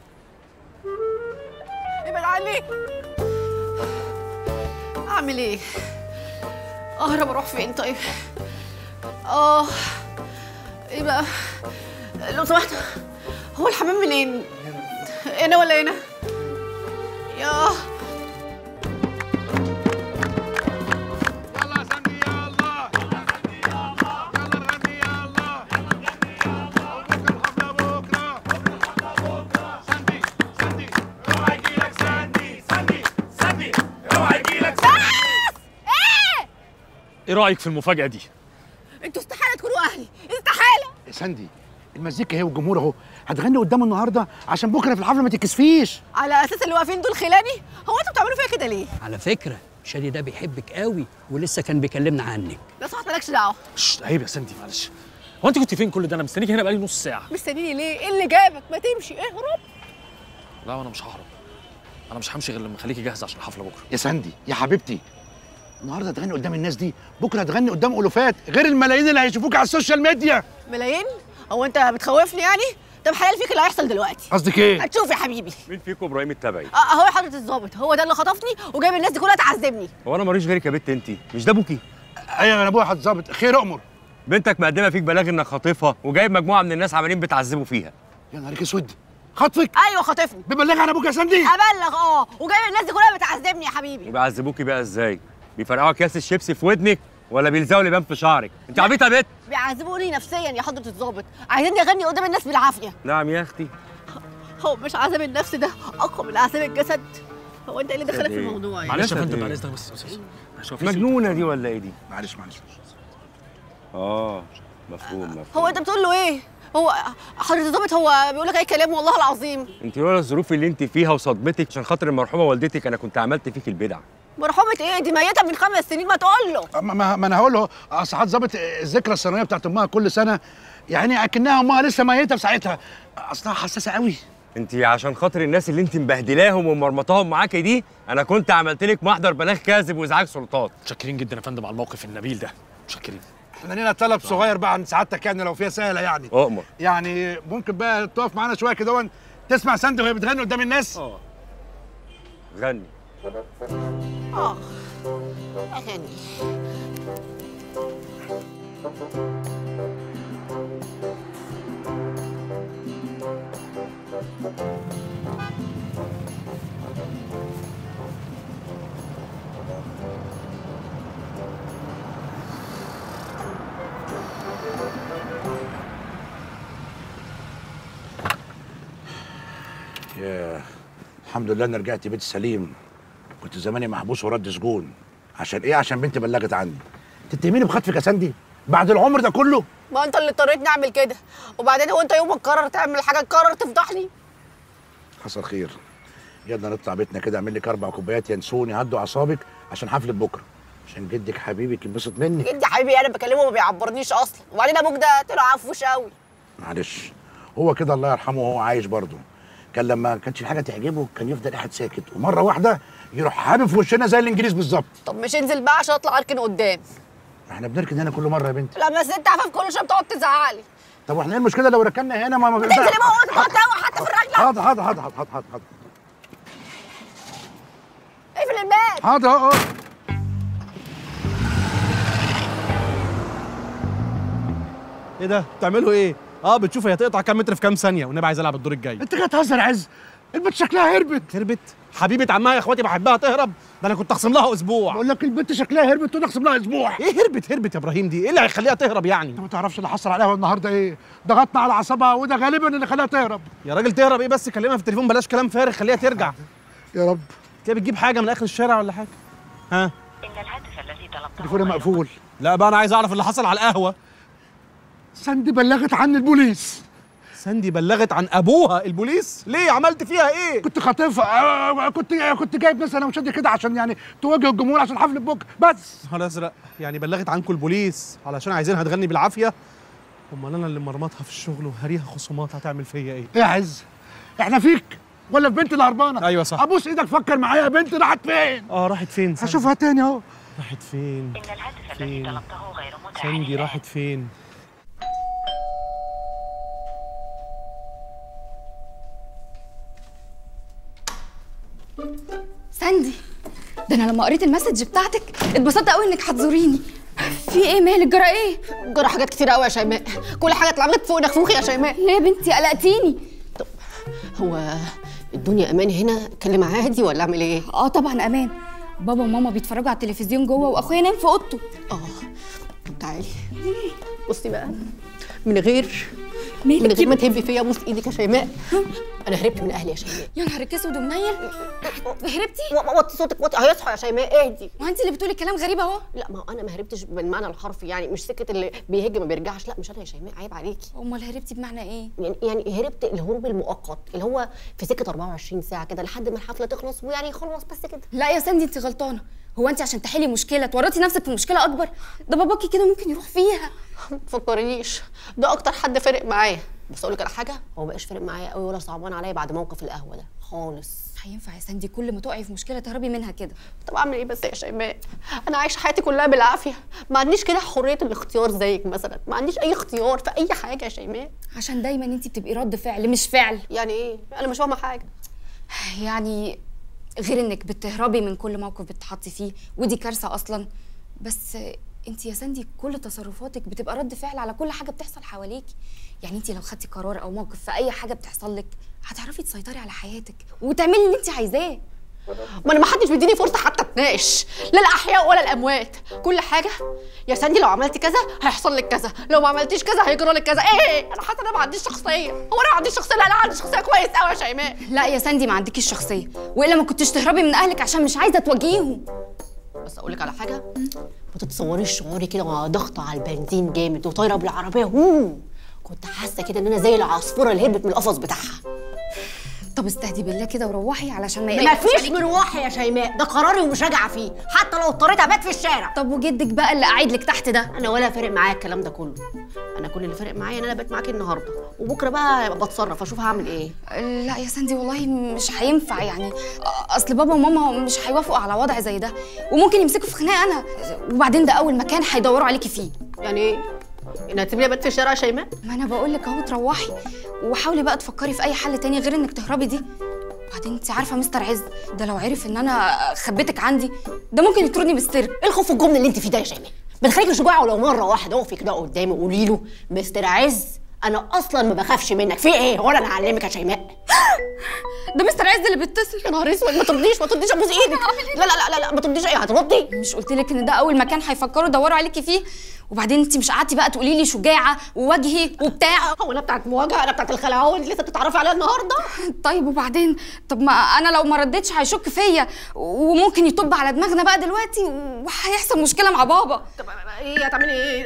ابعد عني اعمل ايه اهرب اروح فين طيب اه ايه بقى لو سمحت هو الحمام منين هنا ولا هنا يا ايه رايك في المفاجاه دي انتوا استحاله تكونوا اهلي استحاله يا ساندي المزيكا هي والجمهور اهو هتغني قدام النهارده عشان بكره في الحفله ما تتكسفيش على اساس اللي واقفين دول خلاني هو انتوا بتعملوا فيا كده ليه على فكره شادي ده بيحبك قوي ولسه كان بيكلمنا عنك لو سمحت مالكش دعوه شت عيب يا سندي معلش هو انت كنت فين كل ده انا مستنيك هنا بقالي نص ساعه مستنيني ليه ايه اللي جابك ما تمشي اهرب لا انا مش ههرب انا مش همشي غير لما اخليكي جاهزه عشان الحفله بكره يا ساندي يا حبيبتي النهارده هتغني قدام الناس دي بكره هتغني قدام الوفات غير الملايين اللي هيشوفوك على السوشيال ميديا ملايين هو انت بتخوفني يعني طب حلال فيك اللي هيحصل دلوقتي قصدك ايه هتشوف يا حبيبي مين فيكم ابراهيم التبعي اه اهو يا حضره الظابط هو ده اللي خطفني وجايب الناس دي كلها تعذبني هو انا ماليش غيرك يا بنت انت مش ده ابوكي ايوه انا ابويا هتظبط خير امر بنتك مقدمه فيك بلاغ انك خاطفها وجايب مجموعه من الناس عمالين بتعذبوا فيها يا نهارك اسود خطفك ايوه خاطفني ببلغ عن ابوك يا ساندي ابلغ اه وجايب الناس دي كلها بتعذبني يا حبيبي وبيعذبوكي بقى ازاي بيفرقعوا اكياس الشيبسي في ودنك ولا بيلزقوا لبان في شعرك انت عبيطه يا بنت بيعذبوني نفسيا يا حضره الظابط عايزيني اغني قدام الناس بالعافيه نعم يا اختي هو مش عذاب النفس ده اقوى من عذاب الجسد هو انت ايه اللي دخلك في إيه؟ الموضوع يعني معلش يا جسد فندم إيه؟ بعد اذنك بس بس- بس- بس- بس- مجنونه دي ولا ايه دي معلش معلش اه مفهوم مفهوم هو انت بتقول له ايه هو حضره الظابط هو بيقول لك اي كلام والله العظيم انت لولا الظروف اللي انت فيها وصدمتك عشان خاطر المرحومه والدتك انا كنت عملت فيك البدع مرحومه ايه دي ميته من خمس سنين ما تقول له ما, ما, ما انا هقول له اصل هتظبط الذكرى السنويه بتاعت امها كل سنه يعني اكنها امها لسه ميته في ساعتها اصلها حساسه قوي انت عشان خاطر الناس اللي انت مبهدلاهم ومرمطاهم معاكي دي انا كنت عملت لك محضر بلاغ كاذب وازعاج سلطات متشكرين جدا يا فندم على الموقف النبيل ده متشكرين احنا لينا طلب صغير بقى عن سعادتك يعني لو فيها سهله يعني اؤمر يعني ممكن بقى تقف معانا شويه كده وان تسمع ساندي وهي بتغني قدام الناس اه غني اه اغاني يا الحمد لله اني رجعت بيت سليم كنت زماني محبوس ورد سجون عشان ايه عشان بنتي بلغت عني تتهميني بخطفك يا ساندي بعد العمر ده كله ما انت اللي اضطريتني اعمل كده وبعدين هو انت يوم ما تقرر تعمل حاجه تقرر تفضحني حصل خير يلا نطلع بيتنا كده اعمل لك اربع كوبايات ينسوني هدوا اعصابك عشان حفله بكره عشان جدك حبيبك ينبسط منك جدي حبيبي انا بكلمه ما بيعبرنيش اصلا وبعدين ابوك ده طلع عفوش قوي معلش هو كده الله يرحمه وهو عايش برضه كان لما كانش في حاجه تعجبه كان يفضل قاعد ساكت ومره واحده يروح حابب في وشنا زي الانجليز بالظبط طب مش انزل بقى عشان اطلع اركن قدام احنا بنركن هنا كل مره يا بنتي لما ست عفاف كل شويه بتقعد تزعقلي طب واحنا ايه المشكله لو ركننا هنا ما ما انزل يا ماما تقعد حتى في الرجله حاضر حاضر حاضر حاضر حاضر حاضر اقفل الباب حاضر اهو اهو. ايه ده بتعملوا ايه اه بتشوف هي تقطع كام متر في كام ثانيه والنبي عايز العب الدور الجاي انت جاي تهزر يا عز البنت شكلها هربت هربت حبيبه عمها يا اخواتي بحبها تهرب ده انا كنت اخصم لها اسبوع بقول لك البنت شكلها هربت وانا اخصم لها اسبوع ايه هربت هربت يا ابراهيم دي ايه اللي هيخليها تهرب يعني انت ما تعرفش اللي حصل عليها النهارده ايه ضغطنا على اعصابها وده غالبا اللي خلاها تهرب يا راجل تهرب ايه بس كلمها في التليفون بلاش كلام فارغ خليها ترجع يا رب كده بتجيب حاجه من اخر الشارع ولا حاجه ها إن الهاتف الذي طلبته تليفوني مقفول لا بقى انا عايز اعرف اللي حصل على القهوه ساندي بلغت عني البوليس ساندي بلغت عن ابوها البوليس ليه عملت فيها ايه كنت خاطفها آه، كنت كنت جايب ناس انا وشادي كده عشان يعني تواجه الجمهور عشان حفله بكره بس نهار ازرق يعني بلغت عنكم البوليس علشان عايزينها تغني بالعافيه امال انا اللي مرمطها في الشغل وهريها خصومات هتعمل فيا ايه ايه يا عز احنا فيك ولا في بنت اللي هربانه ايوه صح ابوس ايدك فكر معايا يا بنت راحت فين اه راحت فين ساندي؟ هشوفها تاني اهو راحت فين إن الهاتف الذي فين طلبته غير متاح ساندي راحت فين ساندي ده انا لما قريت المسج بتاعتك اتبسطت قوي انك هتزوريني في ايه مالك جرى ايه جرى حاجات كتير قوي يا شيماء كل حاجه اتلعبت فوق نفوخي يا شيماء ليه يا بنتي قلقتيني هو الدنيا امان هنا اتكلم عادي ولا اعمل ايه اه طبعا امان بابا وماما بيتفرجوا على التلفزيون جوه واخويا نايم في اوضته اه طب تعالي بصي بقى من غير من غير ما تهبي فيا بوس ايدك يا شيماء انا هربت من اهلي يا شيماء يا نهارك اسود ومنيل هربتي وطي صوتك وطي هيصحى يا شيماء اهدي ما انت اللي بتقولي كلام غريب اهو لا ما هو انا ما هربتش بالمعنى الحرفي يعني مش سكه اللي بيهج ما بيرجعش لا مش انا يا شيماء عيب عليكي امال هربتي بمعنى ايه يعني يعني هربت الهروب المؤقت اللي هو في سكه 24 ساعه كده لحد ما الحفله تخلص ويعني خلص بس كده لا يا ساندي انت غلطانه هو انت عشان تحلي مشكله تورطي نفسك في مشكله اكبر ده باباكي كده ممكن يروح فيها ما تفكرنيش ده اكتر حد فرق معايا بس اقول لك على حاجه هو مبقاش فارق معايا قوي ولا صعبان عليا بعد موقف القهوه ده خالص هينفع يا ساندي كل ما تقعي في مشكله تهربي منها كده طب اعمل ايه بس يا شيماء انا عايشه حياتي كلها بالعافيه ما عنديش كده حريه الاختيار زيك مثلا ما عنديش اي اختيار في اي حاجه يا شيماء عشان دايما انت بتبقي رد فعل مش فعل يعني ايه انا مش فاهمه حاجه يعني غير انك بتهربي من كل موقف بتتحطي فيه ودي كارثه اصلا بس انت يا ساندي كل تصرفاتك بتبقى رد فعل على كل حاجه بتحصل حواليكي يعني انت لو خدتي قرار او موقف في اي حاجه بتحصل لك هتعرفي تسيطري على حياتك وتعملي اللي انت عايزاه ما انا ما حدش بيديني فرصه حتى اتناقش لا الاحياء ولا الاموات كل حاجه يا ساندي لو عملتي كذا هيحصل لك كذا لو ما عملتيش كذا هيجرى لك كذا ايه انا حاسه انا ما عنديش شخصيه هو انا ما عنديش شخصيه لا انا عندي شخصيه كويس قوي يا شيماء لا يا ساندي ما عندكيش شخصيه والا ما كنتش تهربي من اهلك عشان مش عايزه تواجهيهم بس اقول لك على حاجه ما تتصوريش شعوري كده وانا ضغطه على البنزين جامد وطايره بالعربيه هو كنت حاسه كده ان انا زي العصفوره اللي هربت من القفص بتاعها طب استهدي بالله كده وروحي علشان ما ما يقلقش فيش عليكي. مروحه يا شيماء ده قراري ومش راجعه فيه حتى لو اضطريت ابات في الشارع طب وجدك بقى اللي قاعد لك تحت ده انا ولا فارق معايا الكلام ده كله انا كل اللي فارق معايا ان انا بات معاكي النهارده وبكره بقى بتصرف اشوف هعمل ايه لا يا ساندي والله مش هينفع يعني اصل بابا وماما مش هيوافقوا على وضع زي ده وممكن يمسكوا في خناقه انا وبعدين ده اول مكان هيدوروا عليكي فيه يعني ايه ان هتسيبني ابات في الشارع يا شيماء ما انا بقول لك اهو تروحي وحاولي بقى تفكري في اي حل تاني غير انك تهربي دي وبعدين انت عارفه مستر عز ده لو عرف ان انا خبيتك عندي ده ممكن يطردني من السيرك ايه الخوف والجبن اللي انت فيه ده يا شيماء بتخليكي شجاعه ولو مره واحده اقفي كده قدامي وقولي له مستر عز انا اصلا ما بخافش منك في ايه ولا انا هعلمك يا شيماء ده مستر عز اللي بيتصل يا نهار اسود ما ترضيش ما ترضيش ابوس ايدك لا لا لا لا, لا ما ترضيش ايه هتردي مش قلت لك ان ده اول مكان هيفكروا يدوروا عليكي فيه وبعدين انت مش قعدتي بقى تقولي لي شجاعه ووجهي وبتاع هو انا بتاعت مواجهه انا بتاعت الخلعون لسه بتتعرفي عليها النهارده طيب وبعدين طب ما انا لو ما ردتش هيشك فيا وممكن يطب على دماغنا بقى دلوقتي وهيحصل مشكله مع بابا طب ايه هتعملي ايه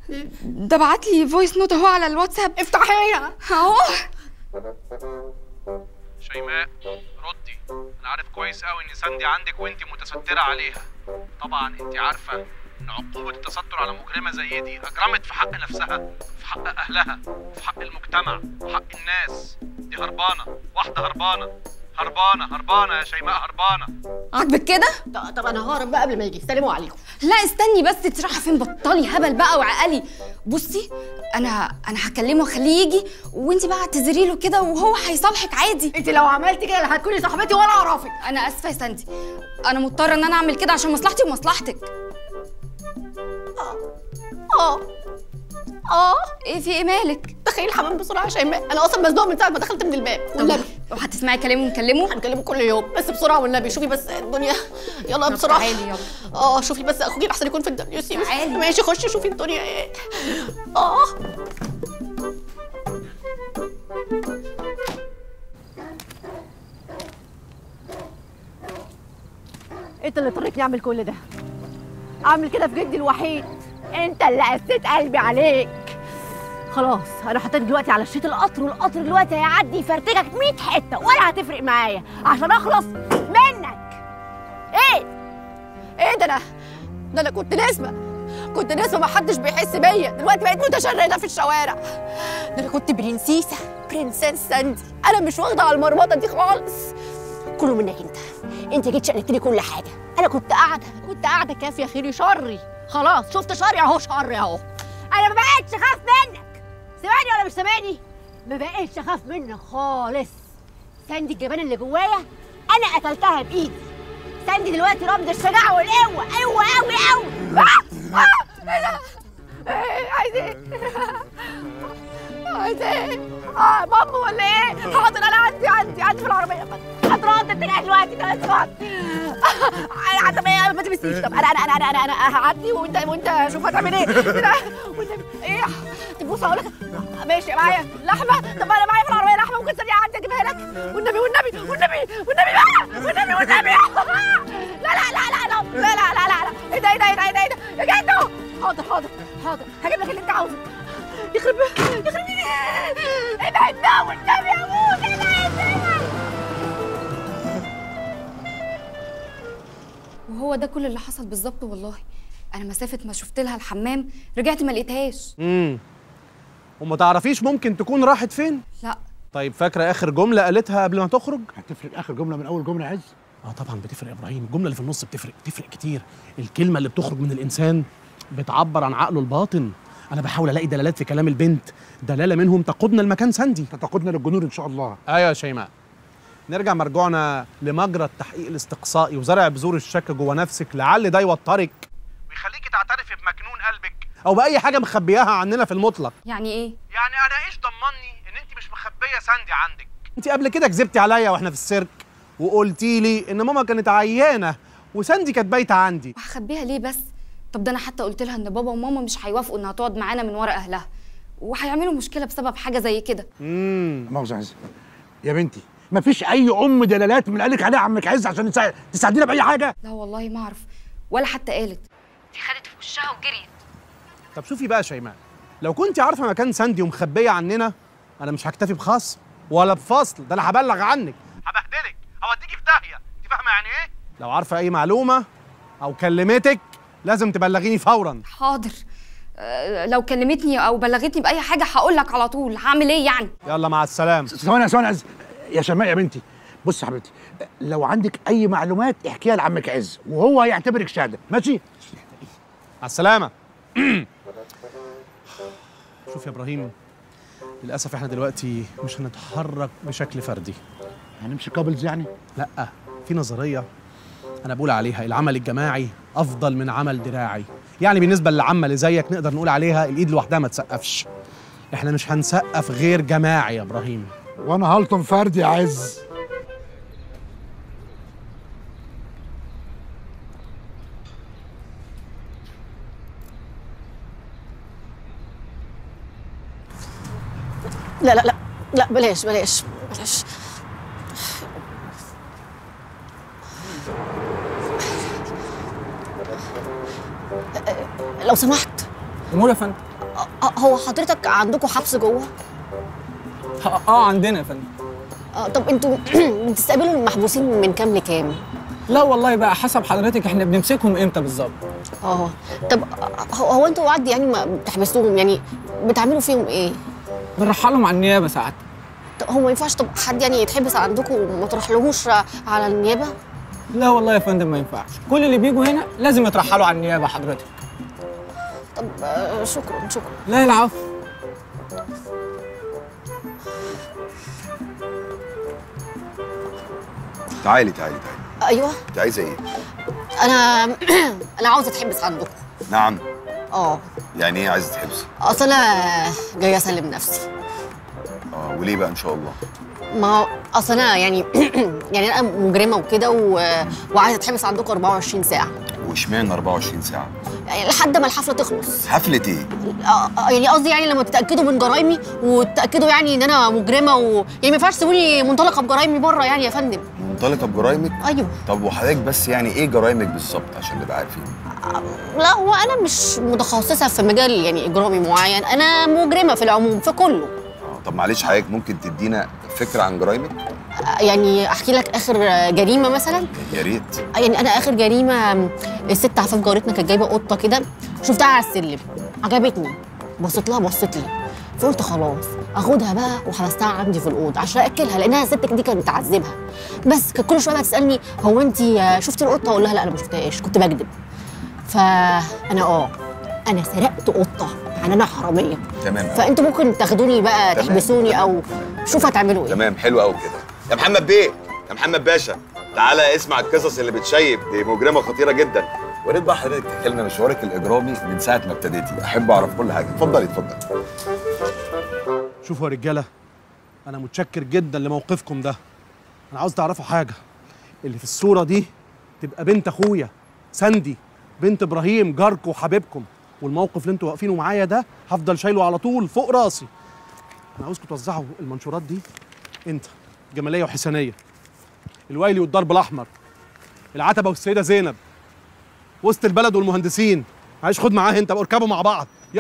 ده بعت لي فويس نوت اهو على الواتساب افتحيها اهو شيماء ردي انا عارف كويس قوي ان ساندي عندك وانت متستره عليها طبعا انت عارفه ان عقوبه التستر على مجرمه زي دي اجرمت في حق نفسها في حق اهلها في حق المجتمع في حق الناس دي هربانه واحده هربانه هربانه هربانه يا شيماء هربانه عاجبك كده طب طب انا ههرب بقى قبل ما يجي سلموا عليكم لا استني بس انت رايحه فين بطلي هبل بقى وعقلي بصي انا انا هكلمه واخليه يجي وانت بقى اعتذري له كده وهو هيصالحك عادي انت لو عملتي كده لا هتكوني صاحبتي ولا اعرفك انا اسفه يا ساندي انا مضطره ان انا اعمل كده عشان مصلحتي ومصلحتك اه اه ايه في ايه مالك دخلي الحمام بسرعه يا شيماء انا اصلا مزنوقه من ساعه ما دخلت من الباب والنبي وهتسمعي كلامه ونكلمه هنكلمه كل يوم بس بسرعه والنبي شوفي بس الدنيا يلا بسرعه تعالي يلا اه شوفي بس اخوكي احسن يكون في الدنيا تعالي. ماشي خشي شوفي الدنيا ايه اه انت اللي اضطريتني اعمل كل ده اعمل كده في جدي الوحيد انت اللي قسيت قلبي عليك خلاص انا حطيت دلوقتي على شريط القطر والقطر دلوقتي هيعدي يفرتكك 100 حته ولا هتفرق معايا عشان اخلص منك ايه ايه ده انا ده انا كنت نسمه كنت نسمه ما حدش بيحس بيا دلوقتي بقيت متشرده في الشوارع ده انا كنت برنسيسه برنسيس ساندي انا مش واخده على المرمطه دي خالص كله منك انت انت جيت شقلت لي كل حاجه انا كنت قاعده كنت قاعده كافيه خيري شري خلاص شفت شري اهو شري اهو انا ما بقتش اخاف منك سامعني ولا مش سامعني ما بقتش اخاف منك خالص ساندي الجبان اللي جوايا انا قتلتها بايدي ساندي دلوقتي رمز الشجاعه والقوه قوه قوي قوي آه! آه! ايه ده ايه عايز ايه عايز ايه اه ماما ولا ايه حاضر انا عندي عندي عندي في العربيه هترد انت جاي دلوقتي ده اسمع انا عتبيه ما تمسنيش طب انا انا انا انا انا انا هعدي وانت وانت شوف هتعمل ايه لا، والنبي، ايه تبص اقول لك ماشي معايا لا هجيب لك اللي انت عاوزه يخرب يخرب ابعد بقى والنبي يا ابوك ابعد وهو ده كل اللي حصل بالظبط والله انا مسافه ما شفت لها الحمام رجعت ما لقيتهاش امم وما تعرفيش ممكن تكون راحت فين لا طيب فاكره اخر جمله قالتها قبل ما تخرج هتفرق اخر جمله من اول جمله يا عز اه طبعا بتفرق يا ابراهيم الجمله اللي في النص بتفرق بتفرق كتير الكلمه اللي بتخرج من الانسان بتعبر عن عقله الباطن انا بحاول الاقي دلالات في كلام البنت دلاله منهم تقودنا لمكان ساندي تقودنا للجنون ان شاء الله ايوه يا شيماء نرجع مرجوعنا لمجرى التحقيق الاستقصائي وزرع بذور الشك جوه نفسك لعل ده يوترك ويخليكي تعترفي بمكنون قلبك او باي حاجه مخبياها عننا في المطلق يعني ايه يعني انا ايش ضمني ان انت مش مخبيه ساندي عندك انت قبل كده كذبتي عليا واحنا في السيرك وقلتي لي ان ماما كانت عيانه وساندي كانت بايته عندي وهخبيها ليه بس طب ده انا حتى قلت لها ان بابا وماما مش هيوافقوا انها تقعد معانا من ورا اهلها وهيعملوا مشكله بسبب حاجه زي كده امم مؤاخذه يا عز يا بنتي مفيش اي ام دلالات من اللي قالك عليها عمك عز عشان تساعد- تساعدينا باي حاجه لا والله ما اعرف ولا حتى قالت دي خدت في وشها وجريت طب شوفي بقى يا شيماء لو كنت عارفه مكان ساندي ومخبيه عننا انا مش هكتفي بخصم ولا بفصل ده انا هبلغ عنك هبهدلك هوديكي في داهيه انت فاهمه يعني ايه لو عارفه اي معلومه او كلمتك لازم تبلغيني فورا حاضر أه لو كلمتني او بلغتني باي حاجه هقول لك على طول هعمل ايه يعني يلا مع السلامه ثواني ثواني يا عز يا شماء يا بنتي بص يا حبيبتي لو عندك اي معلومات احكيها لعمك عز وهو هيعتبرك شهاده ماشي على السلامه شوف يا ابراهيم للاسف احنا دلوقتي مش هنتحرك بشكل فردي هنمشي كابلز يعني لا في نظريه انا بقول عليها العمل الجماعي افضل من عمل دراعي يعني بالنسبه للعمه اللي زيك نقدر نقول عليها الايد لوحدها ما تسقفش احنا مش هنسقف غير جماعي يا ابراهيم وانا هلطم فردي يا عز لا لا لا لا بلاش بلاش بلاش لو سمحت امور يا فندم أه، هو حضرتك عندكم حبس جوه؟ اه آه، عندنا يا فندم أه، طب انتوا بتستقبلوا المحبوسين من كام لكام؟ لا والله بقى حسب حضرتك احنا بنمسكهم امتى بالظبط اه طب أه، هو, هو انتوا عادي يعني ما بتحبسوهم يعني بتعملوا فيهم ايه؟ بنرحلهم على النيابه ساعات طب هو ما ينفعش طب حد يعني يتحبس عندكم وما تروحلهوش على النيابه؟ لا والله يا فندم ما ينفعش كل اللي بيجوا هنا لازم يترحلوا على النيابه حضرتك طب آه، شكرا شكرا لا العفو تعالي تعالي تعالي ايوه انت عايزه ايه؟ انا انا عاوزه اتحبس عندكم نعم اه يعني ايه عايزه تحبسي؟ اصل انا جايه اسلم نفسي اه وليه بقى ان شاء الله؟ ما اصل انا يعني يعني انا مجرمه وكده و... وعايزه اتحبس عندكم 24 ساعه واشمعنى 24 ساعه؟ يعني لحد ما الحفله تخلص حفله ايه؟ آه، آه، يعني قصدي يعني لما تتاكدوا من جرايمي وتتاكدوا يعني ان انا مجرمه و... يعني ما ينفعش تسيبوني منطلقه بجرايمي بره يعني يا فندم منطلقه بجرايمك؟ ايوه طب وحضرتك بس يعني ايه جرايمك بالظبط عشان نبقى عارفين؟ لا هو انا مش متخصصه في مجال يعني اجرامي معين انا مجرمه في العموم في كله اه طب معلش حضرتك ممكن تدينا فكره عن جرايمك؟ آه، يعني احكي لك اخر جريمه مثلا يا ريت يعني انا اخر جريمه الست عفاف جارتنا كانت جايبه قطه كده شفتها على السلم عجبتني بصيت لها بصيت لي فقلت خلاص اخدها بقى وحبستها عندي في الاوضه عشان اكلها لانها الست دي كانت بتعذبها بس كانت كل شويه بقى تسالني هو انت شفتي القطه اقول لها لا انا ما شفتهاش كنت بكذب فانا اه انا سرقت قطه يعني انا حراميه تمام فانتوا ممكن تاخدوني بقى تمام. تحبسوني او شوفوا هتعملوا ايه تمام حلو قوي كده يا محمد بيه يا محمد باشا تعالى اسمع القصص اللي بتشيب دي مجرمه خطيره جدا وريت بقى حضرتك تحكي لنا مشوارك الاجرامي من ساعه ما ابتديتي احب اعرف كل حاجه اتفضلي اتفضلي شوفوا يا رجاله انا متشكر جدا لموقفكم ده انا عاوز تعرفوا حاجه اللي في الصوره دي تبقى بنت اخويا ساندي بنت ابراهيم جاركم وحبيبكم والموقف اللي انتوا واقفينه معايا ده هفضل شايله على طول فوق راسي انا عاوزكم توزعوا المنشورات دي انت جماليه وحسنيه الويلي والضرب الاحمر العتبه والسيده زينب وسط البلد والمهندسين معلش خد معاه انت بقى اركبوا مع بعض يلا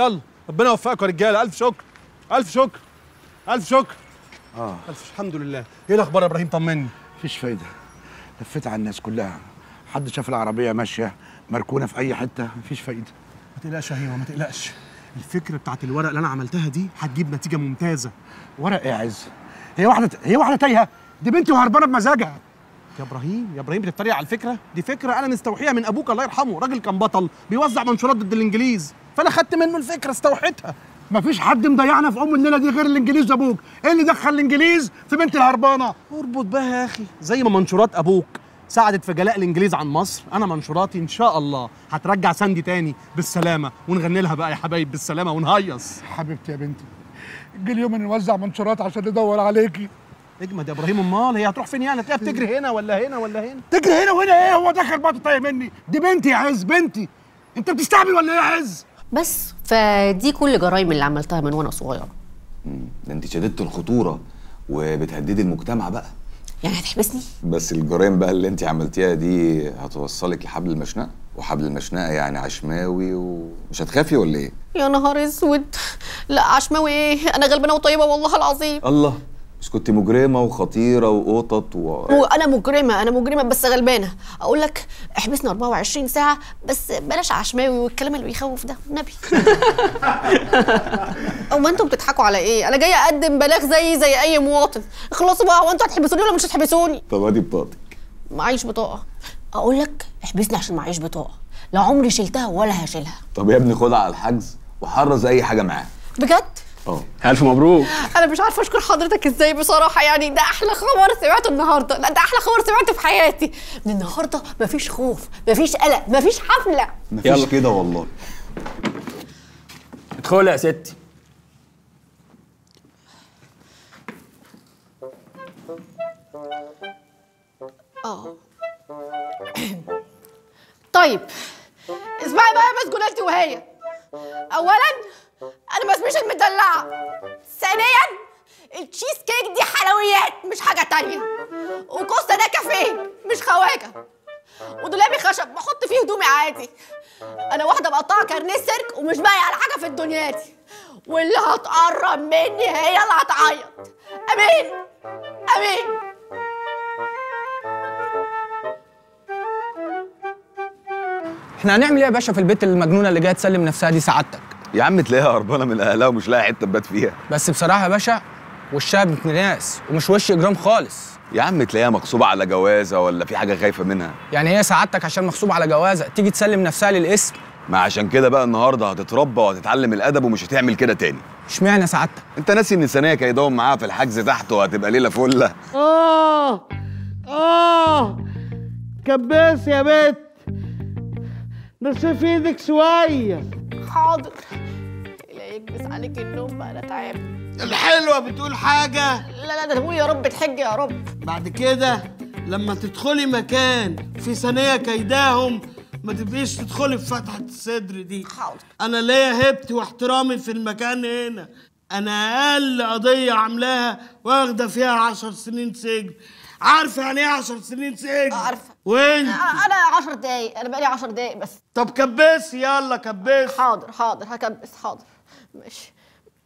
ربنا يوفقكم يا رجاله الف شكر الف شكر الف شكر اه الف الحمد لله ايه الاخبار يا ابراهيم طمني مفيش فايده لفيت على الناس كلها حد شاف العربيه ماشيه مركونه في اي حته مفيش فايده ما تقلقش يا هيما ما تقلقش الفكره بتاعت الورق اللي انا عملتها دي هتجيب نتيجه ممتازه ورق ايه يا عز هي واحده هي واحده تايهه دي بنتي وهربانه بمزاجها يا ابراهيم يا ابراهيم بتتريق على الفكره دي فكره انا مستوحيها من ابوك الله يرحمه راجل كان بطل بيوزع منشورات ضد الانجليز فانا خدت منه الفكره استوحيتها مفيش حد مضيعنا في ام الليله دي غير الانجليز ابوك ايه اللي دخل الانجليز في بنت الهربانه اربط بقى يا اخي زي ما منشورات ابوك ساعدت في جلاء الانجليز عن مصر انا منشوراتي ان شاء الله هترجع ساندي تاني بالسلامه ونغني لها بقى يا حبايب بالسلامه ونهيص حبيبتي يا بنتي جه اليوم اللي نوزع منشورات عشان ندور عليكي اجمد يا ابراهيم امال هي هتروح فين يعني هتلاقيها بتجري هنا ولا هنا ولا هنا تجري هنا وهنا ايه هو دخل بقى طايق مني دي بنتي يا عز بنتي انت بتستعبي ولا ايه يا عز بس فدي كل جرايم اللي عملتها من وانا صغيره ده انت شددت الخطوره وبتهددي المجتمع بقى يعني هتحبسني بس الجرائم بقى اللي انت عملتيها دي هتوصلك لحبل المشنقه وحبل المشنقه يعني عشماوي ومش هتخافي ولا ايه يا نهار اسود لا عشماوي ايه انا غلبانه وطيبه والله العظيم الله مش كنت مجرمه وخطيره وقطط و... وانا مجرمه انا مجرمه بس غلبانه اقول لك احبسني 24 ساعه بس بلاش عشماوي والكلام اللي بيخوف ده النبي او ما انتوا بتضحكوا على ايه انا جايه اقدم بلاغ زي زي اي مواطن اخلصوا بقى هو انتوا هتحبسوني ولا مش هتحبسوني طب ادي بطاقتك معيش بطاقه اقول لك احبسني عشان معيش بطاقه لا عمري شلتها ولا هشيلها طب يا ابني خدها على الحجز وحرز اي حاجه معاه بجد اه الف مبروك انا مش عارفه اشكر حضرتك ازاي بصراحه يعني ده احلى خبر سمعته النهارده لا ده احلى خبر سمعته في حياتي من النهارده مفيش خوف مفيش قلق مفيش حفله مفيش كده والله ادخلي يا ستي اه طيب اسمعي بقى يا مسجوناتي وهي اولا انا ما اسميش المدلعه ثانيا التشيز كيك دي حلويات مش حاجه تانية وكوستا ده كافيه مش خواجه ودولابي خشب بحط فيه هدومي عادي انا واحده مقطعه كارنيه سيرك ومش باقي على حاجه في الدنيا دي واللي هتقرب مني هي اللي هتعيط امين امين احنا هنعمل ايه يا باشا في البيت المجنونه اللي جايه تسلم نفسها دي سعادتك يا عم تلاقيها هربانه من اهلها ومش لاقي حته تبات فيها بس بصراحه يا باشا وشها ابن ناس ومش وش اجرام خالص يا عم تلاقيها مغصوبه على جوازه ولا في حاجه خايفه منها يعني هي سعادتك عشان مغصوب على جوازه تيجي تسلم نفسها للاسم ما عشان كده بقى النهارده هتتربى وهتتعلم الادب ومش هتعمل كده تاني اشمعنى سعادتك انت ناسي ان ثانيه كيدهم معاها في الحجز تحت وهتبقى ليله فله اه اه كباس يا بت نصف ايدك شويه حاضر لا يكبس عليك النوم بقى انا تعبت الحلوه بتقول حاجه لا لا ده قول يا رب تحج يا رب بعد كده لما تدخلي مكان في ثانيه كيداهم ما تبقيش تدخلي في فتحه الصدر دي حاضر انا ليا هيبتي واحترامي في المكان هنا انا اقل قضيه عاملاها واخده فيها عشر سنين سجن عارفه يعني ايه عشر سنين سجن عارفه وانت انا 10 دقايق انا بقالي 10 دقايق بس طب كبسي يلا كبسي حاضر حاضر هكبس حاضر ماشي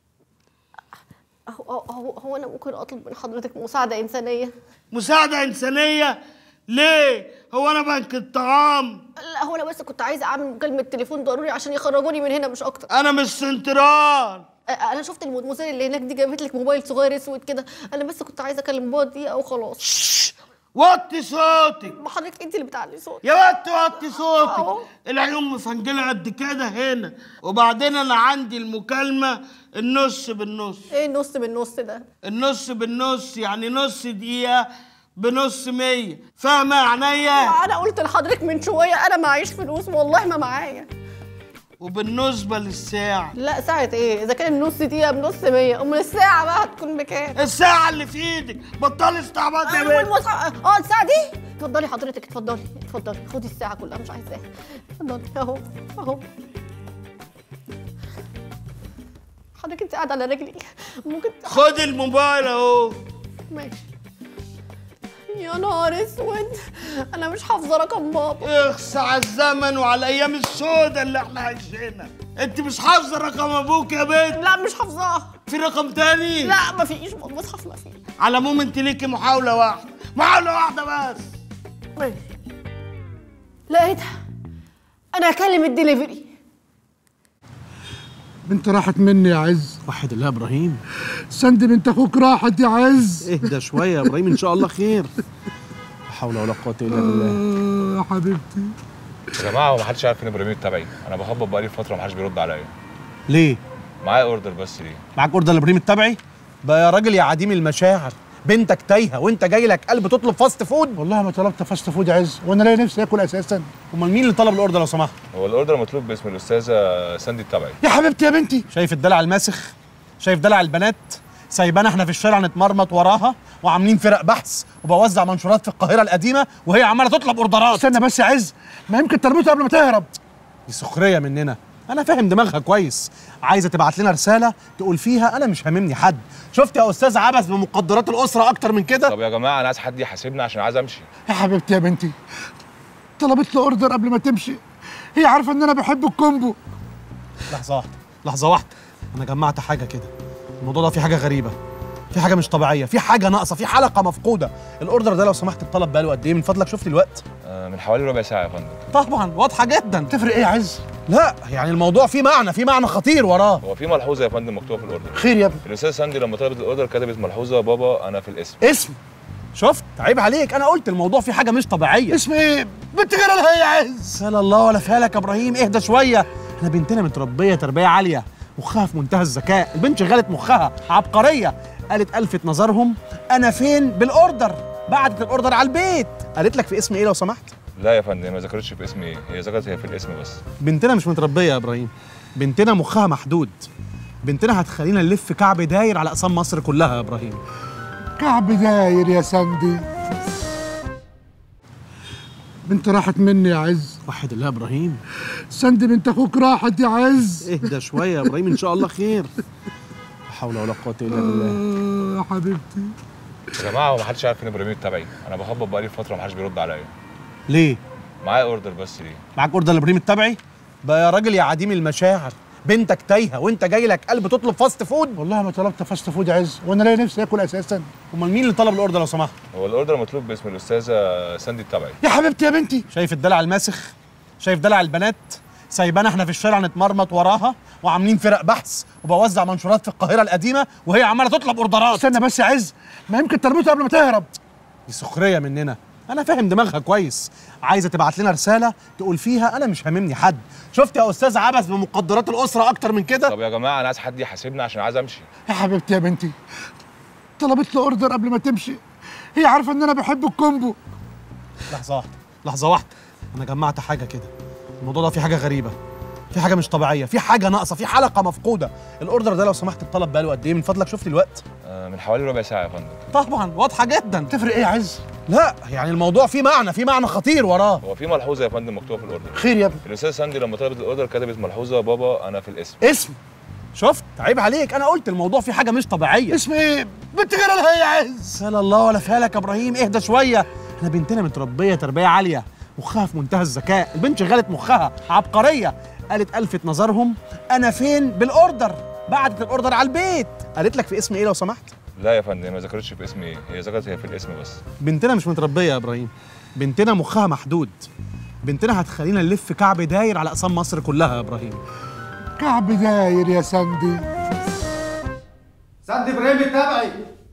هو هو هو انا ممكن اطلب من حضرتك مساعده انسانيه مساعده انسانيه ليه هو انا بنك الطعام لا هو انا بس كنت عايزه اعمل مكالمه تليفون ضروري عشان يخرجوني من هنا مش اكتر انا مش سنترال انا شفت المدموزيل اللي هناك دي جابت لك موبايل صغير اسود كده انا بس كنت عايزه اكلم بابا دقيقه وخلاص وطي صوتك ما حضرتك انت اللي بتعلي صوتك يا وطي وطي صوتك العيون مفنجله قد كده هنا وبعدين انا عندي المكالمه النص بالنص ايه النص بالنص ده النص بالنص يعني نص دقيقه بنص مية فاهمة عينيا؟ أنا قلت لحضرتك من شوية أنا معيش فلوس والله ما معايا وبالنسبة للساعة لا ساعة إيه؟ إذا كان النص دقيقة بنص مية أمال الساعة بقى هتكون بكام؟ الساعة اللي في إيدك بطلي استعباط يا بنت اه الساعة دي؟ اتفضلي حضرتك اتفضلي اتفضلي خدي الساعة كلها مش عايزاها اتفضلي أهو أهو حضرتك أنت قاعدة على رجلي ممكن خدي الموبايل أهو ماشي يا نهار اسود انا مش حافظه رقم بابا اخس على الزمن وعلى الايام السوداء اللي احنا عايشينها انت مش حافظه رقم ابوك يا بنت لا مش حافظاه في رقم تاني لا مفيش مصحف مفيش على العموم انت ليكي محاوله واحده محاوله واحده بس ماشي لقيتها انا هكلم الدليفري بنت راحت مني يا عز وحد الله يا ابراهيم سند بنت اخوك راحت يا عز اهدى شويه يا ابراهيم ان شاء الله خير لا حول ولا قوه الا بالله يا حبيبتي يا جماعه هو محدش عارف ان ابراهيم التبعي انا بخبط بقالي فتره ومحدش بيرد عليا ليه معايا اوردر بس ليه معاك اوردر لابراهيم التبعي بقى يا راجل يا عديم المشاعر بنتك تايهه وانت جاي لك قلب تطلب فاست فود والله ما طلبت فاست فود يا عز وانا لاقي نفسي اكل اساسا امال مين اللي طلب الاوردر لو سمحت هو الاوردر مطلوب باسم الاستاذه ساندي التبعي يا حبيبتي يا بنتي شايف الدلع الماسخ شايف دلع البنات سايبانا احنا في الشارع نتمرمط وراها وعاملين فرق بحث وبوزع منشورات في القاهره القديمه وهي عماله تطلب اوردرات استنى بس يا عز ما يمكن تربطها قبل ما تهرب دي سخريه مننا انا فاهم دماغها كويس عايزه تبعت لنا رساله تقول فيها انا مش هاممني حد شفت يا استاذ عبث بمقدرات الاسره اكتر من كده طب يا جماعه انا عايز حد يحاسبني عشان عايز امشي يا حبيبتي يا بنتي طلبت له اوردر قبل ما تمشي هي عارفه ان انا بحب الكومبو لحظه واحده لحظه واحده انا جمعت حاجه كده الموضوع ده فيه حاجه غريبه في حاجه مش طبيعيه في حاجه ناقصه في حلقه مفقوده الاوردر ده لو سمحت الطلب بقاله قد ايه من فضلك شوف لي الوقت آه من حوالي ربع ساعه يا فندم طبعا واضحه جدا تفرق ايه يا عز لا يعني الموضوع فيه معنى فيه معنى خطير وراه هو في ملحوظه يا فندم مكتوبه في الاوردر خير يا ابني الاستاذه ساندي لما طلبت الاوردر كتبت ملحوظه بابا انا في الاسم اسم شفت عيب عليك انا قلت الموضوع فيه حاجه مش طبيعيه اسم ايه بنت غير لها يا عز سال الله ولا فالك يا ابراهيم اهدى شويه احنا بنتنا متربيه تربيه عاليه مخها في منتهى الذكاء البنت شغلت مخها عبقريه قالت الفت نظرهم انا فين بالاوردر بعتت الاوردر على البيت قالت لك في اسم ايه لو سمحت لا يا فندم ما ذكرتش في اسمي ايه هي ذكرت هي في الاسم بس بنتنا مش متربيه يا ابراهيم بنتنا مخها محدود بنتنا هتخلينا نلف كعب داير على اقسام مصر كلها يا ابراهيم كعب داير يا سندي بنت راحت مني يا عز وحد الله يا ابراهيم سندي بنت اخوك راحت يا عز اهدى شويه يا ابراهيم ان شاء الله خير لا حول ولا قوه الا بالله يا حبيبتي يا جماعه هو محدش عارف ان ابراهيم التبعي انا بخبط بقالي فتره ومحدش بيرد عليا ليه معايا اوردر بس ليه معاك اوردر لابراهيم التبعي بقى يا راجل يا عديم المشاعر بنتك تايهه وانت جاي لك قلب تطلب فاست فود والله ما طلبت فاست فود يا عز وانا لاقي نفسي اكل اساسا امال مين اللي طلب الاوردر لو سمحت هو الاوردر مطلوب باسم الاستاذه ساندي التبعي يا حبيبتي يا بنتي شايف الدلع الماسخ شايف دلع البنات سايبانا احنا في الشارع نتمرمط وراها وعاملين فرق بحث وبوزع منشورات في القاهره القديمه وهي عماله تطلب اوردرات استنى بس يا عز ما يمكن تربطها قبل ما تهرب دي سخريه مننا انا فاهم دماغها كويس عايزه تبعت لنا رساله تقول فيها انا مش هاممني حد شفت يا استاذ عبث بمقدرات الاسره اكتر من كده طب يا جماعه انا عايز حد يحاسبني عشان عايز امشي يا حبيبتي يا بنتي طلبت له اوردر قبل ما تمشي هي عارفه ان انا بحب الكومبو لحظه واحده لحظه واحده انا جمعت حاجه كده الموضوع ده فيه حاجه غريبه في حاجه مش طبيعيه في حاجه ناقصه في حلقه مفقوده الاوردر ده لو سمحت الطلب بقاله قد ايه من فضلك شوف لي الوقت آه من حوالي ربع ساعه يا فندم طبعا واضحه جدا تفرق ايه يا عز لا يعني الموضوع فيه معنى فيه معنى خطير وراه هو في ملحوظه يا فندم مكتوبه في الاوردر خير يا ابني الاستاذه ساندي لما طلبت الاوردر كتبت ملحوظه بابا انا في الاسم اسم شفت عيب عليك انا قلت الموضوع فيه حاجه مش طبيعيه اسم ايه بنت غير لها يا عز سال الله ولا فالك يا ابراهيم اهدى شويه احنا بنتنا متربيه تربيه عاليه مخها في منتهى الذكاء البنت شغلت مخها عبقريه قالت الفت نظرهم انا فين بالاوردر بعتت الاوردر على البيت قالت لك في اسم ايه لو سمحت لا يا فندم ما ذكرتش في اسمي ايه هي ذكرت هي في الاسم بس بنتنا مش متربيه يا ابراهيم بنتنا مخها محدود بنتنا هتخلينا نلف كعب داير على اقسام مصر كلها يا ابراهيم كعب داير يا سندي سندي ابراهيم التبعي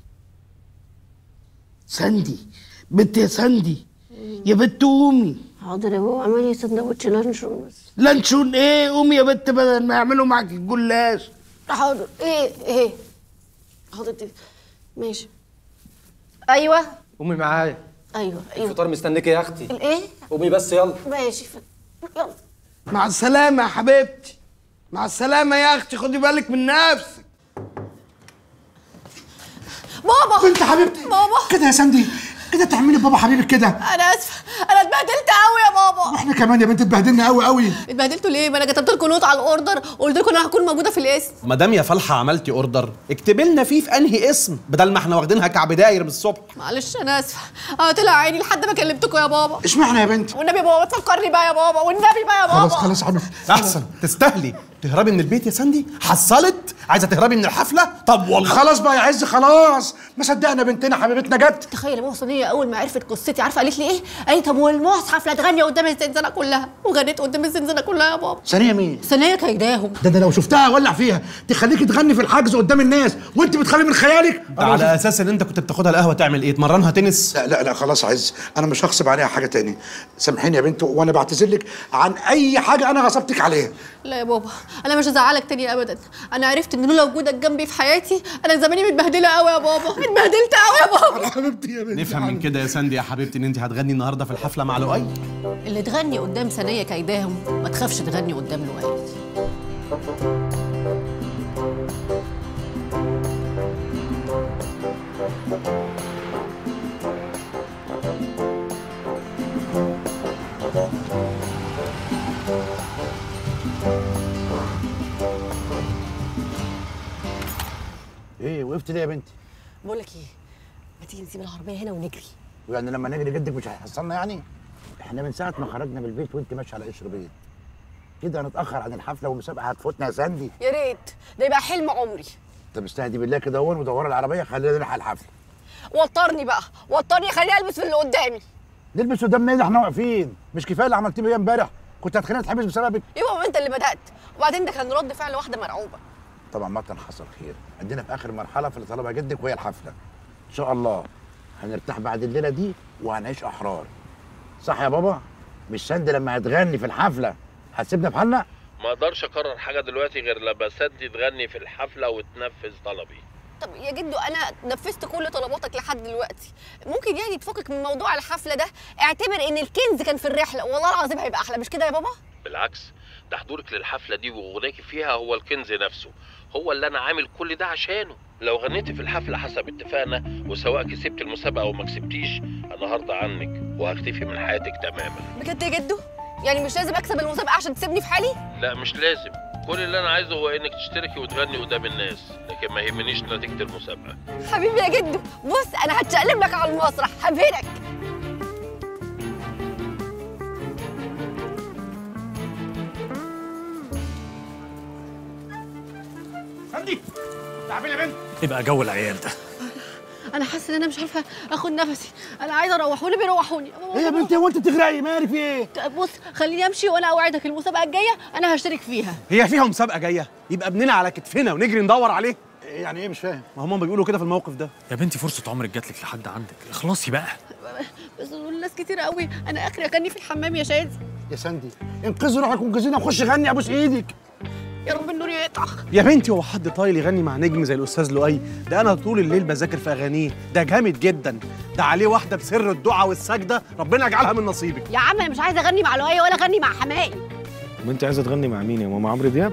سندي بنت يا سندي يا بنت قومي حاضر يا بابا اعمل لي سندوتش لانشون بس لانشون ايه قومي يا بنت بدل ما يعملوا معاك الجلاش حاضر ايه ايه حاضر دي. ماشي ايوه قومي معايا ايوه ايوه الفطار مستنيك يا اختي الايه قومي بس يلا ماشي ف... يلا مع السلامة يا حبيبتي مع السلامة يا اختي خدي بالك من نفسك بابا بنت حبيبتي بابا كده يا سندي كده تعملي بابا حبيبك كده انا اسفه انا اتبهدلت قوي يا بابا احنا كمان يا بنت اتبهدلنا قوي قوي اتبهدلتوا ليه ما انا كتبت لكم نوت على الاوردر وقلت لكم انا هكون موجوده في الاسم ما دام يا فالحه عملتي اوردر اكتبي لنا فيه في انهي اسم بدل ما احنا واخدينها كعب داير من الصبح معلش انا اسفه انا طلع عيني لحد ما كلمتكم يا بابا اشمعنى يا بنت والنبي يا بابا ما تفكرني بقى يا بابا والنبي بقى يا بابا خلاص خلاص يا حبيبي احسن تستاهلي تهربي من البيت يا ساندي حصلت عايزه تهربي من الحفله طب والله خلاص بقى يا عز خلاص ما صدقنا بنتنا حبيبتنا جت تخيل يا بابا صينيه اول ما عرفت قصتي عارفه قالت لي ايه؟ قالت طب والمصحف لا تغني قدام الزنزانه كلها وغنيت قدام الزنزانه كلها يا بابا ثانيه مين ثانيه كيداهم ده انا لو شفتها اولع فيها تخليكي تغني في الحجز قدام الناس وانت بتخلي من خيالك ده على اساس ان انت كنت بتاخدها القهوه تعمل ايه تمرنها تنس لا لا لا خلاص يا عز انا مش هغصب عليها حاجه تاني سامحيني يا بنت وانا بعتذر لك عن اي حاجه انا غصبتك عليها لا يا بابا انا مش هزعلك تاني ابدا انا عرفت ان لولا وجودك جنبي في حياتي انا زماني متبهدله قوي يا بابا اتبهدلت قوي يا بابا حبيبتي يا بنتي نفهم من كده يا ساندي يا حبيبتي ان انت هتغني النهارده في الحفله مع لؤي اللي تغني قدام ثانيه كيداهم ما تخافش تغني قدام لؤي ايه وقفت ليه يا بنتي بقول لك ايه ما تيجي نسيب العربيه هنا ونجري يعني لما نجري جدك مش هيحصلنا يعني احنا من ساعه ما خرجنا من البيت وانت ماشيه على قشر بيت كده هنتاخر عن الحفله والمسابقه هتفوتنا يا ساندي يا ريت ده يبقى حلم عمري طب استهدي بالله كده اهون ودوري العربيه خلينا نلحق الحفله وطرني بقى وطرني خليني البس في اللي قدامي نلبس قدام مين احنا واقفين مش كفايه اللي عملتيه بيا امبارح كنت هتخلينا نتحبس بسببك يبقى ما انت اللي بدات وبعدين ده كان رد فعل واحده مرعوبه طبعا مطن حصل خير عندنا في اخر مرحله في اللي طلبها جدك وهي الحفله ان شاء الله هنرتاح بعد الليله دي وهنعيش احرار صح يا بابا مش سند لما هتغني في الحفله هتسيبنا في حالنا ما اقدرش اقرر حاجه دلوقتي غير لما سدي تغني في الحفله وتنفذ طلبي طب يا جدو انا نفذت كل طلباتك لحد دلوقتي ممكن يعني تفكك من موضوع الحفله ده اعتبر ان الكنز كان في الرحله والله العظيم هيبقى احلى مش كده يا بابا بالعكس ده حضورك للحفله دي وغناكي فيها هو الكنز نفسه هو اللي انا عامل كل ده عشانه لو غنيتي في الحفله حسب اتفاقنا وسواء كسبت المسابقه او ما كسبتيش انا هرضى عنك وهختفي من حياتك تماما بجد يا جدو يعني مش لازم اكسب المسابقه عشان تسيبني في حالي لا مش لازم كل اللي انا عايزه هو انك تشتركي وتغني قدام الناس لكن ما يهمنيش نتيجه المسابقه حبيبي يا جدو بص انا هتشقلب لك على المسرح هبهرك سندي تعبين يا بنت يبقى جو العيال ده انا حاسه ان انا مش عارفه اخد نفسي انا عايزه اروحوني بيروحوني ايه يا بنتي هو انت بتغرقي مالك في ايه بص خليني امشي وانا اوعدك المسابقه الجايه انا هشترك فيها هي فيها مسابقه جايه يبقى ابننا على كتفنا ونجري ندور عليه يعني ايه مش فاهم ما هم بيقولوا كده في الموقف ده يا بنتي فرصه عمرك جات لك لحد عندك اخلصي بقى بس دول ناس كتير قوي انا اخري اكني في الحمام يا شاذ يا سندي انقذي روحك وانقذينا وخش غني ابوس ايدك يا رب النور يقطع يا بنتي هو حد طايل يغني مع نجم زي الاستاذ لؤي ده انا طول الليل بذاكر في اغانيه ده جامد جدا ده عليه واحده بسر الدعاء والسجده ربنا يجعلها من نصيبك يا عم انا مش عايزه اغني مع لؤي ولا اغني مع حمائي ما انت عايزه تغني مع مين يا ماما عمرو دياب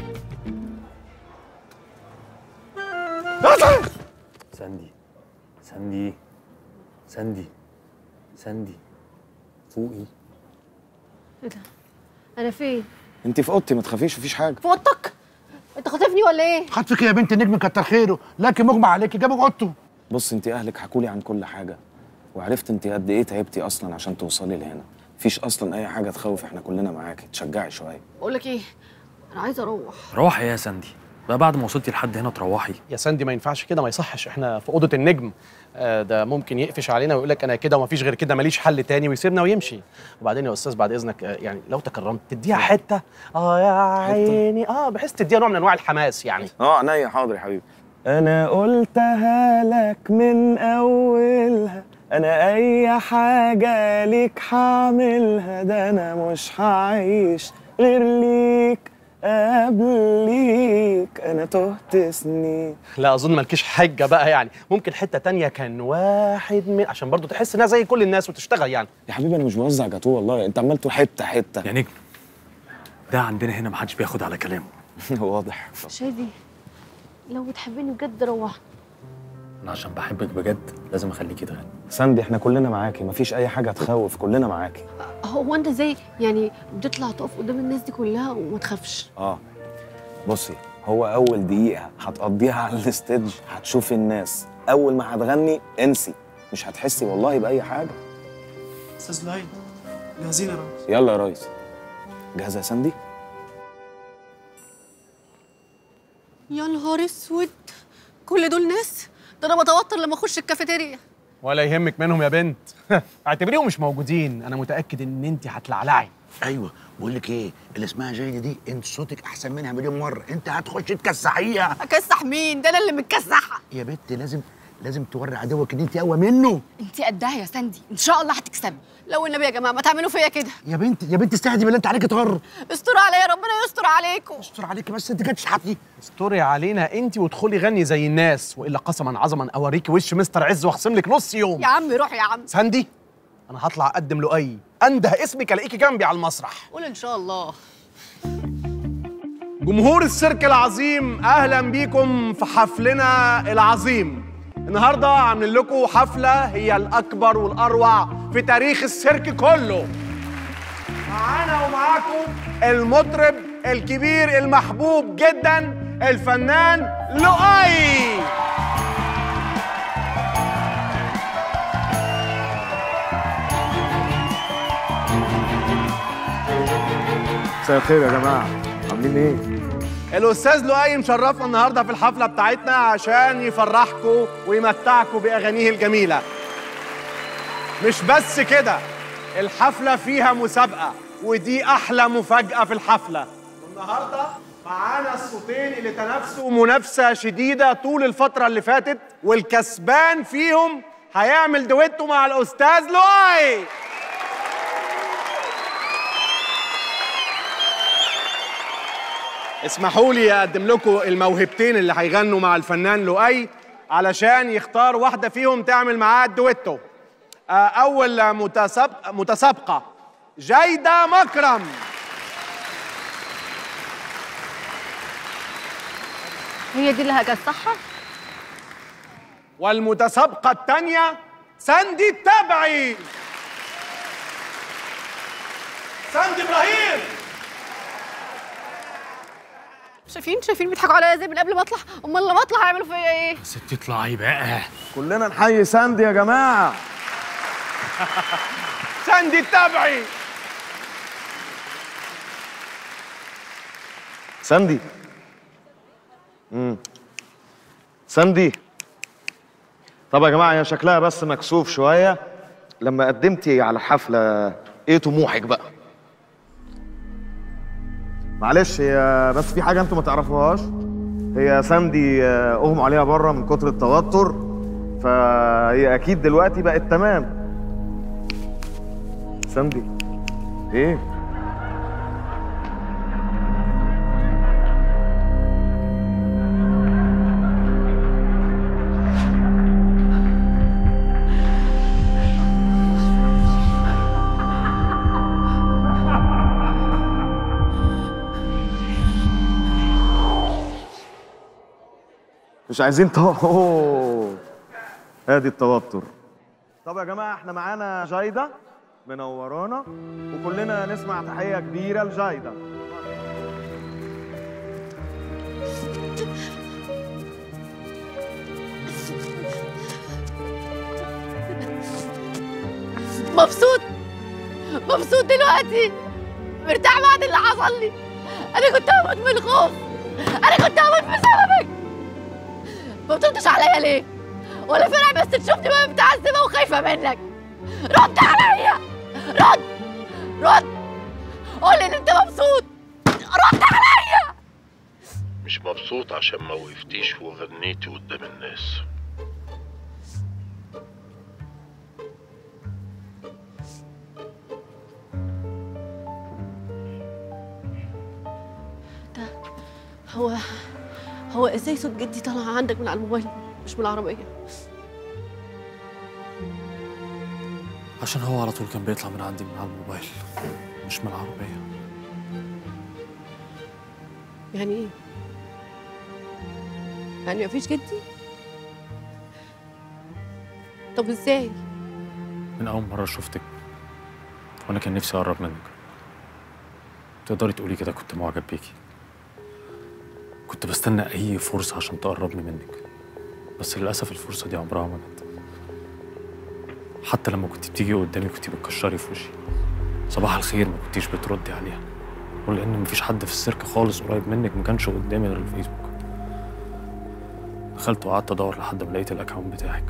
ساندي ساندي ساندي ساندي فوقي ايه ده انا فين انت في اوضتي ما تخافيش مفيش حاجه في اوضتك انت خاطفني ولا ايه خطفك يا بنت النجم كتر خيره لكن مغمى عليكي جابوا اوضته بص انت اهلك حكولي عن كل حاجه وعرفت انت قد ايه تعبتي اصلا عشان توصلي لهنا مفيش اصلا اي حاجه تخوف احنا كلنا معاكي تشجعي شويه بقول لك ايه انا عايزه اروح روحي يا ساندي بقى بعد ما وصلتي لحد هنا تروحي يا ساندي ما ينفعش كده ما يصحش احنا في اوضه النجم آه ده ممكن يقفش علينا ويقول لك انا كده ومفيش غير كده ماليش حل تاني ويسيبنا ويمشي وبعدين يا استاذ بعد اذنك آه يعني لو تكرمت تديها حته اه يا عيني اه بحيث تديها نوع من انواع الحماس يعني اه عينيا حاضر يا حبيبي انا قلتها لك من اولها انا اي حاجه ليك هعملها ده انا مش هعيش غير ليك قبل ليك انا تهت سنين لا اظن مالكيش حجه بقى يعني ممكن حته تانية كان واحد من عشان برضو تحس انها زي كل الناس وتشتغل يعني يا حبيبي انا مش بوزع جاتوه والله انت عمال تقول حته حته يا نجم ده عندنا هنا محدش بياخد على كلامه واضح شادي لو بتحبني بجد روحني انا عشان بحبك بجد لازم اخليكي تغني ساندي احنا كلنا معاكي مفيش اي حاجه تخوف كلنا معاكي هو انت ازاي يعني بتطلع تقف قدام الناس دي كلها وما تخافش اه بصي هو اول دقيقه هتقضيها على الستيج هتشوفي الناس اول ما هتغني انسي مش هتحسي والله باي حاجه استاذ لؤي جاهزين يا ريس يلا يا ريس جاهزه يا ساندي يا نهار اسود كل دول ناس ده انا بتوتر لما اخش الكافيتيريا ولا يهمك منهم يا بنت اعتبريهم مش موجودين انا متاكد ان انت هتلعلعي ايوه بقول لك ايه اللي اسمها جايده دي انت صوتك احسن منها مليون مره انت هتخش تكسحيها اكسح مين ده انا اللي متكسحه يا بنت لازم لازم توري عدوك ان انت اقوى منه انت قدها يا ساندي ان شاء الله هتكسبي لو النبي يا جماعه ما تعملوا فيا كده يا بنت يا بنت استهدي بالله انت عليك تغر استر عليا ربنا يستر عليكم استر عليك بس انت جاي تشحتي استوري علينا انت وادخلي غني زي الناس والا قسما عظما اوريكي وش مستر عز واخصم لك نص يوم يا عم روح يا عم ساندي انا هطلع اقدم لؤي انده اسمك الاقيكي جنبي على المسرح قول ان شاء الله جمهور السيرك العظيم اهلا بيكم في حفلنا العظيم النهارده عاملين لكم حفله هي الاكبر والاروع في تاريخ السيرك كله معانا ومعاكم المطرب الكبير المحبوب جدا الفنان لؤي مساء الخير يا جماعه عاملين ايه الاستاذ لؤي مشرفنا النهارده في الحفله بتاعتنا عشان يفرحكم ويمتعكم باغانيه الجميله مش بس كده الحفله فيها مسابقه ودي احلى مفاجاه في الحفله والنهارده معانا الصوتين اللي تنافسوا منافسه شديده طول الفتره اللي فاتت والكسبان فيهم هيعمل دويتو مع الاستاذ لؤي اسمحوا لي اقدم لكم الموهبتين اللي هيغنوا مع الفنان لؤي علشان يختار واحده فيهم تعمل معاه الدويتو آه، اول متسابقه متسابقه جيده مكرم هي دي اللي هكسحها والمتسابقه الثانيه ساندي التبعي ساندي ابراهيم شايفين شايفين بيضحكوا عليا ازاي من قبل ما اطلع امال لما اطلع هيعملوا فيا ايه ستي اطلعي بقى كلنا نحيي ساندي يا جماعه ساندي التبعي ساندي امم ساندي طب يا جماعه هي شكلها بس مكسوف شويه لما قدمتي على الحفله ايه طموحك بقى معلش هي بس في حاجه انتوا ما تعرفوهاش هي ساندي آه، اغمى عليها بره من كتر التوتر فهي اكيد دلوقتي بقت تمام ساندي ايه مش عايزين تو أوه. ادي التوتر طب يا جماعه احنا معانا جايده منورانا وكلنا نسمع تحيه كبيره لجايده مبسوط مبسوط دلوقتي مرتاح بعد اللي حصل لي انا كنت هموت من الخوف انا كنت هموت بسببك ما بتردش عليا ليه ولا فرع بس تشوفني بقى متعذبه وخايفه منك رد عليا رد رد قول لي ان انت مبسوط رد عليا مش مبسوط عشان ما وقفتيش وغنيتي قدام الناس هو هو ازاي صوت جدي طالع عندك من على الموبايل مش من العربيه عشان هو على طول كان بيطلع من عندي من على الموبايل مش من العربيه يعني ايه يعني مفيش جدي طب ازاي من اول مره شفتك وانا كان نفسي اقرب منك تقدري تقولي كده كنت معجب بيكي كنت بستنى اي فرصه عشان تقربني منك بس للاسف الفرصه دي عمرها ما جت حتى لما كنت بتيجي قدامي كنت بتكشري في وشي صباح الخير ما كنتيش بتردي عليها ولان مفيش حد في السيرك خالص قريب منك ما كانش قدامي غير الفيسبوك دخلت وقعدت ادور لحد ما لقيت الاكونت بتاعك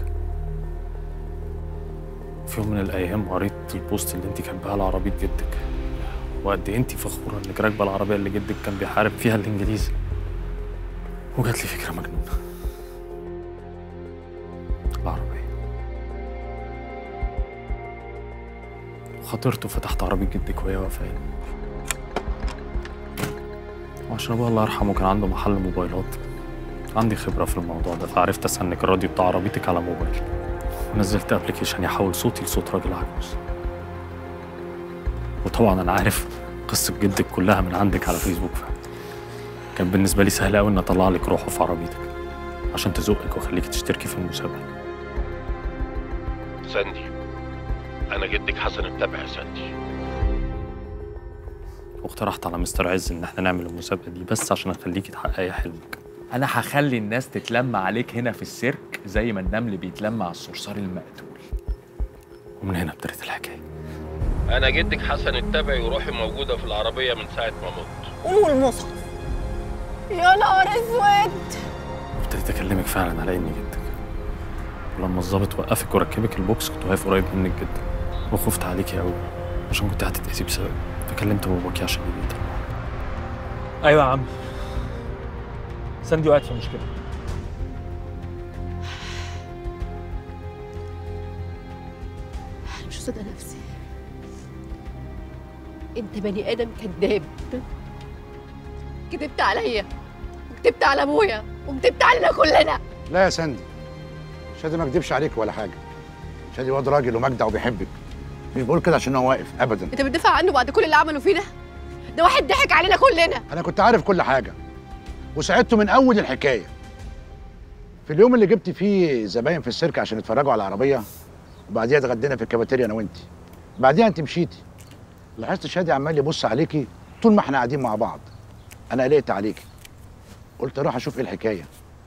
في يوم من الايام قريت البوست اللي انت كاتباه على عربيه جدك وقد ايه انت فخوره انك راكبه العربيه اللي جدك كان بيحارب فيها الانجليز وجات لي فكره مجنونه العربيه خاطرت وفتحت عربيه جدك وهي واقفه هنا وعشان ابوها الله يرحمه كان عنده محل موبايلات عندي خبره في الموضوع ده فعرفت اسنك الراديو بتاع عربيتك على موبايل ونزلت ابلكيشن يحول صوتي لصوت راجل عجوز وطبعا انا عارف قصه جدك كلها من عندك على فيسبوك فعلا كان بالنسبه لي سهل قوي ان اطلع لك روحه في عربيتك عشان تزقك واخليك تشتركي في المسابقه ساندي انا جدك حسن التبع يا ساندي واقترحت على مستر عز ان احنا نعمل المسابقه دي بس عشان اخليكي تحققي حلمك انا هخلي الناس تتلم عليك هنا في السيرك زي ما النمل بيتلم على الصرصار المقتول ومن هنا ابتدت الحكايه انا جدك حسن التبعي وروحي موجوده في العربيه من ساعه ما مت قولوا المصحف يا نهار اسود ابتديت اكلمك فعلا على اني جدك ولما الظابط وقفك وركبك البوكس كنت واقف قريب منك جدا وخفت عليكي قوي عشان كنت هتتأذي بسبب فكلمت باباكي عشان يجي يطلع ايوه يا عم ساندي وقعت في مشكله أنا مش مصدقه نفسي انت بني ادم كذاب كذبت عليا وكذبت على ابويا وكذبت علينا كلنا لا يا سندي شادي ما اكدبش عليك ولا حاجه شادي واد راجل ومجدع وبيحبك مش بقول كده عشان هو واقف ابدا انت بتدافع عنه بعد كل اللي عمله فينا ده واحد ضحك علينا كلنا انا كنت عارف كل حاجه وساعدته من اول الحكايه في اليوم اللي جبت فيه زباين في السيرك عشان يتفرجوا على العربيه وبعديها اتغدينا في الكافيتيريا انا وانت بعديها انت مشيتي لاحظت شادي عمال يبص عليكي طول ما احنا قاعدين مع بعض انا قلقت عليكي قلت اروح اشوف ايه الحكايه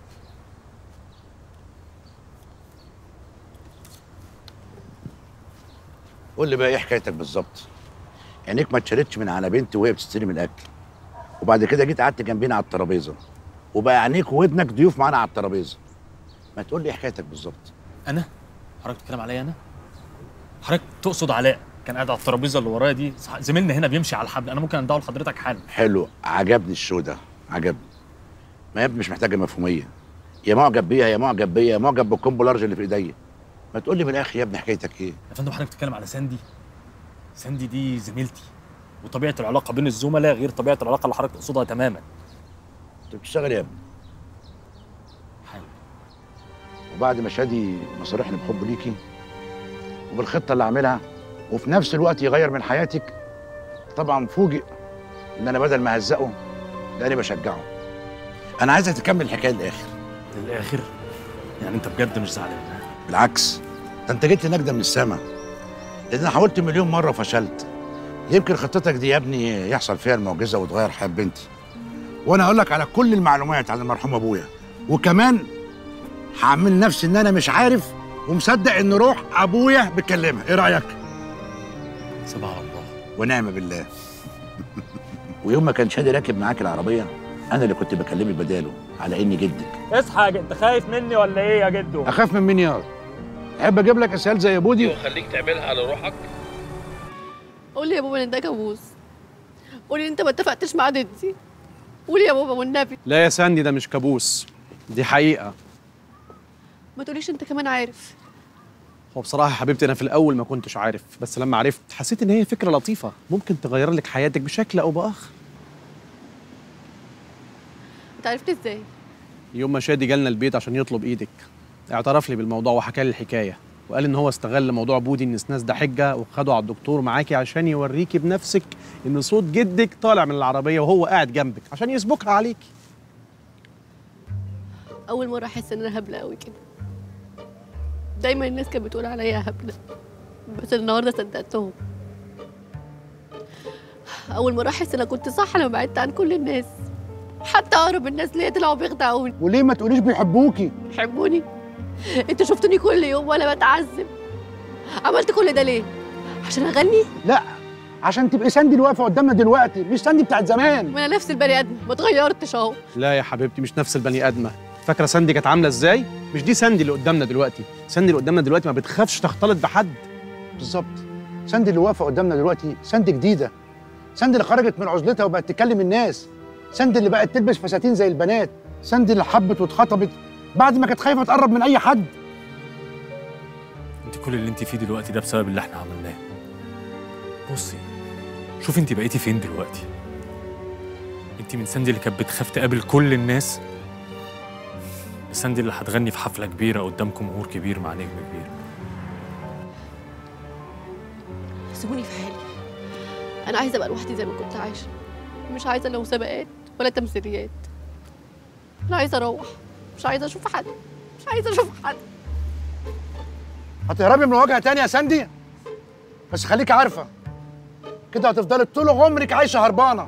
قول لي بقى ايه حكايتك بالظبط عينيك ما اتشالتش من على بنتي وهي بتستلم الاكل وبعد كده جيت قعدت جنبينا على الترابيزه وبقى عينيك وودنك ضيوف معانا على الترابيزه ما تقول لي إيه حكايتك بالظبط انا حضرتك بتتكلم عليا انا حضرتك تقصد علاء كان قاعد على الترابيزه اللي ورايا دي صح- زميلنا هنا بيمشي على الحبل انا ممكن اندعه لحضرتك حالا حلو عجبني الشو ده عجبني ما يا ابني مش محتاجه مفهوميه يا معجب بيها يا معجب بيا يا معجب بالكومبو لارج اللي في ايديا ما تقول لي من الاخر يا ابني حكايتك ايه يا فندم حضرتك بتتكلم على ساندي ساندي دي زميلتي وطبيعه العلاقه بين الزملاء غير طبيعه العلاقه اللي حضرتك تقصدها تماما انت بتشتغل يا ابني وبعد ما شادي مصارحني بحبه ليكي وبالخطه اللي عاملها وفي نفس الوقت يغير من حياتك طبعا فوجئ ان انا بدل ما اهزقه لاني بشجعه انا عايزك تكمل الحكايه للاخر للاخر يعني انت بجد مش زعلان بالعكس ده انت جيت نجده من السما لان انا حاولت مليون مره وفشلت يمكن خطتك دي يا ابني يحصل فيها المعجزه وتغير حياه بنتي وانا هقول لك على كل المعلومات عن المرحوم ابويا وكمان هعمل نفسي ان انا مش عارف ومصدق ان روح ابويا بتكلمها ايه رايك سبحان الله ونعم بالله ويوم ما كان شادي راكب معاك العربيه انا اللي كنت بكلمك بداله على اني جدك اصحى يا جد انت خايف مني ولا ايه يا جدو اخاف من مين ياض احب اجيب لك اسئله زي بودي وخليك تعملها على روحك قول لي يا بابا ان ده كابوس قول لي انت ما اتفقتش مع ضدي قول يا بابا والنبي لا يا ساندي ده مش كابوس دي حقيقة ما تقوليش انت كمان عارف هو بصراحة يا حبيبتي أنا في الأول ما كنتش عارف بس لما عرفت حسيت إن هي فكرة لطيفة ممكن تغير لك حياتك بشكل أو بآخر انت عرفت ازاي يوم ما شادي جالنا البيت عشان يطلب إيدك اعترف لي بالموضوع وحكى لي الحكاية وقال إن هو استغل موضوع بودي النسناس ده حجة وخده على الدكتور معاكي عشان يوريكي بنفسك إن صوت جدك طالع من العربية وهو قاعد جنبك عشان يسبكها عليكي اول مره احس ان انا هبله قوي كده دايما الناس كانت بتقول عليا هبله بس النهارده صدقتهم اول مره احس انا كنت صح لما بعدت عن كل الناس حتى اقرب الناس ليا طلعوا بيخدعوني وليه ما تقوليش بيحبوكي يحبوني انتوا شفتوني كل يوم وانا بتعذب عملت كل ده ليه عشان اغني لا عشان تبقي ساندي اللي واقفه قدامنا دلوقتي مش ساندي بتاعت زمان ما انا نفس البني ادم ما اتغيرتش اهو لا يا حبيبتي مش نفس البني ادمه فاكره ساندي كانت عامله ازاي مش دي ساندي اللي قدامنا دلوقتي ساندي اللي قدامنا دلوقتي ما بتخافش تختلط بحد بالظبط ساندي اللي واقفه قدامنا دلوقتي ساندي جديده ساندي اللي خرجت من عزلتها وبقت تكلم الناس ساندي اللي بقت تلبس فساتين زي البنات ساندي اللي حبت واتخطبت بعد ما كانت خايفه تقرب من اي حد انت كل اللي انت فيه دلوقتي ده بسبب اللي احنا عملناه بصي شوفي انت بقيتي فين دلوقتي انت من ساندي اللي كانت بتخاف تقابل كل الناس ساندي اللي هتغني في حفله كبيره قدام جمهور كبير مع نجم كبير سيبوني في حالي انا عايزه ابقى لوحدي زي ما كنت عايشه مش عايزه لا مسابقات ولا تمثيليات انا عايزه اروح مش عايزه اشوف حد مش عايزه اشوف حد هتهربي من مواجهه تانية يا ساندي بس خليكي عارفه كده هتفضلي طول عمرك عايشه هربانه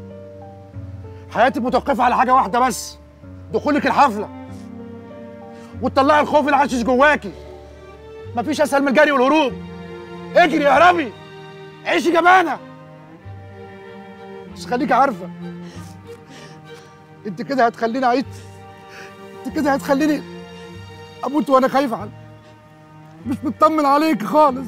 حياتك متوقفه على حاجه واحده بس دخولك الحفله وتطلعي الخوف العاشش جواكي مفيش اسهل من الجري والهروب اجري اهربي عيشي جبانه بس خليكي عارفه انت كده هتخليني اعيط انت كده هتخليني اموت وانا خايف على مش مطمن عليك خالص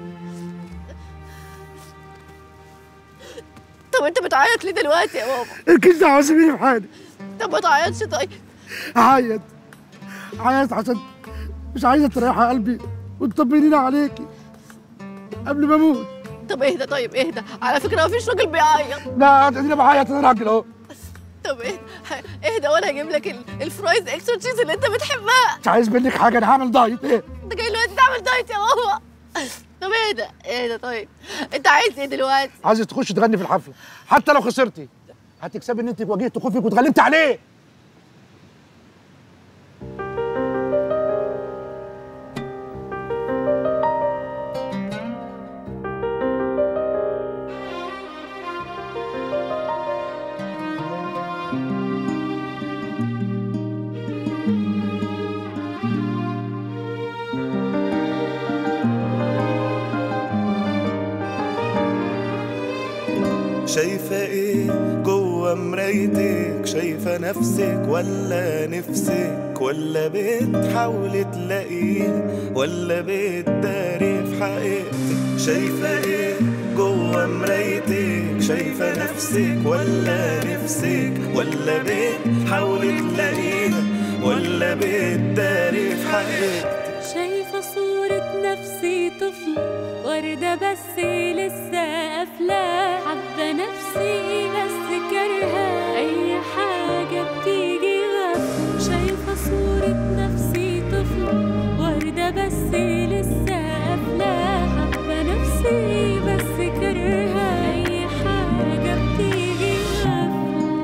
طب انت بتعيط ليه دلوقتي يا بابا مالكيش دعوه سيبيني في حالي طب ما تعيطش طيب اعيط اعيط عشان مش عايزه تريحي قلبي وتطمنيني عليكي قبل ما اموت طب اهدى طيب اهدى على فكره مفيش راجل بيعيط لا اديني بعيط انا راجل اهو طب اهدى اهدى وانا هجيب لك ال- الفرايز اكسترا تشيز اللي انت بتحبها مش عايز منك حاجه انا هعمل دايت ايه انت جاي دلوقتي تعمل دايت يا بابا طب اهدى اهدى طيب انت عايز ايه دلوقتي عايزه تخشي تغني في الحفله حتى لو خسرتي هتكسبي ان انت واجهت خوفك واتغلبت عليه شايفة ايه جوه مرايتك شايفة نفسك ولا نفسك ولا بتحاولي تلاقيه ولا بتداري في حقيقتك شايفة ايه جوه مرايتك شايفة نفسك ولا نفسك ولا بتحاولي تلاقيه ولا بتداري في حقيقتك شايفة صورة نفسي طفل وردة بس لسه قافلة حابة نفسي بس كارهة أي حاجة بتيجي غفلة شايفة صورة نفسي طفل وردة بس لسه قافلة حابة نفسي بس كارهة أي حاجة بتيجي غفلة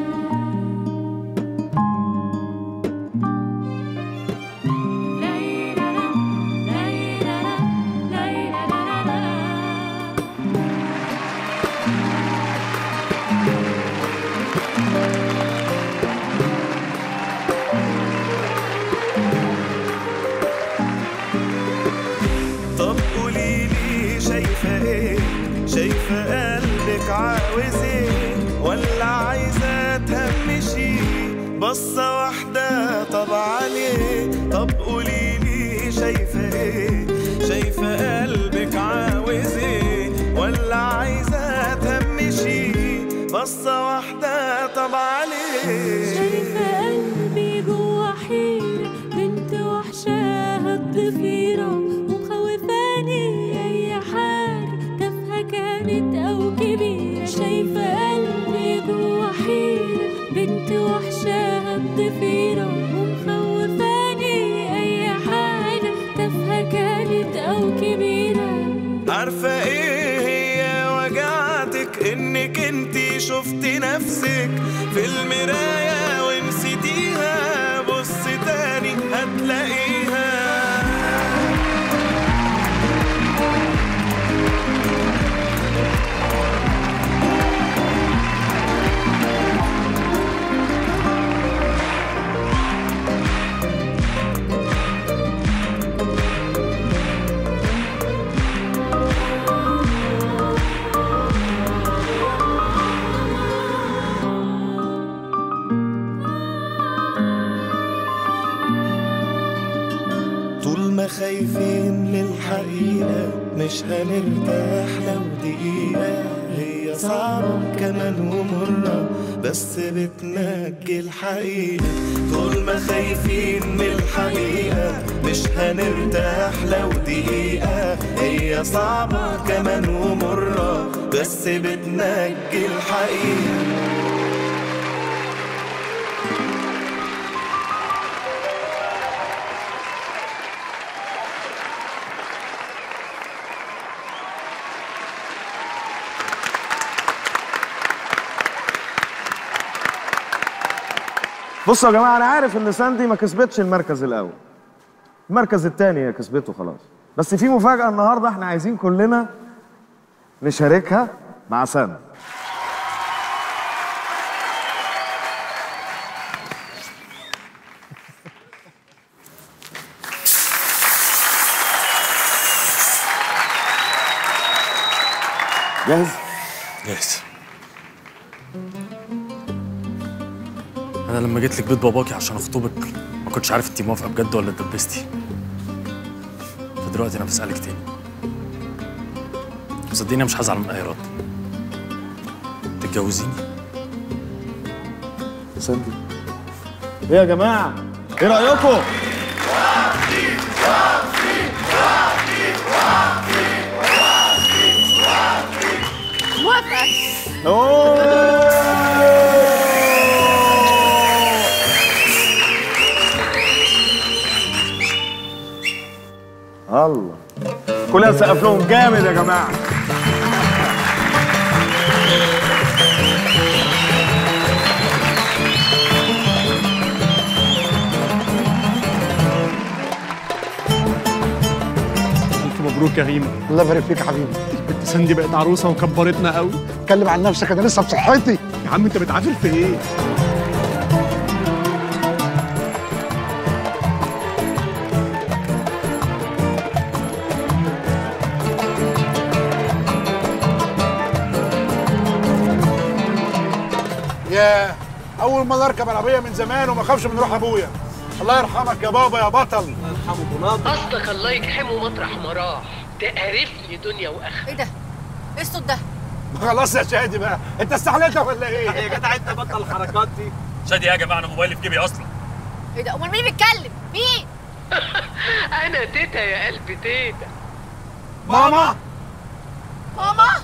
طب قوليلي شايفة ايه شايفة قلبك عاوز ايه ولا عايزة تهمشي بصة واحدة طب عليه طب قوليلي شايفة ايه شايفة قلبك عاوز ايه ولا عايزة تهمشي بصة واحدة طب عليه شايفة قلبي جوا حيرة بنت وحشاها الضفيرة ومخوفاني أي حاجة تافهة كانت أو كبيرة شايفة ما خايفين للحقيقة مش هنرتاح لو دقيقة هي صعبة كمان ومرة بس بتنجي الحقيقة طول ما خايفين من الحقيقة مش هنرتاح لو دقيقة هي صعبة كمان ومرة بس بتنجي الحقيقة بصوا يا جماعه انا عارف ان ساندي ما كسبتش المركز الاول المركز الثاني هي كسبته خلاص بس في مفاجاه النهارده احنا عايزين كلنا نشاركها مع ساندي جاهز جاهز انا لما جيت لك بيت باباكي عشان اخطبك ما كنتش عارف انت موافقه بجد ولا اتدبستي فدلوقتي انا بسالك تاني صدقيني مش هزعل من اي رد تتجوزيني ساندي ايه يا جماعه ايه رايكم موافقة الله كلنا نسقف لهم جامد يا جماعه الف مبروك يا هيما الله يبارك فيك يا حبيبي بنت سندي بقت عروسه وكبرتنا قوي اتكلم عن نفسك انا لسه بصحتي يا عم انت بتعافر في ايه يا اول ما اركب العربيه من زمان وما اخافش من روح ابويا الله يرحمك يا بابا يا بطل الله يرحمه بناطق اصلك الله يجحمه مطرح ما راح تقرفني دنيا واخره ايه ده؟ ايه الصوت ده؟ خلاص يا شادي بقى انت استحليتها ولا ايه يا جدع انت بطل الحركات دي شادي يا جماعه انا موبايلي في جيبي اصلا ايه ده؟ امال مين بيتكلم؟ مين؟ انا تيتا يا قلبي تيتا ماما ماما